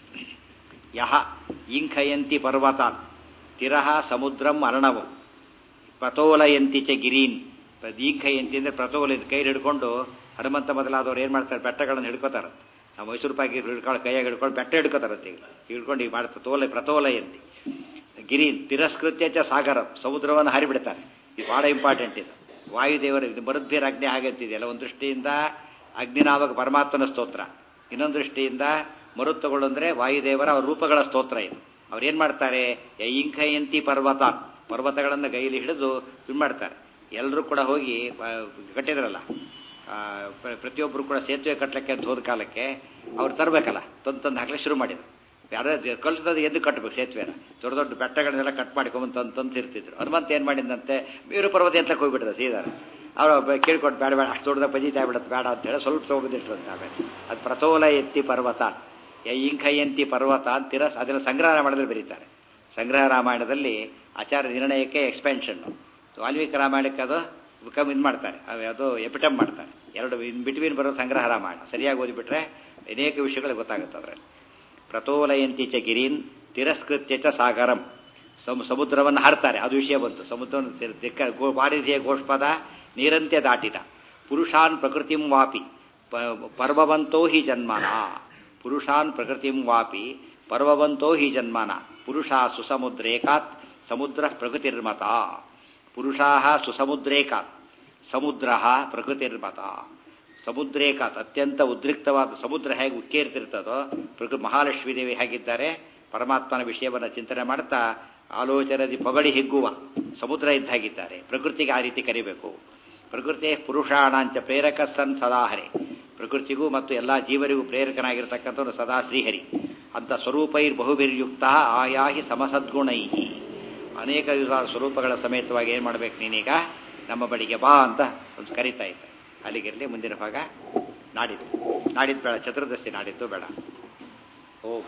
ಯಹ ಇಂಖಯಂತಿ ಪರ್ವತಾನ್ ತಿರಹ ಸಮುದ್ರಂ ಅರ್ಣವಂ ಪ್ರತೋಲಯಂತಿ ಚ ಗಿರೀನ್ ಇಂಖಯಂತಿ ಅಂದ್ರೆ ಪ್ರತೋಲ ಕೈ ಹಿಡ್ಕೊಂಡು ಹನುಮಂತ ಮೊದಲಾದವ್ರು ಏನ್ ಮಾಡ್ತಾರೆ ಬೆಟ್ಟಗಳನ್ನು ಹಿಡ್ಕೋತಾರೆ ನಾವು ಮೈಸೂರು ಪಾಕಿ ಹಿಡ್ಕೊಂಡು ಕೈಯಾಗಿ ಹಿಡ್ಕೊಂಡು ಬೆಟ್ಟ ಹಿಡ್ಕೋತಾರಂತೆ ಈಗ ಹಿಡ್ಕೊಂಡು ಈಗ ಮಾಡ್ತಾರೆ ತೋಲೆ ಪ್ರತೋಲಯಂತಿ ಗಿರೀನ್ ತಿರಸ್ಕೃತ್ಯ ಚ ಸಾಗರ ಸಮುದ್ರವನ್ನು ಹರಿಬಿಡ್ತಾರೆ ಇದು ಬಹಳ ಇಂಪಾರ್ಟೆಂಟ್ ಇದು ವಾಯುದೇವರ ಮರುದ್ಭೀರ ಅಗ್ನಿ ಹಾಗಂತಿದೆಯಲ್ಲ ಒಂದು ದೃಷ್ಟಿಯಿಂದ ಅಗ್ನಿನಾಮಕ ಪರಮಾತ್ಮನ ಸ್ತೋತ್ರ ಇನ್ನೊಂದು ದೃಷ್ಟಿಯಿಂದ ಮರುತ್ತುಗಳು ಅಂದ್ರೆ ವಾಯುದೇವರ ಅವ್ರ ರೂಪಗಳ ಸ್ತೋತ್ರ ಇದು ಅವ್ರು ಏನ್ ಮಾಡ್ತಾರೆ ಇಂಖಯಂತಿ ಪರ್ವತ ಪರ್ವತಗಳನ್ನು ಕೈಯಲ್ಲಿ ಹಿಡಿದು ಇದು ಮಾಡ್ತಾರೆ ಎಲ್ಲರೂ ಕೂಡ ಹೋಗಿ ಕಟ್ಟಿದ್ರಲ್ಲ ಪ್ರತಿಯೊಬ್ಬರು ಕೂಡ ಸೇತುವೆ ಕಟ್ಟಲಿಕ್ಕೆ ಅಂತ ಹೋದ ಕಾಲಕ್ಕೆ ಅವ್ರು ತರಬೇಕಲ್ಲ ತಂದು ತಂದು ಹಾಕ್ಲಿಕ್ಕೆ ಶುರು ಮಾಡಿದ್ರು ಯಾರೋ ಕಲ್ಸದ ಎದ್ದು ಕಟ್ಟಬೇಕು ಸೇತುವೆನ ದೊಡ್ಡ ದೊಡ್ಡ ಬೆಟ್ಟಗಳನ್ನೆಲ್ಲ ಕಟ್ ಮಾಡ್ಕೊಂಬಂದು ತಂದು ತಂತಿರ್ತಿದ್ರು ಹನುಮಂತ ಏನ್ ಮಾಡಿದಂತೆ ಮೇರು ಪರ್ವತ ಅಂತ ಹೋಗ್ಬಿಟ್ರೆ ಸೀದಾ ಅವ್ರು ಕೇಳ್ಕೊಟ್ಟು ಬೇಡ ಬೇಡ ಅಷ್ಟು ದೊಡ್ಡದಾಗ ಪಜಿತಾ ಬಿಡುತ್ತೆ ಬೇಡ ಅಂತ ಹೇಳಿ ಸ್ವಲ್ಪ ತಗೊಂಡಿಟ್ರಂತೆ ಆಮೇಲೆ ಅದು ಪ್ರತೋಲ ಎತ್ತಿ ಪರ್ವತ ಇಂಖಯಂತಿ ಪರ್ವತ ಅಂತಿರ ಅದನ್ನು ಸಂಗ್ರಹ ಮಾಡಿದ್ರೆ ಬರೀತಾರೆ ಸಂಗ್ರಹ ರಾಮಾಯಣದಲ್ಲಿ ಆಚಾರ ನಿರ್ಣಯಕ್ಕೆ ಎಕ್ಸ್ಪೆನ್ಷನ್ ವಾಲ್ಮೀಕಿ ರಾಮಾಯಣಕ್ಕೆ ಅದು ಕಮ್ ಇದು ಮಾಡ್ತಾರೆ ಅದು ಎಪಿಟಮ್ ಮಾಡ್ತಾರೆ ಎರಡು ಇನ್ ಬಿಟ್ವೀನ್ ಬರೋ ಸಂಗ್ರಹ ರಾಮಾಯಣ ಸರಿಯಾಗಿ ಓದಿಬಿಟ್ರೆ ಅನೇಕ ವಿಷಯಗಳು ಗೊತ್ತಾಗುತ್ತೆ ಅದರಲ್ಲಿ ಪ್ರತೋಲಯಂತಿ ಚ ಗಿರೀನ್ ತಿರಸ್ಕೃತ್ಯ ಚ ಸಾಗರಂ ಸಮುದ್ರವನ್ನು ಹಾರ್ತಾರೆ ಅದು ವಿಷಯ ಬಂತು ಸಮುದ್ರವನ್ನು ದಿಕ್ಕ ವಾರಿಧಿಯ ಗೋಷ್ಪದ ನೀರಂತೆ ದಾಟಿದ ಪುರುಷಾನ್ ಪ್ರಕೃತಿಂ ವಾಪಿ ಪರ್ವವಂತೋ ಹಿ ಜನ್ಮನ ಪುರುಷಾನ್ ಪ್ರಕೃತಿಂ ವಾಪಿ ಪರ್ವವಂತೋ ಹಿ ಜನ್ಮನ ಪುರುಷ ಸುಸಮುದ್ರೇಕಾತ್ ಸಮುದ್ರ ಪ್ರಕೃತಿರ್ಮತ ಪುರುಷಾ ಸುಸಮುದ್ರೇಕಾತ್ ಸಮುದ್ರ ಪ್ರಕೃತಿರ್ಮತ ಸಮುದ್ರೇಕಾತ್ ಅತ್ಯಂತ ಉದ್ರಿಕ್ತವಾದ ಸಮುದ್ರ ಹೇಗೆ ಉಕ್ಕೇರ್ತಿರ್ತದೋ ಪ್ರಕೃತಿ ಮಹಾಲಕ್ಷ್ಮೀ ದೇವಿ ಹೇಗಿದ್ದಾರೆ ಪರಮಾತ್ಮನ ವಿಷಯವನ್ನು ಚಿಂತನೆ ಮಾಡ್ತಾ ಆಲೋಚನದಿ ಪೊಗಡಿ ಹಿಗ್ಗುವ ಸಮುದ್ರ ಇದ್ದಾಗಿದ್ದಾರೆ ಪ್ರಕೃತಿಗೆ ಆ ರೀತಿ ಕರಿಬೇಕು ಪ್ರಕೃತಿ ಪುರುಷಾಣಾಂಚ ಪ್ರೇರಕ ಸನ್ ಸದಾಹರಿ ಪ್ರಕೃತಿಗೂ ಮತ್ತು ಎಲ್ಲ ಜೀವರಿಗೂ ಪ್ರೇರಕನಾಗಿರ್ತಕ್ಕಂಥವ್ರು ಸದಾ ಶ್ರೀಹರಿ ಅಂತ ಸ್ವರೂಪೈರ್ ಬಹುಭಿರ್ಯುಕ್ತ ಆಯಾಹಿ ಸಮಸದ್ಗುಣೈ ಅನೇಕ ವಿಧವಾದ ಸ್ವರೂಪಗಳ ಸಮೇತವಾಗಿ ಏನು ಮಾಡ್ಬೇಕು ನೀನೀಗ ನಮ್ಮ ಬಳಿಗೆ ಬಾ ಅಂತ ಒಂದು ಕರಿತಾ ಇದ್ದೆ ಅಲ್ಲಿಗಿರಲಿ ಮುಂದಿನ ಭಾಗ ನಾಡಿದ್ದು ನಾಡಿದ್ದು ಬೇಡ ಚತುರ್ದಶಿ ನಾಡಿದ್ದು ಬೇಡ ಓ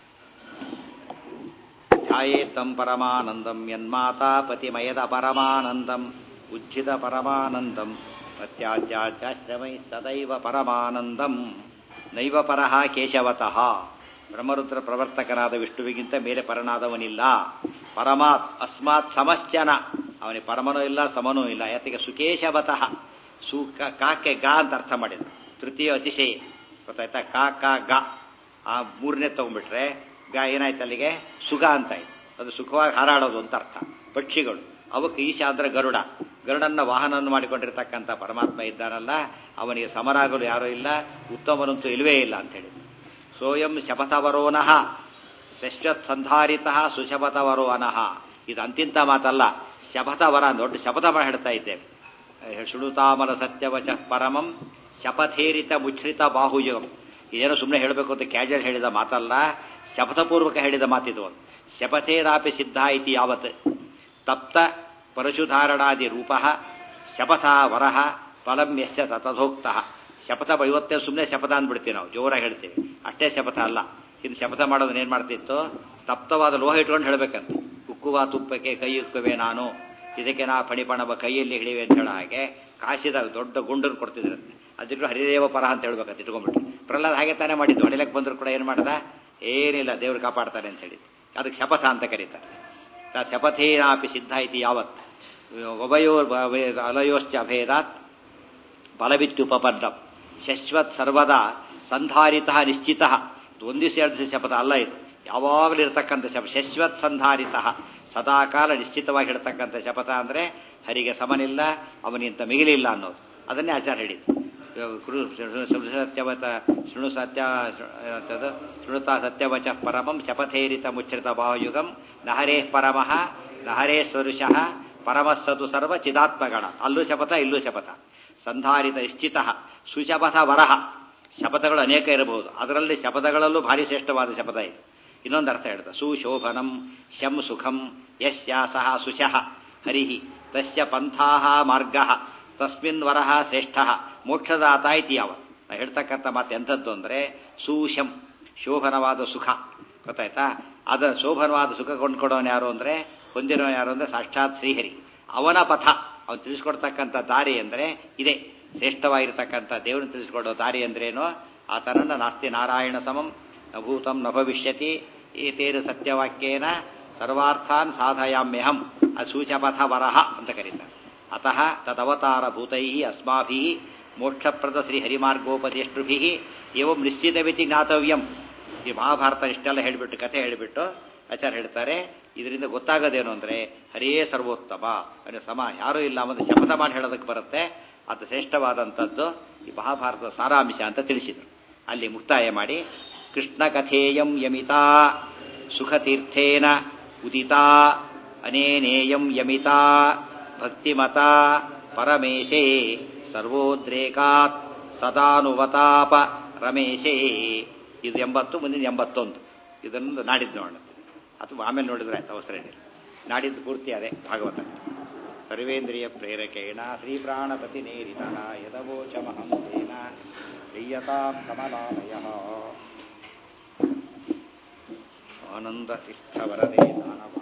ಧ್ಯಾಯೇತ್ತಂ ಪರಮಾನಂದಂ ಯನ್ಮಾತಾ ಪತಿಮಯದ ಪರಮಾನಂದಂ ಉಜ್ಜಿತ ಪರಮಾನಂದಂ ಪ್ರತ್ಯಾಜ್ಯಾಶ್ರಮೈ ಸದೈವ ಪರಮಾನಂದಂ ನೈವ ಪರಹ ಕೇಶವತಃ ಬ್ರಹ್ಮರುದ್ರ ಪ್ರವರ್ತಕನಾದ ವಿಷ್ಣುವಿಗಿಂತ ಮೇಲೆ ಪರನಾದವನಿಲ್ಲ ಪರಮಾತ್ ಅಸ್ಮಾತ್ ಸಮಶ್ಚನ ಅವನಿಗೆ ಪರಮನೂ ಇಲ್ಲ ಸಮನೂ ಇಲ್ಲ ಯಾತಿಗೆ ಸುಕೇಶವತಃ ಸು ಕಾಕೆ ಗಾ ಅಂತ ಅರ್ಥ ಮಾಡಿದ ತೃತೀಯ ಅತಿಶಯ ಗೊತ್ತಾಯ್ತಾ ಕಾ ಕಾ ಗಾ ಆ ಮೂರನೇ ತಗೊಂಡ್ಬಿಟ್ರೆ ಗಾ ಏನಾಯ್ತು ಅಲ್ಲಿಗೆ ಸುಗ ಅಂತಾಯ್ತು ಅದು ಸುಖವಾಗಿ ಹಾರಾಡೋದು ಅಂತ ಅರ್ಥ ಪಕ್ಷಿಗಳು ಅವಕ್ಕೆ ಈಶ ಅಂದ್ರೆ ಗರುಡ ಗರುಡನ್ನ ವಾಹನವನ್ನು ಮಾಡಿಕೊಂಡಿರ್ತಕ್ಕಂಥ ಪರಮಾತ್ಮ ಇದ್ದಾನಲ್ಲ ಅವನಿಗೆ ಸಮರಾಗಲು ಯಾರೂ ಇಲ್ಲ ಉತ್ತಮನಂತೂ ಇಲ್ಲವೇ ಇಲ್ಲ ಅಂತ ಹೇಳಿದ್ರು ಸೋಯಂ ಶಪಥವರೋನಃ ಶಶ್ವತ್ ಸಂಧಾರಿತ ಸುಶಪಥವರೋ ಅನಃ ಇದು ಅಂತಿಂತ ಮಾತಲ್ಲ ಶಪಥವರ ದೊಡ್ಡ ಶಪಥ ಮಾಡಿ ಹೇಳ್ತಾ ಇದ್ದೇವೆ ಶೃಣುತಾಮಲ ಸತ್ಯವಚ ಪರಮಂ ಶಪಥೇರಿತ ಮುಚ್ಛ್ರಿತ ಬಾಹುಯುಗಂ ಇದೇನೋ ಸುಮ್ಮನೆ ಹೇಳಬೇಕು ಅಂತ ಕ್ಯಾಜುವಲ್ ಹೇಳಿದ ಮಾತಲ್ಲ ಶಪಥಪೂರ್ವಕ ಹೇಳಿದ ಮಾತಿದು ಶಪಥೇರಾಪಿ ಸಿದ್ಧ ಇತಿ ಯಾವತ್ ತಪ್ತ ಪರಶುಧಾರಣಾದಿ ರೂಪ ಶಪಥ ವರಹ ಫಲಂ ಯಶ್ಚ ತಥೋಕ್ತ ಶಪಥ ಇವತ್ತೇ ಸುಮ್ಮನೆ ಶಪಥ ಅಂದ್ಬಿಡ್ತೀವಿ ನಾವು ಜೋರಾಗಿ ಹೇಳ್ತೀವಿ ಅಷ್ಟೇ ಶಪಥ ಅಲ್ಲ ಇನ್ನು ಶಪಥ ಮಾಡೋದನ್ನ ಏನ್ ಮಾಡ್ತಿತ್ತು ತಪ್ತವಾದ ಲೋಹ ಇಟ್ಕೊಂಡು ಹೇಳ್ಬೇಕಂತ ಉಕ್ಕುವ ತುಪ್ಪಕ್ಕೆ ಕೈ ಉಕ್ಕುವೆ ನಾನು ಇದಕ್ಕೆ ನಾ ಫಣಿಪಣವ ಕೈಯಲ್ಲಿ ಹಿಡಿವೆ ಅಂತ ಹೇಳೋ ಹಾಗೆ ಕಾಶಿದ ದೊಡ್ಡ ಗುಂಡನ್ನು ಕೊಡ್ತಿದ್ರಂತೆ ಅದಿಟ್ಟು ಹರಿದೇವ ಪರ ಅಂತ ಹೇಳ್ಬೇಕಂತ ಇಟ್ಕೊಂಡ್ಬಿಟ್ಟು ಪ್ರಹ್ಲಾದ್ ಹಾಗೆ ತಾನೇ ಮಾಡಿದ್ದು ಹೊಡಿಲಕ್ಕೆ ಬಂದ್ರು ಕೂಡ ಏನು ಮಾಡ್ದ ಏನಿಲ್ಲ ದೇವ್ರು ಕಾಪಾಡ್ತಾರೆ ಅಂತ ಹೇಳಿ ಅದಕ್ಕೆ ಶಪಥ ಅಂತ ಕರೀತಾರೆ ತ ಶಪಥೇನಾಪಿ ಸಿದ್ಧ ಇತಿ ಯಾವತ್ ಉಭಯೋ ಅಲಯೋಶ್ಚ ಅಭೇದಾತ್ ಬಲವಿತ್ಯುಪಪನ್ನ ಶಶ್ವತ್ ಸರ್ವದಾ ಸಂಧಾರಿತ ನಿಶ್ಚಿತ ಒಂದು ದಿವಸ ಎರಡು ದಿವಸ ಶಪಥ ಅಲ್ಲ ಇದು ಯಾವಾಗಲೂ ಇರತಕ್ಕಂಥ ಶಪ ಶಶ್ವತ್ ಸಂಧಾರಿತ ಸದಾಕಾಲ ನಿಶ್ಚಿತವಾಗಿ ಇರತಕ್ಕಂಥ ಶಪಥ ಅಂದರೆ ಹರಿಗೆ ಸಮನಿಲ್ಲ ಅವನಿಂತ ಮಿಗಿಲಿಲ್ಲ ಅನ್ನೋದು ಅದನ್ನೇ ಆಚಾರ ಹೇಳಿದ್ದು ಸತ್ಯವತ ಶೃಣು ಸತ್ಯ ಅಂತದ್ದು ಶೃಣುತಾ ಸತ್ಯವಚ ಪರಮಂ ಶಪಥೇರಿತ ಮುಚ್ಛ್ರಿತ ಭಾವಯುಗಂ ನಹರೇ ಪರಮಃ ನಹರೇ ಸ್ವರುಷಃ ಪರಮಸ್ಸತು ಸರ್ವ ಚಿದಾತ್ಮಗಣ ಅಲ್ಲೂ ಶಪಥ ಇಲ್ಲೂ ಶಪಥ ಸಂಧಾರಿತ ನಿಶ್ಚಿತ ಸುಶಪಥ ವರಹ ಶಪಥಗಳು ಅನೇಕ ಇರಬಹುದು ಅದರಲ್ಲಿ ಶಪಥಗಳಲ್ಲೂ ಭಾರಿ ಶ್ರೇಷ್ಠವಾದ ಶಪಥ ಇದೆ ಇನ್ನೊಂದು ಅರ್ಥ ಹೇಳ್ತಾ ಸುಶೋಭನಂ ಶಂ ಸುಖಂ ಯಸ್ಯಾಸಃ ಸುಶಃ ಹರಿಹಿ ತಸ್ಯ ಪಂಥಾಹ ಮಾರ್ಗ ತಸ್ಮಿನ್ ವರಹ ಶ್ರೇಷ್ಠ ಮೋಕ್ಷದಾತ ಇತಿ ಯಾವ ನಾ ಹೇಳ್ತಕ್ಕಂಥ ಮಾತು ಎಂಥದ್ದು ಅಂದರೆ ಸುಶಂ ಶೋಭನವಾದ ಸುಖ ಗೊತ್ತಾಯ್ತಾ ಅದ ಶೋಭನವಾದ ಸುಖ ಕೊಂಡ್ಕೊಡೋನು ಯಾರು ಅಂದರೆ ಹೊಂದಿರೋನು ಯಾರು ಅಂದರೆ ಸಾಕ್ಷಾತ್ ಶ್ರೀಹರಿ ಅವನ ಪಥ ಅವನು ತಿಳಿಸ್ಕೊಡ್ತಕ್ಕಂಥ ದಾರಿ ಅಂದರೆ ಇದೆ ಶ್ರೇಷ್ಠವಾಗಿರ್ತಕ್ಕಂಥ ದೇವರನ್ನು ತಿಳಿಸ್ಕೊಡೋ ದಾರಿ ಅಂದ್ರೇನು ಆತನನ್ನು ನಾಸ್ತಿ ನಾರಾಯಣ ಸಮಂ ನಭೂತಂ ನ ಭವಿಷ್ಯತಿ ಏತೇನ ಸತ್ಯವಾಕ್ಯೇನ ಸರ್ವಾರ್ಥಾನ್ ಸಾಧಯಾಮ್ಯಹಂ ಅಸೂಚಪಥ ವರಹ ಅಂತ ಕರೀತಾರೆ ಅತಃ ತದವತಾರ ಭೂತೈ ಅಸ್ಮಾಭಿ ಮೋಕ್ಷಪ್ರದ ಶ್ರೀ ಹರಿಮಾರ್ಗೋಪದೇಷ್ಟೃಭಿ ಏವಂ ನಿಶ್ಚಿತವಿತಿ ಜ್ಞಾತವ್ಯಂ ಈ ಮಹಾಭಾರತ ಇಷ್ಟೆಲ್ಲ ಹೇಳಿಬಿಟ್ಟು ಕಥೆ ಹೇಳಿಬಿಟ್ಟು ಆಚಾರ್ಯ ಹೇಳ್ತಾರೆ ಇದರಿಂದ ಗೊತ್ತಾಗೋದೇನು ಅಂದರೆ ಹರೇ ಸರ್ವೋತ್ತಮ ಅಂದರೆ ಸಮ ಯಾರೂ ಇಲ್ಲ ಒಂದು ಶಪಥ ಮಾಡಿ ಹೇಳೋದಕ್ಕೆ ಬರುತ್ತೆ ಅದು ಶ್ರೇಷ್ಠವಾದಂಥದ್ದು ಈ ಮಹಾಭಾರತದ ಸಾರಾಂಶ ಅಂತ ತಿಳಿಸಿದರು ಅಲ್ಲಿ ಮುಕ್ತಾಯ ಮಾಡಿ ಕೃಷ್ಣ ಕಥೇಯಂ ಯಮಿತಾ ಸುಖತೀರ್ಥೇನ ಉದಿತಾ ಅನೇನೇಯಂ ಯಮಿತಾ ಭಕ್ತಿಮತಾ ಪರಮೇಶೇ ಸರ್ವೋದ್ರೇಕಾತ್ ಸದಾನುವತಾಪ ರಮೇಶೇ ಇದು ಎಂಬತ್ತು ಮುಂದಿನ ಎಂಬತ್ತೊಂದು ಇದನ್ನು ನಾಡಿದ್ದು ನೋಡೋಣ ಅಥವಾ ಆಮೇಲೆ ನೋಡಿದ್ರೆ ಆಯ್ತು ಅವಸರ ಏನಿಲ್ಲ ನಾಡಿದ್ದು ಪೂರ್ತಿ ಅದೇ ಭಾಗವತ ಸರ್ವೇಂದ್ರಿಯ ಪ್ರೇರಕೇಣ ಶ್ರೀಪ್ರಾಣಪತಿ ನೇರಿತ ಯದವೋಚಮಹಂಸೇನ ಪ್ರಿಯತಾಂ ಕಮಲಾಲಯ ಆನಂದ ತೀರ್ಥವರದೇ ದಾನವ